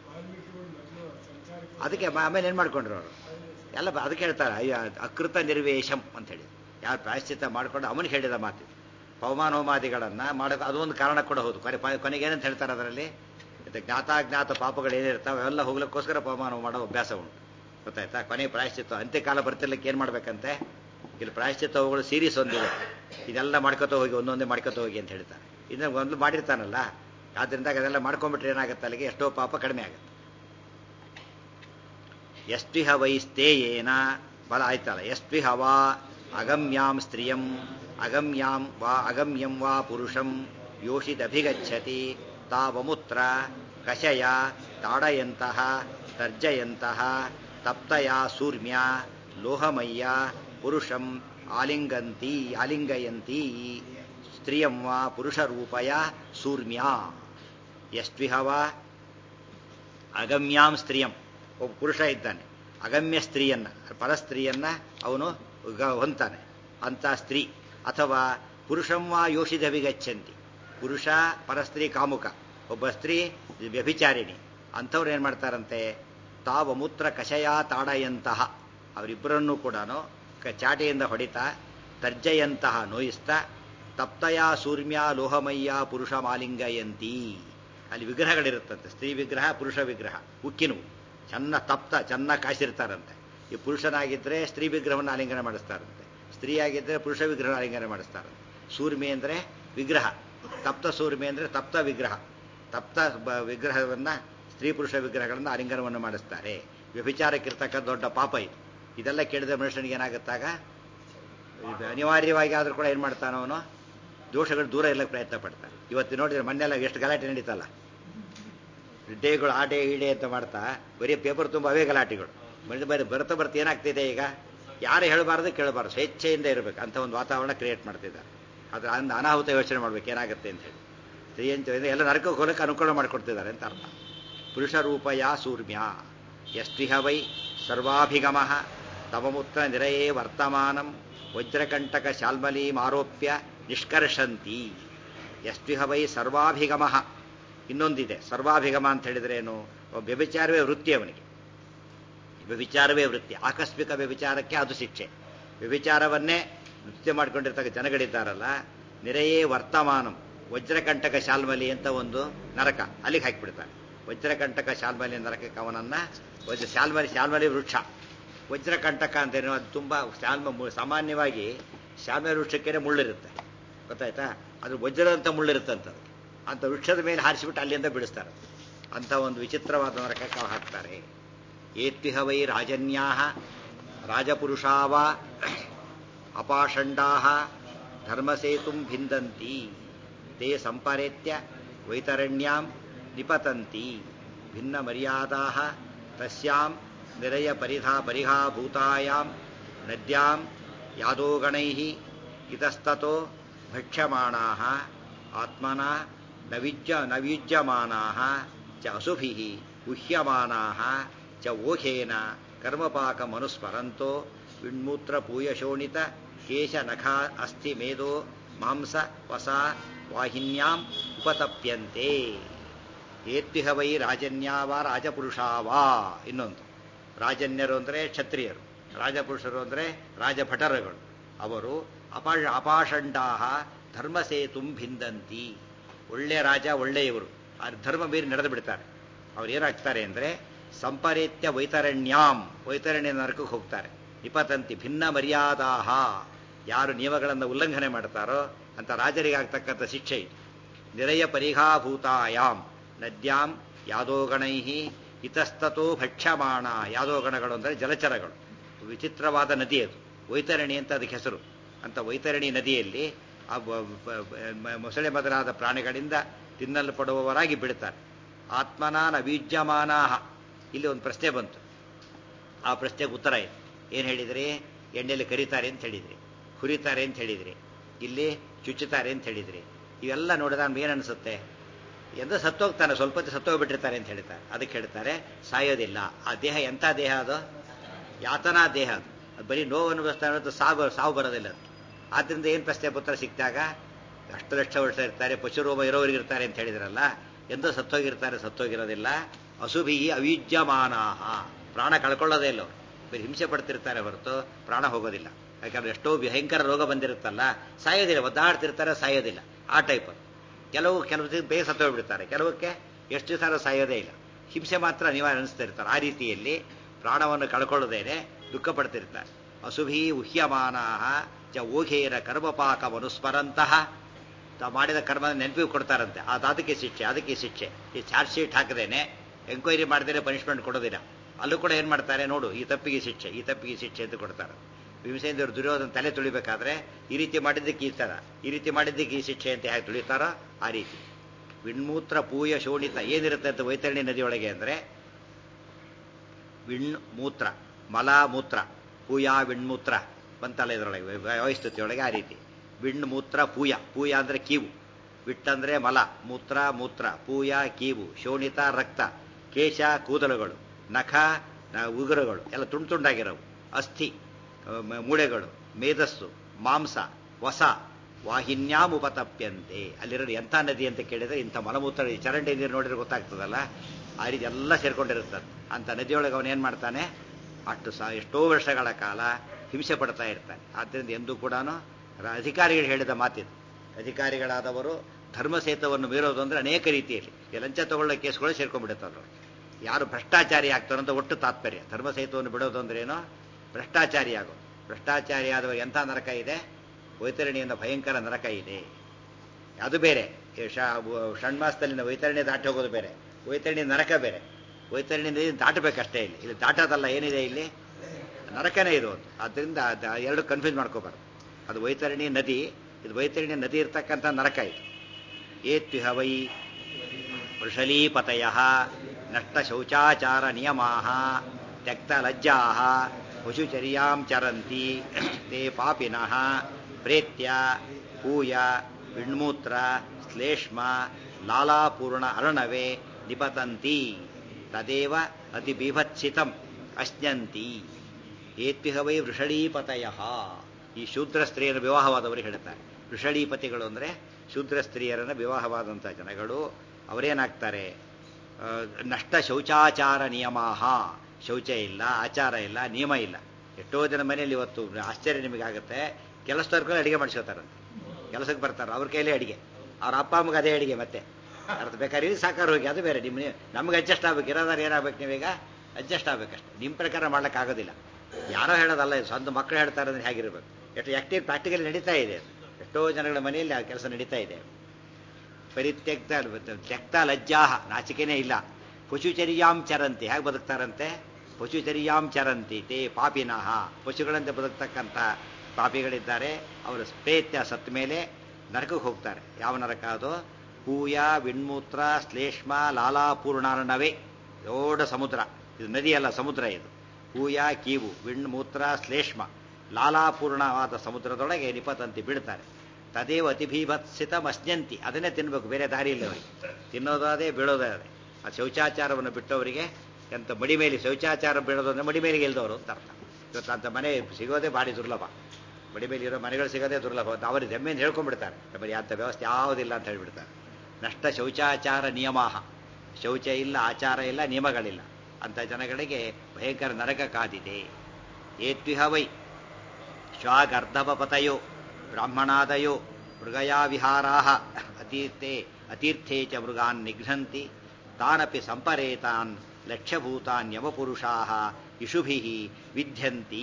ಅದಕ್ಕೆ ಆಮೇಲೆ ಏನು ಮಾಡ್ಕೊಂಡ್ರು ಅವರು ಎಲ್ಲ ಅದಕ್ಕೆ ಹೇಳ್ತಾರೆ ಅಯ್ಯ ಅಕೃತ ನಿರ್ವೇಶಂ ಅಂತ ಹೇಳಿ ಯಾರು ಪ್ರಾಯಶ್ಚಿತ್ತ ಮಾಡ್ಕೊಂಡು ಅವನಿಗೆ ಹೇಳಿದ ಮಾತು ಪವಮಾನ ಹೋಮಾದಿಗಳನ್ನು ಮಾಡೋಕೆ ಅದೊಂದು ಕಾರಣ ಕೂಡ ಹೌದು ಕೊನೆ ಕೊನೆಗೆ ಏನಂತ ಹೇಳ್ತಾರೆ ಅದರಲ್ಲಿ ಜ್ಞಾತಾಜ್ಞಾತ ಪಾಪಗಳು ಏನಿರ್ತಾವೆ ಅವೆಲ್ಲ ಹೋಗ್ಲಿಕ್ಕೋಸ್ಕರ ಪವಮಾನ ಮಾಡೋ ಅಭ್ಯಾಸ ಉಂಟು ಗೊತ್ತಾಯ್ತಾ ಕೊನೆ ಪ್ರಾಯಶ್ಚಿತ್ತ ಅಂತ್ಯಕಾಲ ಬರ್ತಿರ್ಲಿಕ್ಕೆ ಏನು ಮಾಡ್ಬೇಕಂತೆ ಇಲ್ಲಿ ಪ್ರಾಯಶ್ಚಿತ್ತ ಹೋಗಳು ಸೀರೀಸ್ ಒಂದಿದೆ ಇದೆಲ್ಲ ಮಾಡ್ಕೊತ ಹೋಗಿ ಒಂದೊಂದೇ ಮಾಡ್ಕೊತ ಹೋಗಿ ಅಂತ ಹೇಳ್ತಾರೆ ಇದನ್ನ ಒಂದು ಮಾಡಿರ್ತಾನಲ್ಲ ಆದ್ರಿಂದ ಅದೆಲ್ಲ ಮಾಡ್ಕೊಂಡ್ಬಿಟ್ರೆ ಏನಾಗುತ್ತೆ ಅಲ್ಲಿಗೆ ಎಷ್ಟೋ ಪಾಪ ಕಡಿಮೆ ಆಗುತ್ತೆ ಎಷ್ಟಿಹ ವೈಸ್ತೇಯೇನ ಬಲ ಆಯ್ತಲ್ಲ ಎಷ್ಟಿಹ ವಾ ಅಗಮ್ಯಾಂ ಸ್ತ್ರಿಯಂ ಅಗಮ್ಯಾಂ ವಾ ಅಗಮ್ಯಂ ವಾ ಪುರುಷಂ ಯೋಷಿದಭಿಗಚ್ಚತಿ ತಾವಮುತ್ರ ಕಷಯ ತಾಡಯಂತಹ ತರ್ಜಯಂತಹ ತಪ್ತಯ ಸೂರ್ಮ್ಯ ಲೋಹಮಯ್ಯ ಪುರುಷಂ ಆಲಿಂಗಂತಿ ಆಲಿಂಗಯಂತಿ ಸ್ತ್ರಿಯಂ ವಾ ಪುರುಷರೂಪಯ ಸೂರ್ಮ್ಯ ಎಷ್ಟಿಹ ವಾ ಅಗಮ್ಯಾಂ ಸ್ತ್ರೀಯಂ ಒಬ್ಬ ಪುರುಷ ಇದ್ದಾನೆ ಅಗಮ್ಯ ಸ್ತ್ರೀಯನ್ನ ಪರಸ್ತ್ರೀಯನ್ನ ಅವನು ಹೊಂತಾನೆ ಅಂತ ಸ್ತ್ರೀ ಅಥವಾ ಪುರುಷಂವಾ ಯೋಷಿದವಿಗಚ್ಚಂತಿ ಪುರುಷ ಪರಸ್ತ್ರೀ ಕಾಮುಕ ಒಬ್ಬ ಸ್ತ್ರೀ ವ್ಯಭಿಚಾರಿಣಿ ಅಂಥವ್ರು ಏನು ಮಾಡ್ತಾರಂತೆ ತಾವ ಮೂತ್ರ ಕಷಯ ತಾಡಯಂತಹ ಅವರಿಬ್ಬರನ್ನೂ ಕೂಡ ಚಾಟಿಯಿಂದ ಹೊಡಿತಾ ತರ್ಜೆಯಂತಹ ನೋಯಿಸ್ತಾ ತಪ್ತಯ ಸೂರ್ಮ್ಯ ಲೋಹಮಯ್ಯ ಪುರುಷ ಮಾಲಿಂಗಯಂತಿ ಅಲ್ಲಿ ವಿಗ್ರಹಗಳಿರುತ್ತಂತೆ ಸ್ತ್ರೀ ವಿಗ್ರಹ ಪುರುಷ ವಿಗ್ರಹ ಉಕ್ಕಿನವು ಚೆನ್ನ ತಪ್ತ ಚೆನ್ನಾಗಿ ಕಾಯಿಸಿರ್ತಾರಂತೆ ಈ ಪುರುಷನಾಗಿದ್ದರೆ ಸ್ತ್ರೀ ವಿಗ್ರಹವನ್ನು ಆಲಿಂಗನ ಮಾಡಿಸ್ತಾರಂತೆ ಸ್ತ್ರೀ ಆಗಿದ್ದರೆ ಪುರುಷ ವಿಗ್ರಹ ಆಲಿಂಗನ ಮಾಡಿಸ್ತಾರಂತೆ ಸೂರ್ಮೆ ಅಂದರೆ ವಿಗ್ರಹ ತಪ್ತ ಸೂರ್ಮೆ ಅಂದರೆ ತಪ್ತ ವಿಗ್ರಹ ತಪ್ತ ವಿಗ್ರಹವನ್ನು ಸ್ತ್ರೀ ಪುರುಷ ವಿಗ್ರಹಗಳನ್ನು ಆಲಿಂಗನವನ್ನು ಮಾಡಿಸ್ತಾರೆ ವ್ಯಭಿಚಾರಕ್ಕಿರ್ತಕ್ಕಂಥ ದೊಡ್ಡ ಪಾಪ ಇದು ಇದೆಲ್ಲ ಕೇಳಿದ ಮನುಷ್ಯನಿಗೆ ಏನಾಗುತ್ತಾಗ ಅನಿವಾರ್ಯವಾಗಿ ಆದರೂ ಕೂಡ ಏನು ಮಾಡ್ತಾನೋ ಅವನು ದೋಷಗಳು ದೂರ ಇರಲಿಕ್ಕೆ ಪ್ರಯತ್ನ ಪಡ್ತಾನೆ ಇವತ್ತು ನೋಡಿದ್ರೆ ಮೊನ್ನೆಲ್ಲ ಎಷ್ಟು ಗಲಾಟೆ ನಡೀತಲ್ಲ ಡೇಗಳು ಆ ಡೇ ಈ ಡೇ ಅಂತ ಮಾಡ್ತಾ ಬರೀ ಪೇಪರ್ ತುಂಬ ಅವೇ ಗಲಾಟೆಗಳು ಬರೀ ಬರೀ ಬರ್ತಾ ಬರ್ತಾ ಏನಾಗ್ತಿದೆ ಈಗ ಯಾರು ಹೇಳಬಾರ್ದು ಕೇಳಬಾರ್ದು ಸ್ವೇಚ್ಛೆಯಿಂದ ಇರಬೇಕು ಅಂತ ಒಂದು ವಾತಾವರಣ ಕ್ರಿಯೇಟ್ ಮಾಡ್ತಿದ್ದಾರೆ ಅದ್ರ ಅಂದ ಅನಾಹುತ ಯೋಚನೆ ಮಾಡ್ಬೇಕು ಏನಾಗುತ್ತೆ ಅಂತ ಹೇಳಿ ಸ್ತ್ರೀಯಂಚ ಎಲ್ಲ ನರಕಕ್ಕೆ ಹೋಗಕ್ಕೆ ಅನುಕೂಲ ಮಾಡಿಕೊಡ್ತಿದ್ದಾರೆ ಅಂತ ಅರ್ಥ ಪುರುಷ ರೂಪಯ ಸೂರ್ಮ್ಯ ಯಸ್ತಿಹ ವೈ ಸರ್ವಾಭಿಗಮ ತವಮುತ್ರ ನಿರಯೇ ವರ್ತಮಾನಂ ವಜ್ರಕಂಟಕ ಶಾಲ್ಮಲೀಮಾರೋಪ್ಯ ನಿಷ್ಕರ್ಷಂತಿ ಯಸ್ತಿಹ ವೈ ಸರ್ವಾಭಿಗಮ ಇನ್ನೊಂದಿದೆ ಸರ್ವಾಭಿಗಮ ಅಂತ ಹೇಳಿದ್ರೆ ಏನು ಒಬ್ಬ ವ್ಯಭಿಚಾರವೇ ವೃತ್ತಿ ಅವನಿಗೆ ವ್ಯಭಿಚಾರವೇ ವೃತ್ತಿ ಆಕಸ್ಮಿಕ ವ್ಯಭಿಚಾರಕ್ಕೆ ಅದು ಶಿಕ್ಷೆ ವ್ಯಭಿಚಾರವನ್ನೇ ನೃತ್ಯ ಮಾಡಿಕೊಂಡಿರ್ತಕ್ಕ ಜನಗಳಿದ್ದಾರಲ್ಲ ನಿರೆಯೇ ವರ್ತಮಾನಂ ವಜ್ರಕಂಟಕ ಶಾಲ್ಮಲಿ ಅಂತ ಒಂದು ನರಕ ಅಲ್ಲಿಗೆ ಹಾಕಿಬಿಡ್ತಾರೆ ವಜ್ರಕಂಟಕ ಶಾಲ್ಮಲಿ ನರಕಕ್ಕೆ ಅವನನ್ನ ವಜ್ರ ಶಾಲ್ಮಲಿ ಶಾಲ್ಮಲಿ ವೃಕ್ಷ ವಜ್ರಕಂಟಕ ಅಂತೇನು ಅದು ತುಂಬ ಶಾಲ್ಮ ಮು- ಸಾಮಾನ್ಯವಾಗಿ ಶಾಲ್ಮಲಿ ವೃಕ್ಷಕ್ಕೇನೆ ಮುಳ್ಳಿರುತ್ತೆ ಗೊತ್ತಾಯ್ತಾ ಅದು ವಜ್ರದಂತ ಮುಳ್ಳಿರುತ್ತಂತದ್ದು ಅಂತ ವೃಕ್ಷದ ಮೇಲೆ ಹಾರಿಸಿಬಿಟ್ಟು ಅಲ್ಲಿಂದ ಬಿಡಿಸ್ತಾರೆ ಅಂತ ಒಂದು ವಿಚಿತ್ರವಾದ ನರಕಕ್ಕೆ ಅವ್ರು ಹಾಕ್ತಾರೆ ಏತ್ವಿಹ ವೈ ರಾಜನ್ಯಾ ರಾಜಪುರುಷಾವ ಅಪಾಷಂಡಾ ಧರ್ಮಸೇತುಂ ಭಿಂದಂತಿ ತೇ ಸಂಪರೇತ್ಯ ವೈತರಣ್ಯಾಂ ನಿಪತಂತಿ ಭಿನ್ನ ಮರ್ಯಾದಾ ತಸ್ಯಾಂ ನಿರಯ ಪರಿಧಾ ಪರಿಹಾಭೂತಾಯಾಂ ನದ್ಯಾಂ ಯಾದೋಗಣೈ ಇತಸ್ತತೋ ಭಕ್ಷ್ಯಮಾಣಾ ಆತ್ಮನ ನವಿಜ್ಯ ನವಿಜ್ಯಮಾನಾ ಚ ಅಸುಭಿ ಗುಹ್ಯಮಾನಾ ಚ ಓಹೇನ ಕರ್ಮಪಾಕಮನುಸ್ಮರಂತೋ ವಿಣ್ಮೂತ್ರ ಪೂಯಶೋಣಿತ ಕೇಶ ನಖ ಅಸ್ಥಿ ಮೇದೋ ಮಾಂಸ ವಸ ವಾಹಿನ್ಯಾಂ ಉಪತಪ್ಯಂತೆ ಏತ್ವಿಹ ವೈ ರಾಜನ್ಯಾವ ರಾಜಪುರುಷಾವಾ ಇನ್ನೊಂದು ರಾಜನ್ಯರು ಅಂದರೆ ಕ್ಷತ್ರಿಯರು ರಾಜಪುರುಷರು ಅಂದರೆ ರಾಜಭಟರುಗಳು ಅವರು ಅಪಾ ಅಪಾಷಂಡಾಹ ಧರ್ಮಸೇತುಂ ಭಿಂದಂತಿ ಒಳ್ಳೆ ರಾಜ ಒಳ್ಳೆಯವರು ಆ ಧರ್ಮ ಮೀರಿ ನಡೆದು ಬಿಡ್ತಾರೆ ಅವ್ರು ಏನಾಗ್ತಾರೆ ಅಂದರೆ ಸಂಪರೇತ್ಯ ವೈತರಣ್ಯಾಂ ವೈತರಣ್ಯ ನರಕಕ್ಕೆ ಹೋಗ್ತಾರೆ ನಿಪತಂತಿ ಭಿನ್ನ ಮರ್ಯಾದಾಹ ಯಾರು ನಿಯಮಗಳನ್ನು ಉಲ್ಲಂಘನೆ ಮಾಡ್ತಾರೋ ಅಂತ ರಾಜರಿಗೆ ಆಗ್ತಕ್ಕಂಥ ಶಿಕ್ಷೆ ಇದು ನಿರಯ ಪರಿಘಾಭೂತಾಯಾಂ ನದ್ಯಾಂ ಯಾದೋಗಣೈ ಇತಸ್ತತೋ ಭಕ್ಷ್ಯಮಾಣ ಯಾದೋಗಣಗಳು ಅಂದರೆ ಜಲಚರಗಳು ವಿಚಿತ್ರವಾದ ನದಿ ಅದು ವೈತರಣಿ ಅಂತ ಅದಕ್ಕೆ ಹೆಸರು ಅಂತ ವೈತರಣಿ ನದಿಯಲ್ಲಿ ಆ ಬ- ಬ- ಬ- ಮೊಸಳೆ ಮೊದಲಾದ ಪ್ರಾಣಿಗಳಿಂದ ತಿನ್ನಲ್ಪಡುವವರಾಗಿ ಬಿಡ್ತಾರೆ ಆತ್ಮನ ನವೀಜ್ಯಮಾನಾಹ ಇಲ್ಲಿ ಒಂದು ಪ್ರಶ್ನೆ ಬಂತು ಆ ಪ್ರಶ್ನೆಗೆ ಉತ್ತರ ಇದೆ ಏನು ಹೇಳಿದ್ರಿ ಎಣ್ಣೆಯಲ್ಲಿ ಕರಿತಾರೆ ಅಂತ ಹೇಳಿದ್ರಿ ಹುರಿತಾರೆ ಅಂತ ಹೇಳಿದ್ರಿ ಇಲ್ಲಿ ಚುಚ್ಚುತ್ತಾರೆ ಅಂತ ಹೇಳಿದ್ರಿ ಇವೆಲ್ಲ ನೋಡಿದ ನಮ್ಗೆ ಏನು ಅನಿಸುತ್ತೆ ಎಂದು ಸತ್ತೋಗ್ತಾನೆ ಸ್ವಲ್ಪ ಹೊತ್ತು ಸತ್ತೋಗ್ಬಿಟ್ಟಿರ್ತಾರೆ ಅಂತ ಹೇಳ್ತಾರೆ ಅದಕ್ಕೆ ಹೇಳ್ತಾರೆ ಸಾಯೋದಿಲ್ಲ ಆ ದೇಹ ಎಂಥ ದೇಹ ಅದು ಯಾತನಾ ದೇಹ ಅದು ಅದು ಬರೀ ನೋವು ಅನುಭವಿಸ್ತಾನೆ ಹೊರತು ಸಾವು ಸಾವು ಬರೋದಿಲ್ಲ ಅದು ಆದ್ರಿಂದ ಏನು ಪ್ರಶ್ನೆ ಪತ್ರ ಸಿಕ್ಕಿದಾಗ ಅಷ್ಟು ಲಕ್ಷ ವರ್ಷ ಇರ್ತಾರೆ ಪಶುರೋಮ ಇರೋರಿಗೆ ಇರ್ತಾರೆ ಅಂತ ಹೇಳಿದ್ರಲ್ಲ ಎಂದೋ ಸತ್ತೋಗಿರ್ತಾರೆ ಸತ್ತೋಗಿರೋದಿಲ್ಲ ಅಸುಭಿ ಅವೀಜ್ಯಮಾನಾಹ ಪ್ರಾಣ ಕಳ್ಕೊಳ್ಳೋದೇ ಇಲ್ಲ ಅವರು ಬರೀ ಹಿಂಸೆ ಪಡ್ತಿರ್ತಾರೆ ಹೊರತು ಪ್ರಾಣ ಹೋಗೋದಿಲ್ಲ ಯಾಕಂದ್ರೆ ಎಷ್ಟೋ ಭಯಂಕರ ರೋಗ ಬಂದಿರುತ್ತಲ್ಲ ಸಾಯೋದಿಲ್ಲ ಒದ್ದಾಡ್ತಿರ್ತಾರೆ ಸಾಯೋದಿಲ್ಲ ಆ ಟೈಪ್ ಅದು ಕೆಲವು ಕೆಲವು ಬೇಗ ಸತ್ತೋಗ್ಬಿಡ್ತಾರೆ ಕೆಲವಕ್ಕೆ ಎಷ್ಟು ದಿವಸ ಸಾಯೋದೇ ಇಲ್ಲ ಹಿಂಸೆ ಮಾತ್ರ ಅನಿವಾರ್ಯ ಅನಿಸ್ತಾ ಇರ್ತಾರೆ ಆ ರೀತಿಯಲ್ಲಿ ಪ್ರಾಣವನ್ನು ಕಳ್ಕೊಳ್ಳೋದೇನೆ ದುಃಖ ಪಡ್ತಿರ್ತಾರೆ ಅಸುಭಿ ಉಹ್ಯಮಾನಾಹ ಚ ಓಘೇರ ಕರ್ಮಪಾಕ ಮನುಸ್ಮರಂತಹ ತಾವು ಮಾಡಿದ ಕರ್ಮ ನೆನಪಿಗೆ ಕೊಡ್ತಾರಂತೆ ಅದು ಅದಕ್ಕೆ ಶಿಕ್ಷೆ ಅದಕ್ಕೆ ಶಿಕ್ಷೆ ಈ ಚಾರ್ಜ್ ಶೀಟ್ ಹಾಕದೇನೆ ಎಂಕ್ವೈರಿ ಮಾಡಿದ್ರೆ ಪನಿಷ್ಮೆಂಟ್ ಕೊಡೋದಿಲ್ಲ ಅಲ್ಲೂ ಕೂಡ ಏನು ಮಾಡ್ತಾರೆ ನೋಡು ಈ ತಪ್ಪಿಗೆ ಶಿಕ್ಷೆ ಈ ತಪ್ಪಿಗೆ ಶಿಕ್ಷೆ ಅಂತ ಕೊಡ್ತಾರೆ ಭೀಮಸೇಂದ್ರ ದುರ್ಯೋಧನ ತಲೆ ತುಳಿಬೇಕಾದ್ರೆ ಈ ರೀತಿ ಮಾಡಿದ್ದಕ್ಕೆ ಈ ಥರ ಈ ರೀತಿ ಮಾಡಿದ್ದಕ್ಕೆ ಈ ಶಿಕ್ಷೆ ಅಂತ ಹೇಗೆ ತುಳಿತಾರೋ ಆ ರೀತಿ ವಿಣ್ಮೂತ್ರ ಪೂಯ ಶೋಣಿತ ಏನಿರುತ್ತೆ ಅಂತ ವೈತರಣಿ ನದಿಯೊಳಗೆ ಅಂದರೆ ವಿಣ್ ಮೂತ್ರ ಮಲ ಮೂತ್ರ ಪೂಯ ವಿಣ್ಮೂತ್ರ ಬಂತಲ್ಲ ಇದರೊಳಗೆ ವಯಸ್ತುತಿಯೊಳಗೆ ಆ ರೀತಿ ವಿಣ್ ಮೂತ್ರ ಪೂಯ ಪೂಯ ಅಂದರೆ ಕೀವು ವಿಟ್ಟಂದ್ರೆ ಮಲ ಮೂತ್ರ ಮೂತ್ರ ಪೂಯ ಕೀವು ಶೋಣಿತ ರಕ್ತ ಕೇಶ ಕೂದಲುಗಳು ನಖ ನ- ಉಗುರುಗಳು ಎಲ್ಲ ತುಂಡು ತುಂಡಾಗಿರೋವು ಅಸ್ಥಿ ಆ, ಮ- ಮೂಳೆಗಳು ಮೇಧಸ್ಸು ಮಾಂಸ ಹೊಸ ವಾಹಿನ್ಯಾಮ್ ಉಪತಪ್ಯಂತೆ ಅಲ್ಲಿರೋದು ಎಂಥ ನದಿ ಅಂತ ಕೇಳಿದ್ರೆ ಇಂಥ ಮಲಮೂತ್ರ ಈ ಚರಂಡಿ ನೀರು ನೋಡಿದ್ರೆ ಗೊತ್ತಾಗ್ತದಲ್ಲ ಆ ರೀತಿ ಎಲ್ಲ ಸೇರ್ಕೊಂಡಿರುತ್ತದೆ ಅಂತ ನದಿಯೊಳಗೆ ಅವನು ಏನು ಮಾಡ್ತಾನೆ ಅಷ್ಟು ಸಹ ಎಷ್ಟೋ ವರ್ಷಗಳ ಕಾಲ ಹಿಂಸೆ ಪಡ್ತಾ ಇರ್ತಾನೆ ಆದ್ದರಿಂದ ಎಂದೂ ಕೂಡ ಅಧಿಕಾರಿಗಳು ಹೇಳಿದ ಮಾತಿದು ಅಧಿಕಾರಿಗಳಾದವರು ಧರ್ಮಸೇತವನ್ನು ಮೀರೋದು ಅಂದರೆ ಅನೇಕ ರೀತಿಯಲ್ಲಿ ಈ ಲಂಚ ತಗೊಳ್ಳೋ ಕೇಸ್ಗಳು ಸೇರ್ಕೊಂಡ್ಬಿಡುತ್ತವ್ರು ಯಾರು ಭ್ರಷ್ಟಾಚಾರಿ ಆಗ್ತಾರೋ ಅಂತ ಒಟ್ಟು ತಾತ್ಪರ್ಯ ಧರ್ಮಸೇತವನ್ನು ಬಿಡೋದು ಅಂದ್ರೇನು ಭ್ರಷ್ಟಾಚಾರಿ ಆಗೋದು ಭ್ರಷ್ಟಾಚಾರಿ ಆದವ ಎಂಥ ನರಕ ಇದೆ ವೈತರಣಿಯಿಂದ ಭಯಂಕರ ನರಕ ಇದೆ ಅದು ಬೇರೆ ಈ ಶ- ಷಣ್ಮಾಸದಲ್ಲಿನ ವೈತರಣಿ ದಾಟಿ ಹೋಗೋದು ಬೇರೆ ವೈತರಣಿ ನರಕ ಬೇರೆ ವೈತರಣಿ ನದಿ ದಾಟಬೇಕಷ್ಟೇ ಇಲ್ಲಿ ಇಲ್ಲಿ ದಾಟೋದಲ್ಲ ಏನಿದೆ ಇಲ್ಲಿ ನರಕನೇ ಇದು ಒಂದು ಆದ್ದರಿಂದ ಅದ್- ಎರಡು ಕನ್ಫ್ಯೂಸ್ ಮಾಡ್ಕೋಬಾರ್ದು ಅದು ವೈತರಣಿ ನದಿ ಇದು ವೈತರಣಿ ನದಿ ಇರ್ತಕ್ಕಂಥ ನರಕ ಇದು ಏತ್ವಿಹ ವೈ ವೃಷಲೀಪತಯ ನಷ್ಟ ಶೌಚಾಚಾರ ನಿಯಮಾ ತ್ಯಕ್ತ ಲಜ್ಜಾ ಪಶುಚರ್ಯಾಂ ಚರಂತಿ ತೇ ಪಾಪಿನಃ ಪ್ರೇತ್ಯ ಪೂಯ ವಿಣ್ಮೂತ್ರ ಶ್ಲೇಷ್ಮ ಲಾಲಾಪೂರ್ಣ ಅರ್ಣವೇ ನಿಪತಂತಿ ತದೇವ ಅತಿ ಬೀಭತ್ಸಿತಂ ಅಶ್ನಂತಿ ಏತ್ವಿಹ ವೈ ವೃಷಳೀಪತಯ ಈ ಶೂದ್ರ ಸ್ತ್ರೀಯರ ವಿವಾಹವಾದವರು ಹೇಳ್ತಾರೆ ವೃಷಳೀಪತಿಗಳು ಅಂದರೆ ಶೂದ್ರ ಸ್ತ್ರೀಯರನ್ನ ವಿವಾಹವಾದಂಥ ಜನಗಳು ಅವರೇನಾಗ್ತಾರೆ ಆ, ನಷ್ಟ ಶೌಚಾಚಾರ ನಿಯಮಾಹ ಶೌಚ ಇಲ್ಲ ಆಚಾರ ಇಲ್ಲ ನಿಯಮ ಇಲ್ಲ ಎಷ್ಟೋ ಜನ ಮನೆಯಲ್ಲಿ ಇವತ್ತು ಆಶ್ಚರ್ಯ ನಿಮಗಾಗುತ್ತೆ ಕೆಲಸದವ್ರ ಅಡಿಗೆ ಮಾಡಿಸ್ಕೋತಾರಂತೆ ಕೆಲಸಕ್ಕೆ ಬರ್ತಾರೆ ಅವ್ರ ಕೈಲೇ ಅಡಿಗೆ ಅವ್ರ ಅಪ್ಪ ಅಮ್ಮಗೆ ಅದೇ ಅಡಿಗೆ ಮತ್ತೆ ಅರ್ಥ ಬೇಕಾದ್ರೆ ಇದು ಸಾಕಾರ ಹೋಗಿ ಅದು ಬೇರೆ ನಿಮ್ಮ ನಮ್ಗೆ ಅಡ್ಜಸ್ಟ್ ಆಗ್ಬೇಕು ಇರೋದಾರು ಏನಾಗ್ಬೇಕು ನೀವೀಗ ಅಡ್ಜಸ್ಟ್ ಆಗ್ಬೇಕಷ್ಟೆ ನಿಮ್ಮ ಪ್ರಕಾರ ಮಾಡ್ಲಿಕ್ಕಾಗೋದಿಲ್ಲ ಯಾರೋ ಹೇಳೋದಲ್ಲ ಇದು ಸ್ವಂತ ಮಕ್ಕಳು ಹೇಳ್ತಾರೆ ಅಂದ್ರೆ ಹೇಗಿರ್ಬೇಕು ಎಷ್ಟು ಆಕ್ಟಿವ್ ಪ್ರಾಕ್ಟಿಕಲ್ ನಡೀತಾ ಇದೆ ಅದು. ಎಷ್ಟೋ ಜನಗಳ ಮನೆಯಲ್ಲಿ ಆ ಕೆಲಸ ನಡೀತಾ ಇದೆ ಪರಿತ್ಯಕ್ತ ತ್ಯಕ್ತ ಲಜ್ಜಾಹ ನಾಚಿಕೆನೇ ಇಲ್ಲ ಪಶುಚರ್ಯಾಂ ಚರಂತಿ ಹೇಗೆ ಬದುಕ್ತಾರಂತೆ ಪಶುಚರ್ಯಾಂ ಚರಂತಿ ತೇ ಪಾಪಿನಃ ಪಶುಗಳಂತೆ ಬದುಕ್ತಕ್ಕಂಥ ಪಾಪಿಗಳಿದ್ದಾರೆ ಅವರು ಪ್ರೇತ್ಯ ಸತ್ತ ಮೇಲೆ ನರಕಕ್ಕೆ ಹೋಗ್ತಾರೆ ಯಾವ ನರಕ ಅದು ಹೂಯ ವಿಣ್ಮೂತ್ರ ಶ್ಲೇಷ್ಮ ಲಾಲಾಪೂರ್ಣಾರ್ಣವೇ ದೊಡ್ಡ ಸಮುದ್ರ ಇದು ನದಿ ಅಲ್ಲ ಸಮುದ್ರ ಇದು ಹೂಯ ಕೀವು ವಿಣ್ಮೂತ್ರ ಶ್ಲೇಷ್ಮ ಲಾಲಾಪೂರ್ಣವಾದ ಸಮುದ್ರದೊಳಗೆ ನಿಪತಂತಿ ಬೀಳ್ತಾರೆ ತದೇವ ಅತಿಭೀಭತ್ಸಿತ ಮಸ್ನಂತಿ ಅದನ್ನೇ ತಿನ್ಬೇಕು ಬೇರೆ ದಾರಿ ಇಲ್ಲ ಅವರಿಗೆ ತಿನ್ನೋದಾದೆ ಬೀಳೋದೇ ಅದೇ ಆ ಶೌಚಾಚಾರವನ್ನು ಬಿಟ್ಟವರಿಗೆ ಎಂತ ಮಡಿ ಮೇಲೆ ಶೌಚಾಚಾರ ಬೀಳೋದು ಅಂದ್ರೆ ಮಡಿ ಮೇಲೆ ಗೆಲ್ದವರು ಅಂತ ಅರ್ಥ ಇವತ್ತು ಅಂತ ಮನೆ ಸಿಗೋದೇ ಭಾರಿ ದುರ್ಲಭ ಮಡಿ ಮೇಲೆ ಇರೋ ಮನೆಗಳು ಸಿಗೋದೇ ದುರ್ಲಭ ಅಂತ ಅವರು ಜಮ್ಮೆಂದು ಹೇಳ್ಕೊಂಡ್ಬಿಡ್ತಾರೆ ನಮ್ಮಲ್ಲಿ ಅಂಥ ವ್ಯವಸ್ಥೆ ಯಾವುದಿಲ್ಲ ಅಂತ ಹೇಳ್ಬಿಡ್ತಾರೆ ನಷ್ಟ ಶೌಚಾಚಾರ ನಿಯಮಾಹ ಶೌಚ ಇಲ್ಲ ಆಚಾರ ಇಲ್ಲ ನಿಯಮಗಳಿಲ್ಲ ಅಂತ ಜನಗಳಿಗೆ ಭಯಂಕರ ನರಕ ಕಾದಿದೆ ಏತ್ವಿಹ ವೈ ಶ್ವಾಗರ್ಧಪತಯೋ ಬ್ರಾಹ್ಮಣಾದಯೋ ಮೃಗಯಾ ವಿಹಾರಾ ಅತೀರ್ಥೆ ಅತೀರ್ಥೇ ಚ ಮೃಗಾನ್ ನಿಘ್ನಂತಿ ತಾನಪಿ ಸಂಪರೇತಾನ್ ಲಕ್ಷ್ಯಭೂತಾನ್ ಯಮಪುರುಷಾ ಇಷುಭಿ ವಿದ್ಯಂತಿ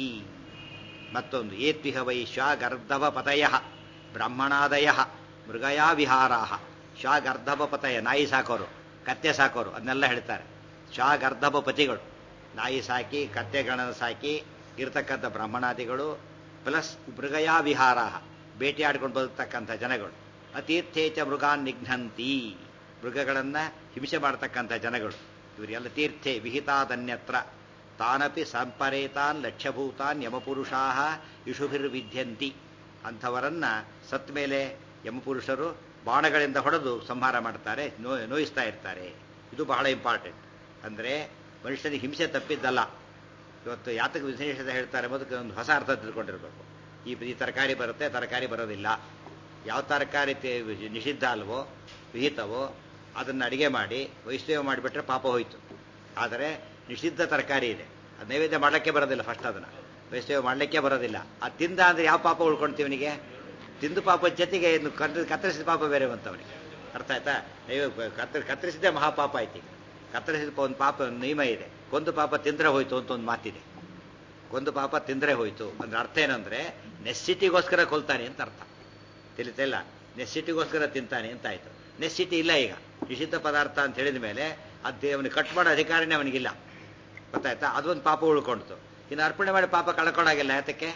ಮತ್ತೊಂದು ಏತ್ವಿಹ ವೈ ಶ್ವಾಗರ್ಧವಪತಯ ಬ್ರಾಹ್ಮಣಾದಯ ಮೃಗಯಾ ವಿಹಾರಾ ಶ್ವಾಗರ್ಧವಪತಯ ನಾಯಿ ಸಾಕೋರು ಕತ್ತೆ ಸಾಕೋರು ಅದನ್ನೆಲ್ಲ ಹೇಳ್ತಾರೆ ಶ್ವಾಗರ್ಧಪತಿಗಳು ನಾಯಿ ಸಾಕಿ ಕತ್ತೆಗಳನ್ನು ಸಾಕಿ ಇರ್ತಕ್ಕಂಥ ಬ್ರಾಹ್ಮಣಾದಿಗಳು ಪ್ಲಸ್ ಮೃಗಯಾ ವಿಹಾರ ಬೇಟೆಯಾಡ್ಕೊಂಡು ಬದುಕ್ತಕ್ಕಂಥ ಜನಗಳು ಅತೀರ್ಥೇಚ ಮೃಗಾನ್ ನಿಘ್ನಂತಿ ಮೃಗಗಳನ್ನ ಹಿಂಸೆ ಮಾಡತಕ್ಕಂಥ ಜನಗಳು ಇವರಿಗೆಲ್ಲ ತೀರ್ಥೆ ವಿಹಿತಾದನ್ಯತ್ರ ತಾನಪಿ ಸಂಪರೇತಾನ್ ಲಕ್ಷ್ಯಭೂತಾನ್ ಯಮಪುರುಷಾ ಇಷುಭಿರ್ವಿದ್ಯಂತಿ ಅಂಥವರನ್ನ ಸತ್ ಮೇಲೆ ಯಮಪುರುಷರು ಬಾಣಗಳಿಂದ ಹೊಡೆದು ಸಂಹಾರ ಮಾಡ್ತಾರೆ ನೋ ನೋಯಿಸ್ತಾ ಇರ್ತಾರೆ ಇದು ಬಹಳ ಇಂಪಾರ್ಟೆಂಟ್ ಅಂದರೆ ಮನುಷ್ಯನಿಗೆ ಹಿಂಸೆ ತಪ್ಪಿದ್ದಲ್ಲ ಇವತ್ತು ಯಾತಕ ವಿಶೇಷತೆ ಹೇಳ್ತಾರೆ ಎಂಬುದಕ್ಕೆ ಒಂದು ಹೊಸ ಅರ್ಥ ತಿಳ್ಕೊಂಡಿರ್ಬೇಕು ಈ ಈ ತರಕಾರಿ ಬರುತ್ತೆ ತರಕಾರಿ ಬರೋದಿಲ್ಲ ಯಾವ ತರಕಾರಿ ತೆ- ನಿಷಿದ್ಧ ಅಲ್ವೋ ವಿಹಿತವೋ ಅದನ್ನು ಅಡಿಗೆ ಮಾಡಿ ವೈಷ್ಣವ ಮಾಡಿಬಿಟ್ರೆ ಪಾಪ ಹೋಯ್ತು ಆದರೆ ನಿಷಿದ್ಧ ತರಕಾರಿ ಇದೆ ಅದು ನೈವೇದ್ಯ ಮಾಡಲಿಕ್ಕೆ ಬರೋದಿಲ್ಲ ಫಸ್ಟ್ ಅದನ್ನು ವೈಷ್ಣವ ಮಾಡಲಿಕ್ಕೆ ಬರೋದಿಲ್ಲ ಅದು ತಿಂದ ಅಂದರೆ ಯಾವ ಪಾಪ ಉಳ್ಕೊಳ್ತೀವಿ ಅವನಿಗೆ ತಿಂದು ಪಾಪ ಜೊತೆಗೆ ಇನ್ನು ಕತ್ತ- ಕತ್ತರಿಸಿದ ಪಾಪ ಬೇರೆ ಬಂತವನಿಗೆ ಅರ್ಥ ಆಯ್ತಾ ನೈವೇ ಕತ್ತರಿ ಕತ್ತರಿಸಿದ್ದೇ ಮಹಾಪಾಪ ಆಯ್ತು ಈಗ ಕತ್ತರಿಸಿದ ಪ- ಒಂದು ಪಾಪ ಒಂದು ನಿಯಮ ಇದೆ ಕೊಂದು ಪಾಪ ತಿಂದ್ರೆ ಹೋಯ್ತು ಅಂತ ಒಂದು ಮಾತಿದೆ ಕೊಂದು ಪಾಪ ತಿಂದ್ರೆ ಹೋಯ್ತು ಅಂದ್ರೆ ಅರ್ಥ ಏನಂದ್ರೆ ನೆಸ್ಸಿಟಿಗೋಸ್ಕರ ಕೊಲ್ತಾನೆ ಅಂತ ಅರ್ಥ ತಿಳಿತಾ ಇಲ್ಲ ನೆಸ್ಸಿಟಿಗೋಸ್ಕರ ತಿಂತಾನೆ ಅಂತ ಆಯ್ತು ನೆಸ್ಸಿಟಿ ಇಲ್ಲ ಈಗ ನಿಷಿದ್ಧ ಪದಾರ್ಥ ಅಂತ ಹೇಳಿದ ಮೇಲೆ ಅದು ಅವನಿಗೆ ಕಟ್ ಮಾಡೋ ಅಧಿಕಾರನೇ ಅವನಿಗಿಲ್ಲ ಗೊತ್ತಾಯ್ತಾ ಅದೊಂದು ಪಾಪ ಉಳ್ಕೊಂಡಿತು ಇನ್ನು ಅರ್ಪಣೆ ಮಾಡಿ ಪಾಪ ಕಳ್ಕೊಂಡಾಗಿಲ್ಲ ಯಾತಕ್ಕೆ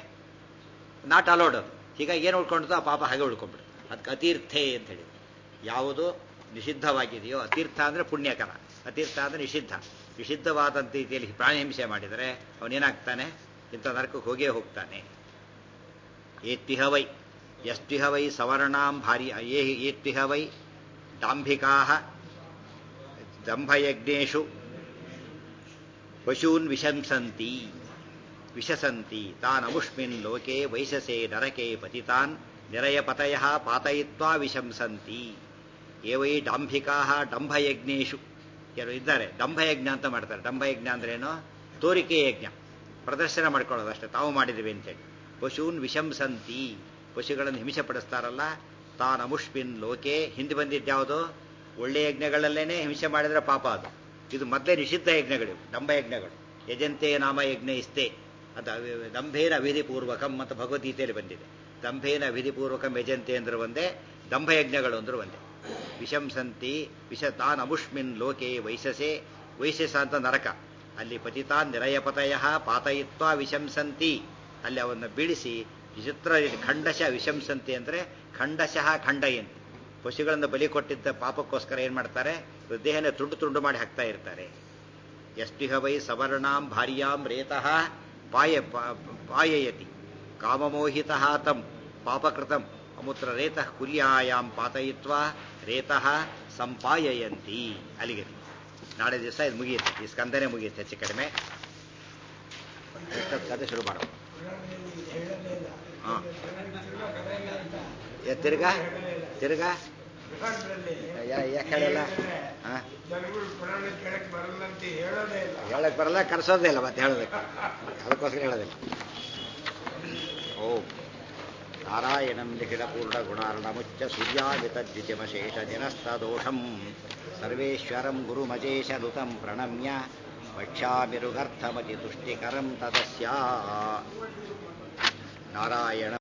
ನಾಟ್ ಅಲೋಡ್ ಅದು ಹೀಗಾಗಿ ಏನು ಉಳ್ಕೊಂಡಿತು ಆ ಪಾಪ ಹಾಗೆ ಉಳ್ಕೊಂಡ್ಬಿಡು ಅದಕ್ಕೆ ಅತೀರ್ಥೆ ಅಂತ ಹೇಳಿ ಯಾವುದು ನಿಷಿದ್ಧವಾಗಿದೆಯೋ ಅತೀರ್ಥ ಅಂದರೆ ಪುಣ್ಯಕರ ಅತೀರ್ಥ ಅಂದರೆ ನಿಷಿದ್ಧ ನಿಷಿದ್ಧವಾದಂಥ ರೀತಿಯಲ್ಲಿ ಪ್ರಾಣಿ ಹಿಂಸೆ ಮಾಡಿದರೆ ಅವನೇನಾಗ್ತಾನೆ ಇಂಥ ನರಕಕ್ಕೆ ಹೋಗೇ ಹೋಗ್ತಾನೆ ಏತ್ವಿಹ ವೈ ಎಷ್ಟಿಹ ವೈ ಸವರ್ಣಾಂ ಭಾರಿ ಏ ಏತ್ವಿಹ ವೈ ಡಾಂಭಿಕಾ ದಂಭಯಜ್ಞೇಶು ಪಶೂನ್ ವಿಶಂಸಂತಿ ವಿಶಸಂತಿ ತಾನಮುಷ್ಮಿನ್ ಲೋಕೆ ವೈಶಸೆ ನರಕೆ ಪತಿತಾನ್ ನಿರಯಪತಯ ಪಾತಯಿತ್ವಾ ವಿಶಂಸಂತಿ ಏವೈ ಡಾಂಭಿಕಾ ಡಂಭಯಜ್ಞೇಶು ಕೆಲವು ಇದ್ದಾರೆ ಡಂಭಯಜ್ಞ ಅಂತ ಮಾಡ್ತಾರೆ ಡಂಭಯಜ್ಞ ಅಂದ್ರೇನು ತೋರಿಕೆ ಯಜ್ಞ ಪ್ರದರ್ಶನ ಮಾಡ್ಕೊಳ್ಳೋದು ಅಷ್ಟೇ ತಾವು ಮಾಡಿದ್ವಿ ಅಂತೇಳಿ ಪಶೂನ್ ವಿಶಂಸಂತಿ ಪಶುಗಳನ್ನು ಹಿಂಸೆ ಪಡಿಸ್ತಾರಲ್ಲ ತಾನಮುಷ್ಮಿನ್ ಲೋಕೆ ಹಿಂದೆ ಬಂದಿದ್ದ್ಯಾವುದು ಒಳ್ಳೆಯ ಯಜ್ಞಗಳಲ್ಲೇನೆ ಹಿಂಸೆ ಮಾಡಿದ್ರೆ ಪಾಪ ಅದು ಇದು ಮೊದಲೇ ನಿಷಿದ್ಧ ಯಜ್ಞಗಳು ದಂಭ ಯಜ್ಞಗಳು ಯಜಂತೆ ನಾಮ ಯಜ್ಞ ಇಷ್ಟೇ ಅದು ಅವಿ- ದಂಭೇನ ವಿಧಿಪೂರ್ವಕಂ ಅಂತ ಭಗವದ್ಗೀತೆಯಲ್ಲಿ ಬಂದಿದೆ ದಂಭೇನ ವಿಧಿಪೂರ್ವಕಂ ಯಜಂತೆ ಅಂದ್ರೆ ಒಂದೇ ದಂಭ ಯಜ್ಞಗಳು ಅಂದ್ರೆ ಒಂದೇ ವಿಶಂಸಂತಿ ವಿಷ ತಾನ್ ಅಮುಷ್ಮಿನ್ ಲೋಕೆ ವೈಶಸೆ ವೈಶಸ ಅಂತ ನರಕ ಅಲ್ಲಿ ಪತಿತಾನ್ ನಿರಯಪತಯ ಪಾತಯಿತ್ವ ವಿಶಂಸಂತಿ ಅಲ್ಲಿ ಅವನ್ನು ಬೀಳಿಸಿ ವಿಚಿತ್ರ ಖಂಡಶ ವಿಶಂಸಂತಿ ಅಂದ್ರೆ ಖಂಡಶಃ ಖಂಡಯಂತಿ ಪಶುಗಳನ್ನು ಬಲಿ ಕೊಟ್ಟಿದ್ದ ಪಾಪಕ್ಕೋಸ್ಕರ ಏನ್ ಮಾಡ್ತಾರೆ ದೇಹನ ತುಂಡು ತುಂಡು ಮಾಡಿ ಹಾಕ್ತಾ ಇರ್ತಾರೆ ಎಷ್ಟಿಹ ವೈ ಸವರ್ಣಾಂ ಭಾರ್ಯಾಂ ರೇತಃ ಪಾಯ ಪಾ- ಪಾಯಯತಿ ಕಾಮಮೋಹಿತಃ ತಂ ಪಾಪಕೃತಂ ಅಮುತ್ರ ರೇತಃ ಕುಲ್ಯಾಯಾಂ ಪಾತಯಿತ್ವಾ ರೇತಃ ಸಂಪಾಯಯಂತಿ ಅಲ್ಲಿಗೆ ನಾಳೆ ದಿವಸ ಇದು ಮುಗಿಯುತ್ತೆ ಈ ಸ್ಕಂದನೆ ಮುಗಿಯುತ್ತೆ ಹೆಚ್ಚು ಕಡಿಮೆ ಎಷ್ಟೊತ್ತು ಕತೆ ಶುರು ಮಾಡೋಣ ಪುರಾಣದಲ್ಲಿ ಇದು ಹೇಳಲೇ ಇಲ್ಲ ಹಾ. ತಿರ್ಗಾ ಬರಲ್ಲ ಅಂತ ಏ, ತಿರ್ಗಾ ತಿರ್ಗಾ ಪುರಾಣದಲ್ಲಿ ಯಾ- ಯಾಕೆ ಹೇಳಲ್ಲ ಹಾ ಜನಗಳು ಪುರಾಣ ಕೇಳಕ್ ಬರಲ್ಲ ಅಂತ ಹೇಳೋದೇ ಇಲ್ಲ ಹೇಳಕ್ ಬರಲ್ಲ ಕರ್ಸೋದೇ ಇಲ್ಲ ಮತ್ತೆ ಹೇಳೋದಕ್ಕೆ ಅದಕ್ಕೋಸ್ಕರ ಹೇಳೋದಿಲ್ಲ ಓ ನಾರಾಯಣಂ ನಿಖಿಲ ಪೂರ್ಣ ಗುಣಾರ್ಣಮುಚ್ಚ ಸೂರ್ಯಾಮಿತದ್ವಿತಿಮಶೇಷ ದಿನಸ್ತದೋಷಂ ಸರ್ವೇಶ್ವರಂ ಗುರುಮಜೇಶ ನುತಂ ಪ್ರಣಮ್ಯ ವಕ್ಷ್ಯಾಮಿರುಗರ್ಥಮತಿ ತುಷ್ಟಿಕರಂ ತದಸ್ಯ ನಾರಾಯಣ